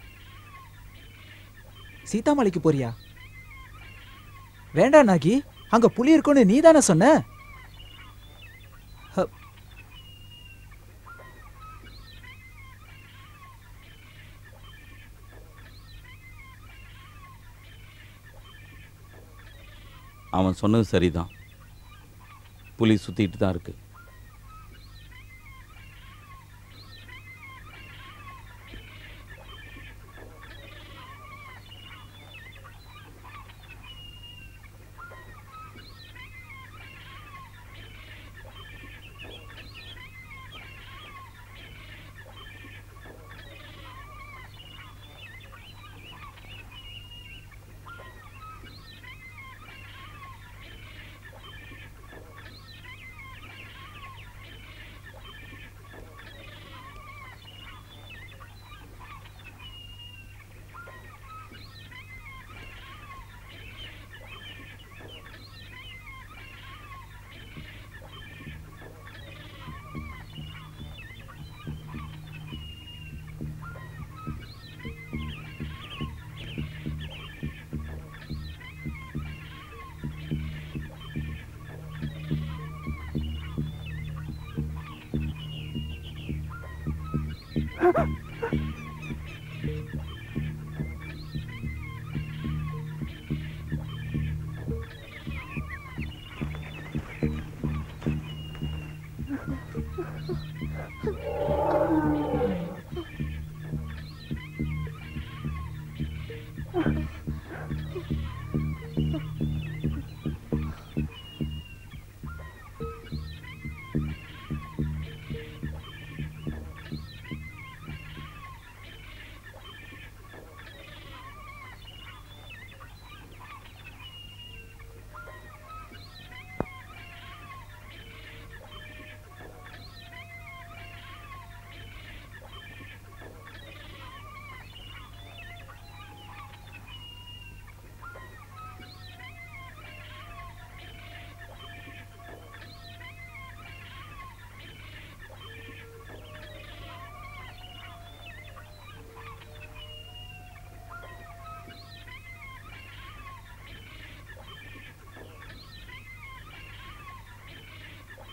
சீதாமலைக்கு போறியா வேண்டாம் நாகி அங்க புலி இருக்குன்னு நீ தானே சொன்ன ஹ, அவன் சொன்னது சரிதான் புலி சுத்திட்டு தான் இருக்கு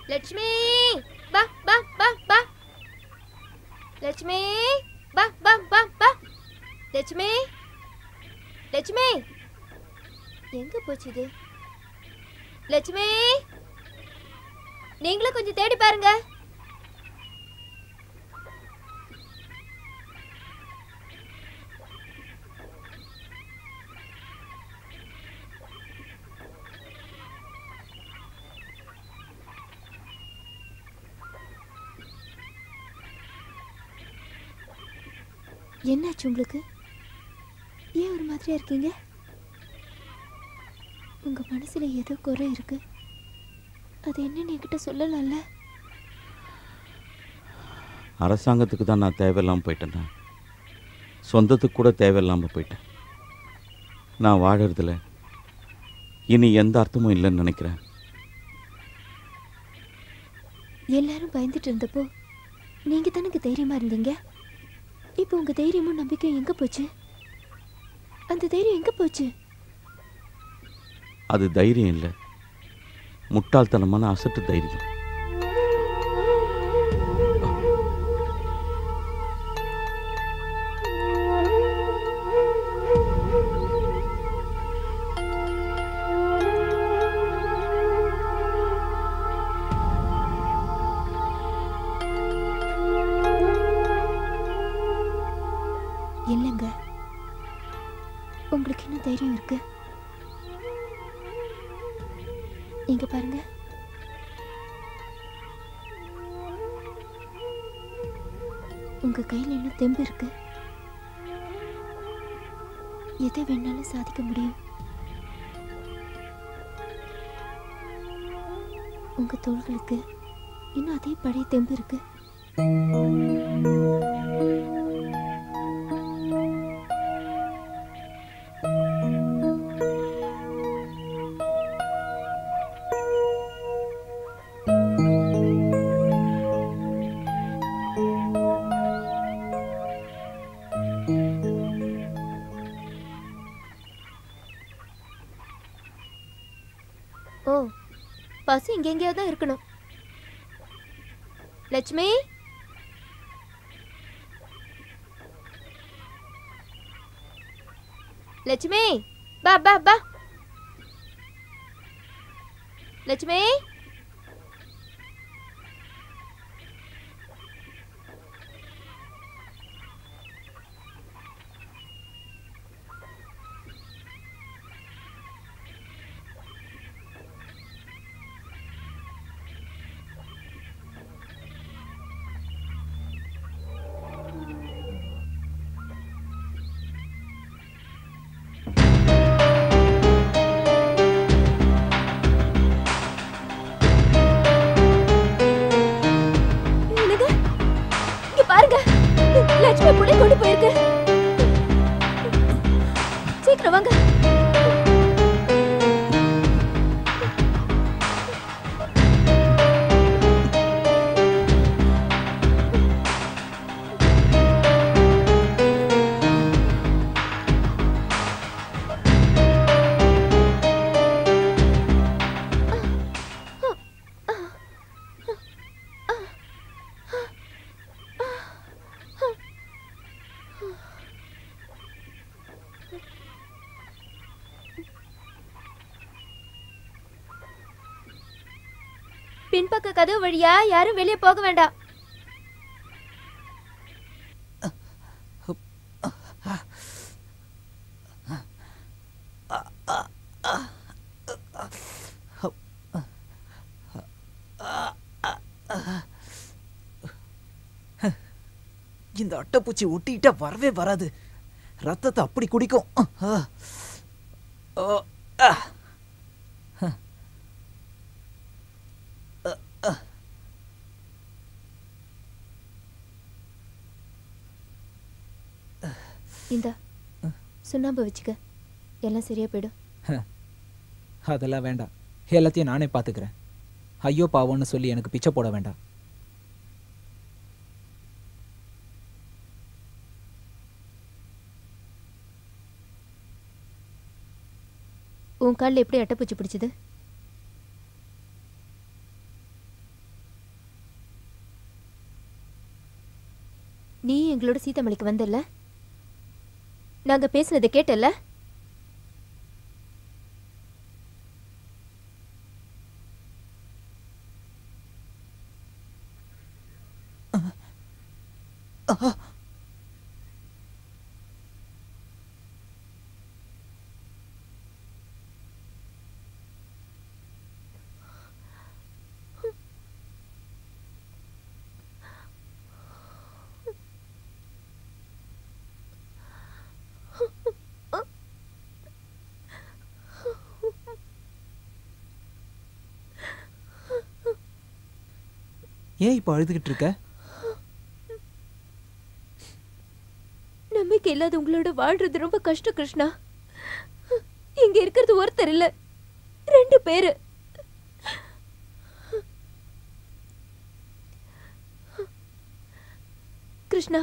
லட்சுமி பா பா பா பா லட்சுமி பா பா பா பா லட்சுமி லட்சுமி எங்க போச்சு இது லட்சுமி நீங்களும் கொஞ்சம் தேடி பாருங்க என்னாச்சு உங்களுக்கு ஏன் ஒரு மாதிரியா இருக்கீங்க உங்க மனசுல ஏதோ குறை இருக்கு அது என்னன்னு என்கிட்ட சொல்லலாம்ல அரசாங்கத்துக்கு தான் நான் தேவையில்லாமல் போயிட்டேன்னா சொந்தத்துக்கு கூட தேவையில்லாமல் போயிட்டேன் நான் வாழறதுல இனி எந்த அர்த்தமும் இல்லைன்னு நினைக்கிறேன் எல்லாரும் பயந்துட்டு இருந்தப்போ நீங்க தானே தைரியமா இருந்தீங்க இப்போ உங்க தைரியமும் நம்பிக்கையும் எங்க போச்சு அந்த தைரியம் எங்க போச்சு அது தைரியம் இல்லை முட்டாள்தனமான அசட்டு தைரியம் இல்லைங்க உங்களுக்கு என்ன தைரியம் இருக்கு இங்க பாருங்க உங்க கையில என்ன தெம்பு இருக்கு எதை வேணாலும் சாதிக்க முடியும் உங்க தோள்களுக்கு இன்னும் அதே பழைய தெம்பு இருக்கு ஓ பசு இங்க எங்கேயோ தான் இருக்கணும் லட்சுமி லட்சுமி பா பா பா லட்சுமி என்னது இங்க பாருங்க லட்சுமி புள்ளி கொண்டு போயிருக்கு சீக்கிரம் வாங்க பின்பக்க கதவு வழியா யாரும் வெளியே போக வேண்டாம் இந்த அட்டைப்பூச்சி ஒட்டிக்கிட்டா வரவே வராது ரத்தத்தை அப்படி குடிக்கும் ஆ. ஓ, ஆ. இந்த சுண்ணாம்பு வச்சுக்க எல்லாம் சரியா போயிடும் அதெல்லாம் வேண்டாம் எல்லாத்தையும் நானே பார்த்துக்கிறேன் ஐயோ பாவம்னு சொல்லி எனக்கு பிச்சை போட வேண்டாம் உன் காலில் எப்படி அட்டைப்பூச்சி பிடிச்சது நீ எங்களோட சீதாமலைக்கு வந்தல்ல நாங்க பேசுனதை கேட்டல்ல ஏன் இப்போ அழுதுகிட்டு இருக்க நம்பிக்கை இல்லாத உங்களோட வாழ்றது ரொம்ப கஷ்டம் கிருஷ்ணா இங்க இருக்கிறது ஒருத்தர் இல்ல ரெண்டு பேரு கிருஷ்ணா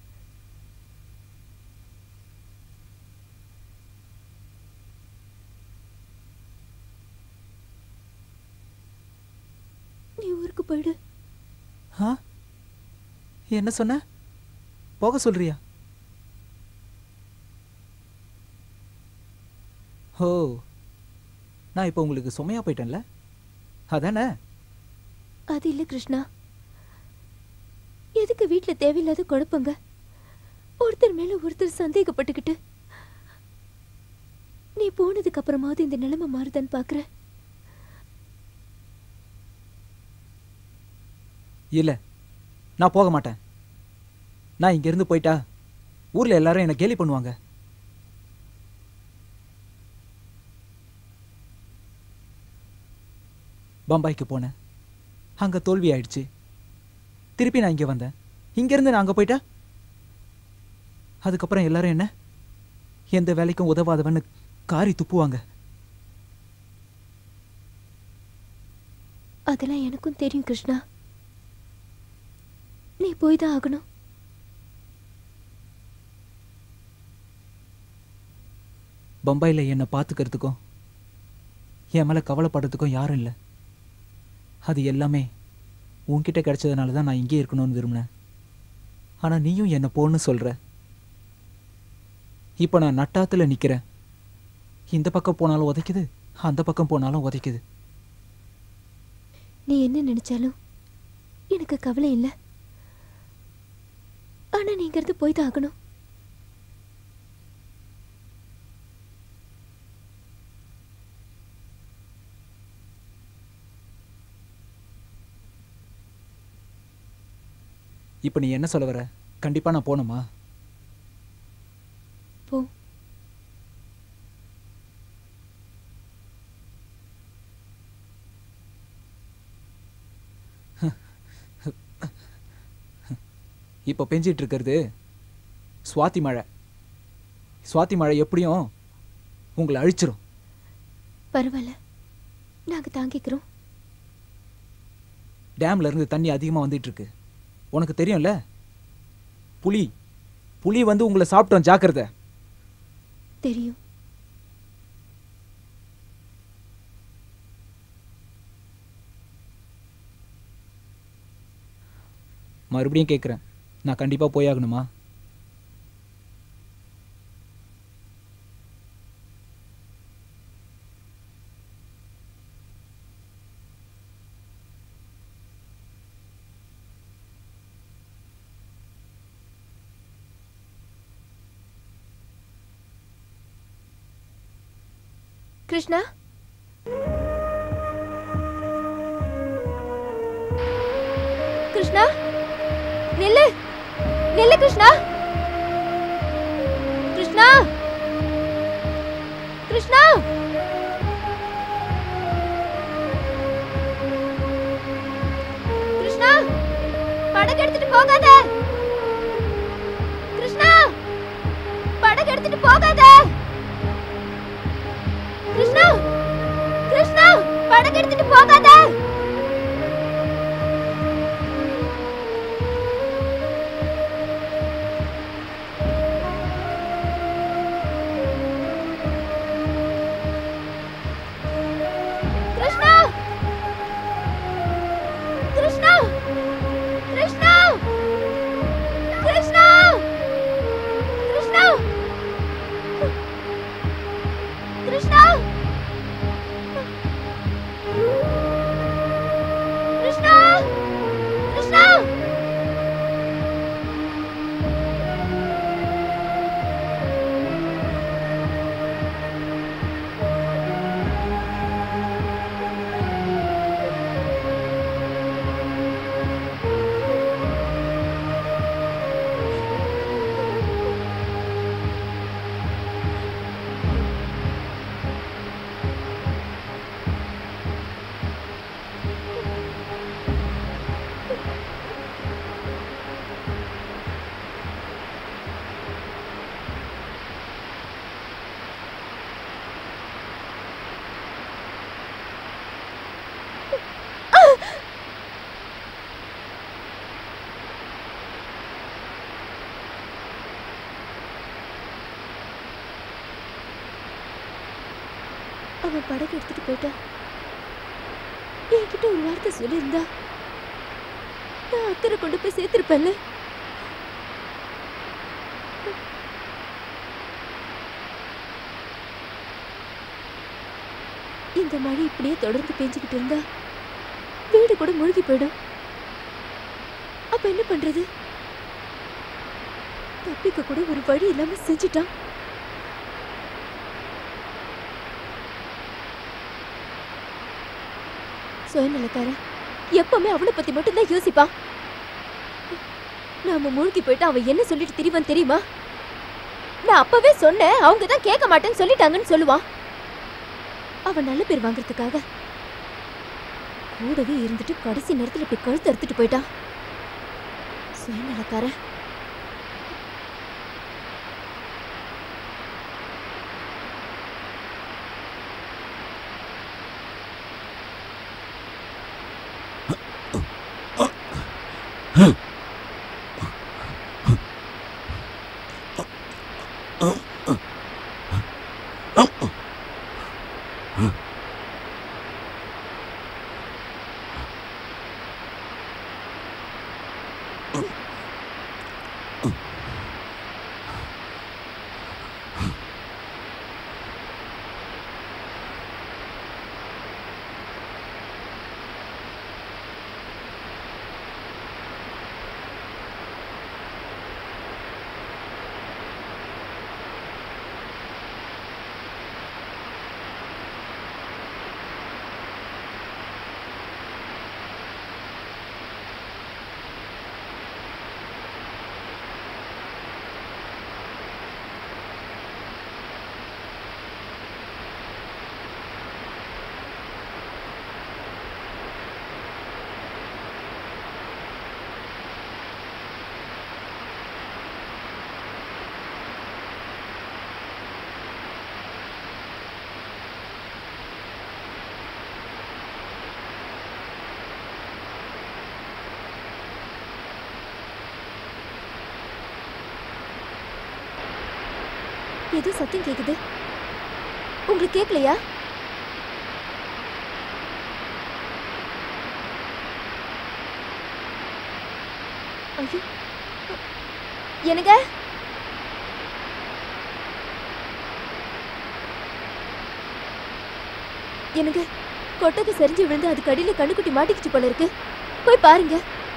நீ ஊருக்கு போயிடு ஆ என்ன சொன்ன போக சொல்றியா ஓ நான் இப்போ உங்களுக்கு சுமையா போயிட்டேன்ல அதானே அது இல்ல கிருஷ்ணா எதுக்கு வீட்ல தேவையில்லாத குழப்பங்க ஒருத்தர் மேல ஒருத்தர் சந்தேகப்பட்டுக்கிட்டு நீ போனதுக்கு அப்புறமாவது இந்த நிலைமை மாறுதான்னு பாக்குற இல்ல நான் போக மாட்டேன் நான் இங்க இருந்து போயிட்டா ஊர்ல எல்லாரும் என்ன கேலி பண்ணுவாங்க பம்பாய்க்கு போனேன் அங்க தோல்வி ஆயிடுச்சு திருப்பி நான் இங்க வந்தேன் இங்க இருந்து நான் அங்க போயிட்டா அதுக்கப்புறம் எல்லாரும் என்ன எந்த வேலைக்கும் உதவாதவன்னு காரி துப்புவாங்க அதெல்லாம் எனக்கும் தெரியும் கிருஷ்ணா நீ போய் தான் ஆகணும் பம்பாயில் என்னை பார்த்துக்கிறதுக்கும் என் மேலே கவலைப்படுறதுக்கும் யாரும் இல்லை அது எல்லாமே உன்கிட்ட கிடைச்சதுனால தான் நான் இங்கே இருக்கணும்னு விரும்பினேன் ஆனால் நீயும் என்னை போன்னு சொல்கிற இப்போ நான் நட்டாத்தில் நிற்கிறேன் இந்த பக்கம் போனாலும் உதைக்குது அந்த பக்கம் போனாலும் உதைக்குது நீ என்ன நினைச்சாலும் எனக்கு கவலை இல்லை ஆனா நீ இங்கிருந்து போய் தான் ஆகணும் இப்போ நீ என்ன சொல்ல வர கண்டிப்பாக நான் போகணுமா போ இப்போ பெஞ்சிட்டு இருக்கிறது சுவாதி மழை சுவாதி மழை எப்படியும் உங்களை அழிச்சிரும் பரவாயில்ல நாங்க தாங்கிக்கிறோம் டேம்ல இருந்து தண்ணி அதிகமாக வந்துட்டு இருக்கு உனக்கு தெரியும்ல புலி புலி வந்து உங்களை சாப்பிட்டோம் ஜாக்கிரதை தெரியும் மறுபடியும் கேட்குறேன் நான் கண்டிப்பாக போயாகணுமா கிருஷ்ணா கிருஷ்ணா நில்லு நில்லு கிருஷ்ணா கிருஷ்ணா கிருஷ்ணா கிருஷ்ணா படகு எடுத்துட்டு போகாத கிருஷ்ணா படகு எடுத்துட்டு போகாத கிருஷ்ணா கிருஷ்ணா படகு எடுத்துட்டு போகாத கிருஷ்ணா கிருஷ்ணா கிருஷ்ணா கிருஷ்ணா அவன் படகு எடுத்துட்டு போயிட்டான் என்கிட்ட ஒரு வார்த்தை சொல்லியிருந்தா நான் அக்கறை கொண்டு போய் சேர்த்திருப்பேன்ல இந்த மழை இப்படியே தொடர்ந்து பெஞ்சுக்கிட்டு இருந்தா வீடு கூட மூழ்கி போயிடும் அப்ப என்ன பண்றது தப்பிக்க கூட ஒரு வழி இல்லாம செஞ்சுட்டான் சுயநலக்காரன் எப்பவுமே அவனை பத்தி மட்டும்தான் யோசிப்பான் நாம மூழ்கி போயிட்டு அவன் என்ன சொல்லிட்டு திரிவான் தெரியுமா நான் அப்பவே சொன்னேன் அவங்க தான் கேட்க மாட்டேன்னு சொல்லிட்டாங்கன்னு சொல்லுவான் அவன் நல்ல பேர் வாங்குறதுக்காக கூடவே இருந்துட்டு கடைசி நேரத்துல இப்படி கழுத்து அறுத்துட்டு போயிட்டான் சுயநலக்காரன் ஏதோ சத்தம் கேக்குது உங்களுக்கு கேட்கலையா ஐயோ என்னங்க என்னங்க கொட்டகை சரிஞ்சு விழுந்து அதுக்கு அடியில கண்ணுக்குட்டி மாட்டிக்கிச்சு போல இருக்கு போய் பாருங்க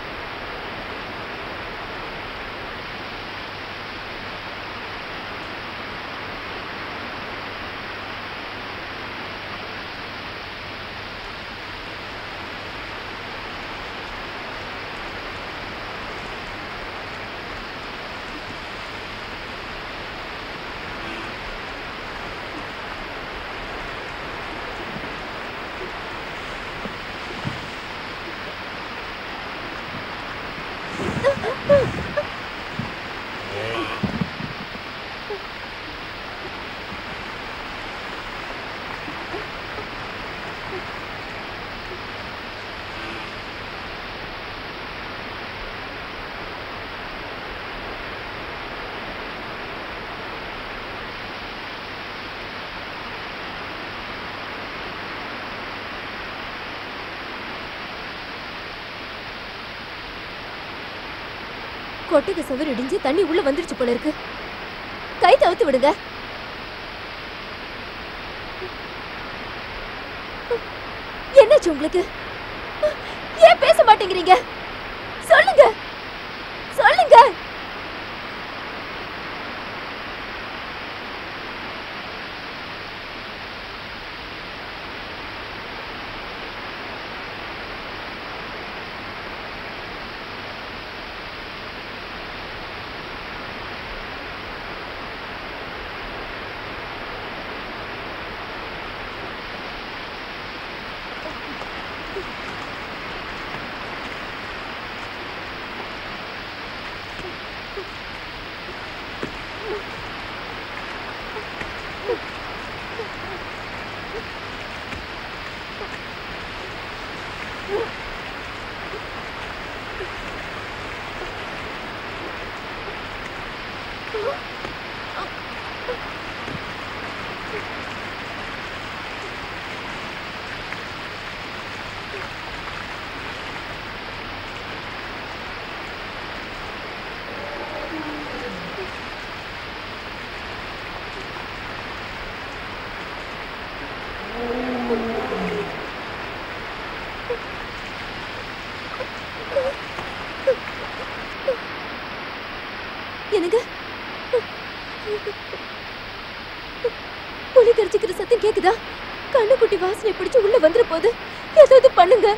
கொட்டகை சவர் இடிஞ்சு தண்ணி உள்ள வந்துருச்சு போல இருக்கு கை தவிர்த்து விடுங்க என்னாச்சு உங்களுக்கு ஏன் பேச மாட்டேங்கிறீங்க சொல்லுங்க சொல்லுங்க எனக்கு புலி கரிச்சிக்கிற சத்தம் கேக்குதா கண்ணுக்குட்டி வாசனை பிடிச்சு உள்ள வந்துட போகுது ஏதாவது பண்ணுங்க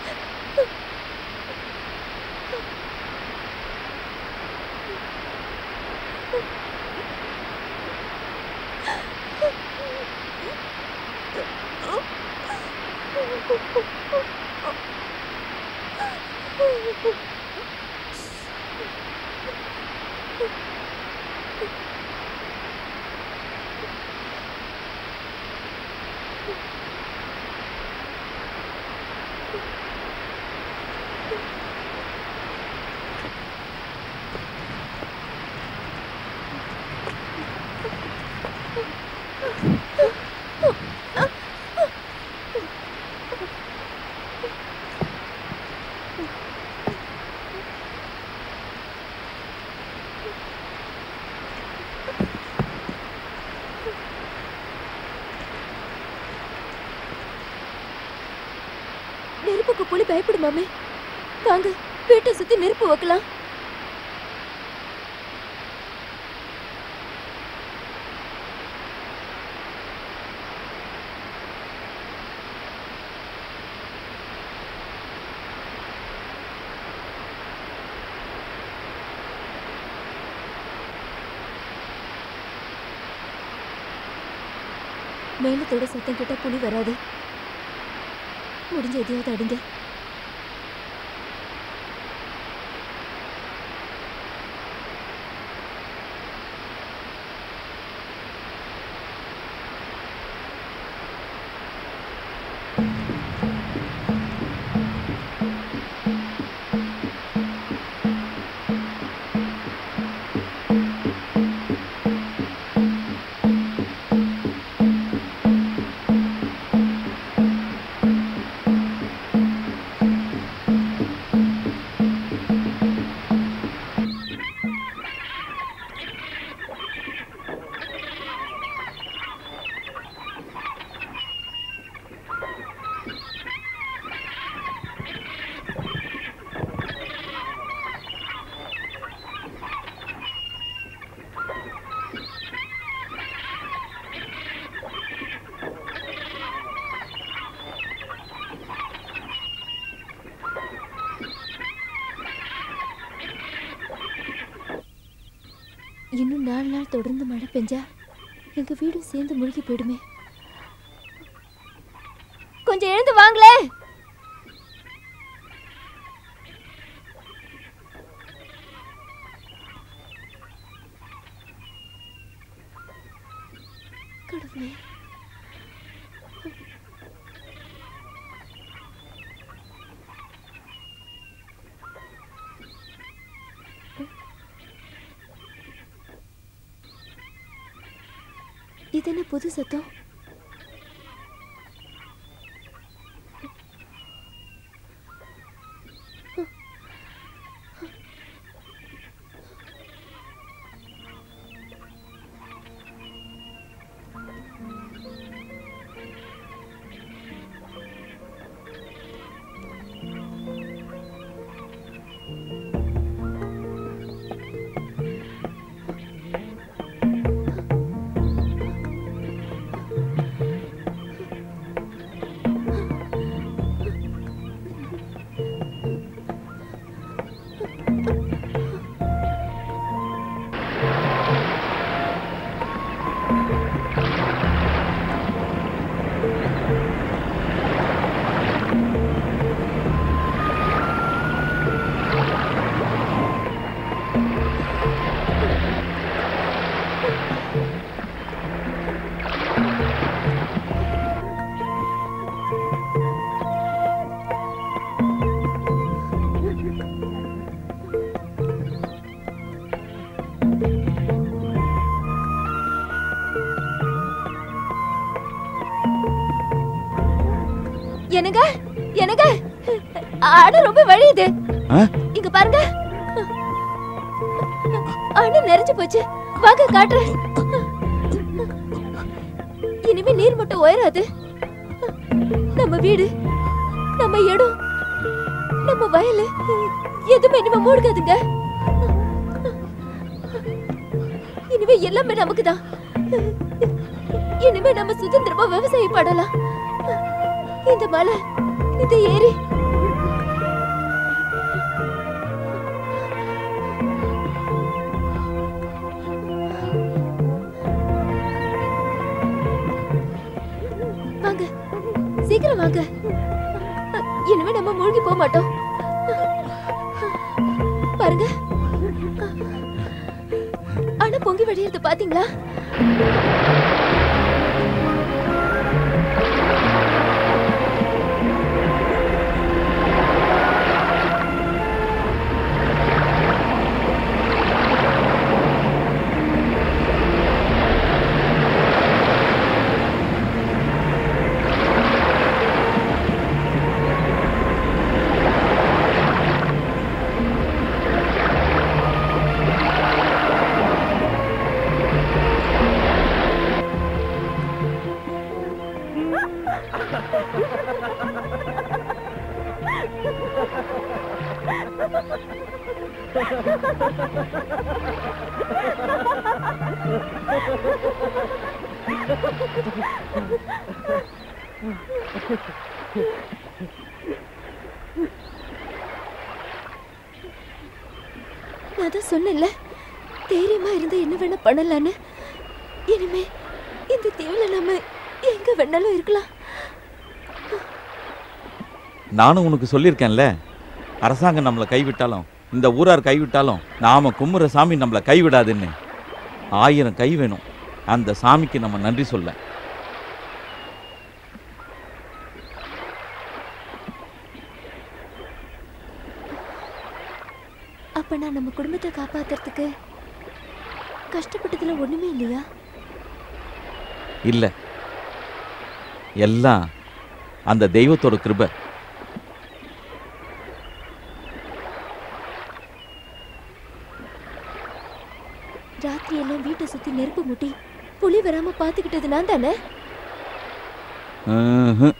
நெருப்புக்கு புலி பயப்படுமாமே வாங்க வீட்டை சுத்தி நெருப்பு வைக்கலாம் மேலத்தோட சத்தம் கேட்டா புலி வராது முடிஞ்ச எதையாவது அடிங்க இன்னும் நாலு நாள் தொடர்ந்து மழை பெஞ்சா எங்க வீடும் சேர்ந்து முழுகி போயிடுமே கொஞ்சம் எழுந்து வாங்களே கடவுளே இது என்ன புது சத்தம் என்னங்க என்னங்க அணை ரொம்ப வழியுது ஆ? இங்க பாருங்க அணை நிறைஞ்சு போச்சு வாங்க காட்டுறேன் இனிமே நீர் மட்டும் உயராது நம்ம வீடு நம்ம இடம் நம்ம வயலு எதுவுமே இனிமே மூழ்காதுங்க இனிமே எல்லாமே நமக்கு தான் இனிமே நம்ம சுதந்திரமா விவசாயம் பண்ணலாம் இந்த மலை இந்த ஏரி வாங்க சீக்கிரம் வாங்க இனிமே நம்ம மூழ்கி போக மாட்டோம் பாருங்க ஆனா பொங்கி வழியறது பாத்தீங்களா நான் தான் சொன்னேன்ல தைரியமா இருந்தா என்ன வேணா பண்ணலான்னு இனிமே இந்த தீவுல நம்ம எங்க வேணாலும் இருக்கலாம் நானும் உனக்கு சொல்லியிருக்கேன்ல அரசாங்கம் நம்மளை கைவிட்டாலும் இந்த ஊரார் கைவிட்டாலும் நாம கும்புற சாமி நம்மளை கைவிடாதுன்னு ஆயிரம் கை வேணும் அந்த சாமிக்கு நம்ம நன்றி சொல்ல அப்ப நான் நம்ம குடும்பத்தை காப்பாத்துறதுக்கு கஷ்டப்பட்டதுல ஒண்ணுமே இல்லையா இல்லை எல்லாம் அந்த தெய்வத்தோட கிருபை ராத்திரி எல்லாம் வீட்டை சுத்தி நெருப்பு முட்டி புலி வராம பாத்துக்கிட்டது நான் தானே ம்ஹும்.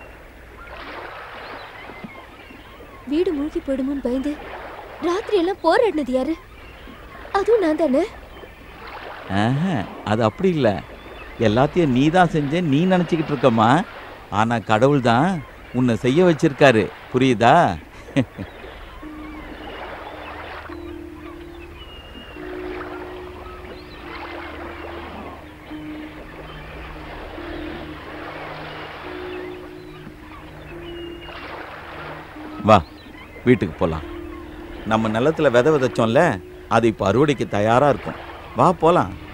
வீடு மூழ்கி போயிடுமோன்னு பயந்து ராத்திரி எல்லாம் போராடினது யாரு அதுவும் நான் தானே ஆஹா, அது அப்படி இல்லை எல்லாத்தையும் நீ தான் செஞ்ச நீ நினச்சிக்கிட்டு இருக்கம்மா ஆனால் கடவுள் தான் உன்னை செய்ய வச்சிருக்காரு புரியுதா வா வீட்டுக்கு போகலாம் நம்ம நிலத்துல விதை விதைச்சோம்ல அது இப்போ அறுவடைக்கு தயாராக இருக்கும் வா போகலாம்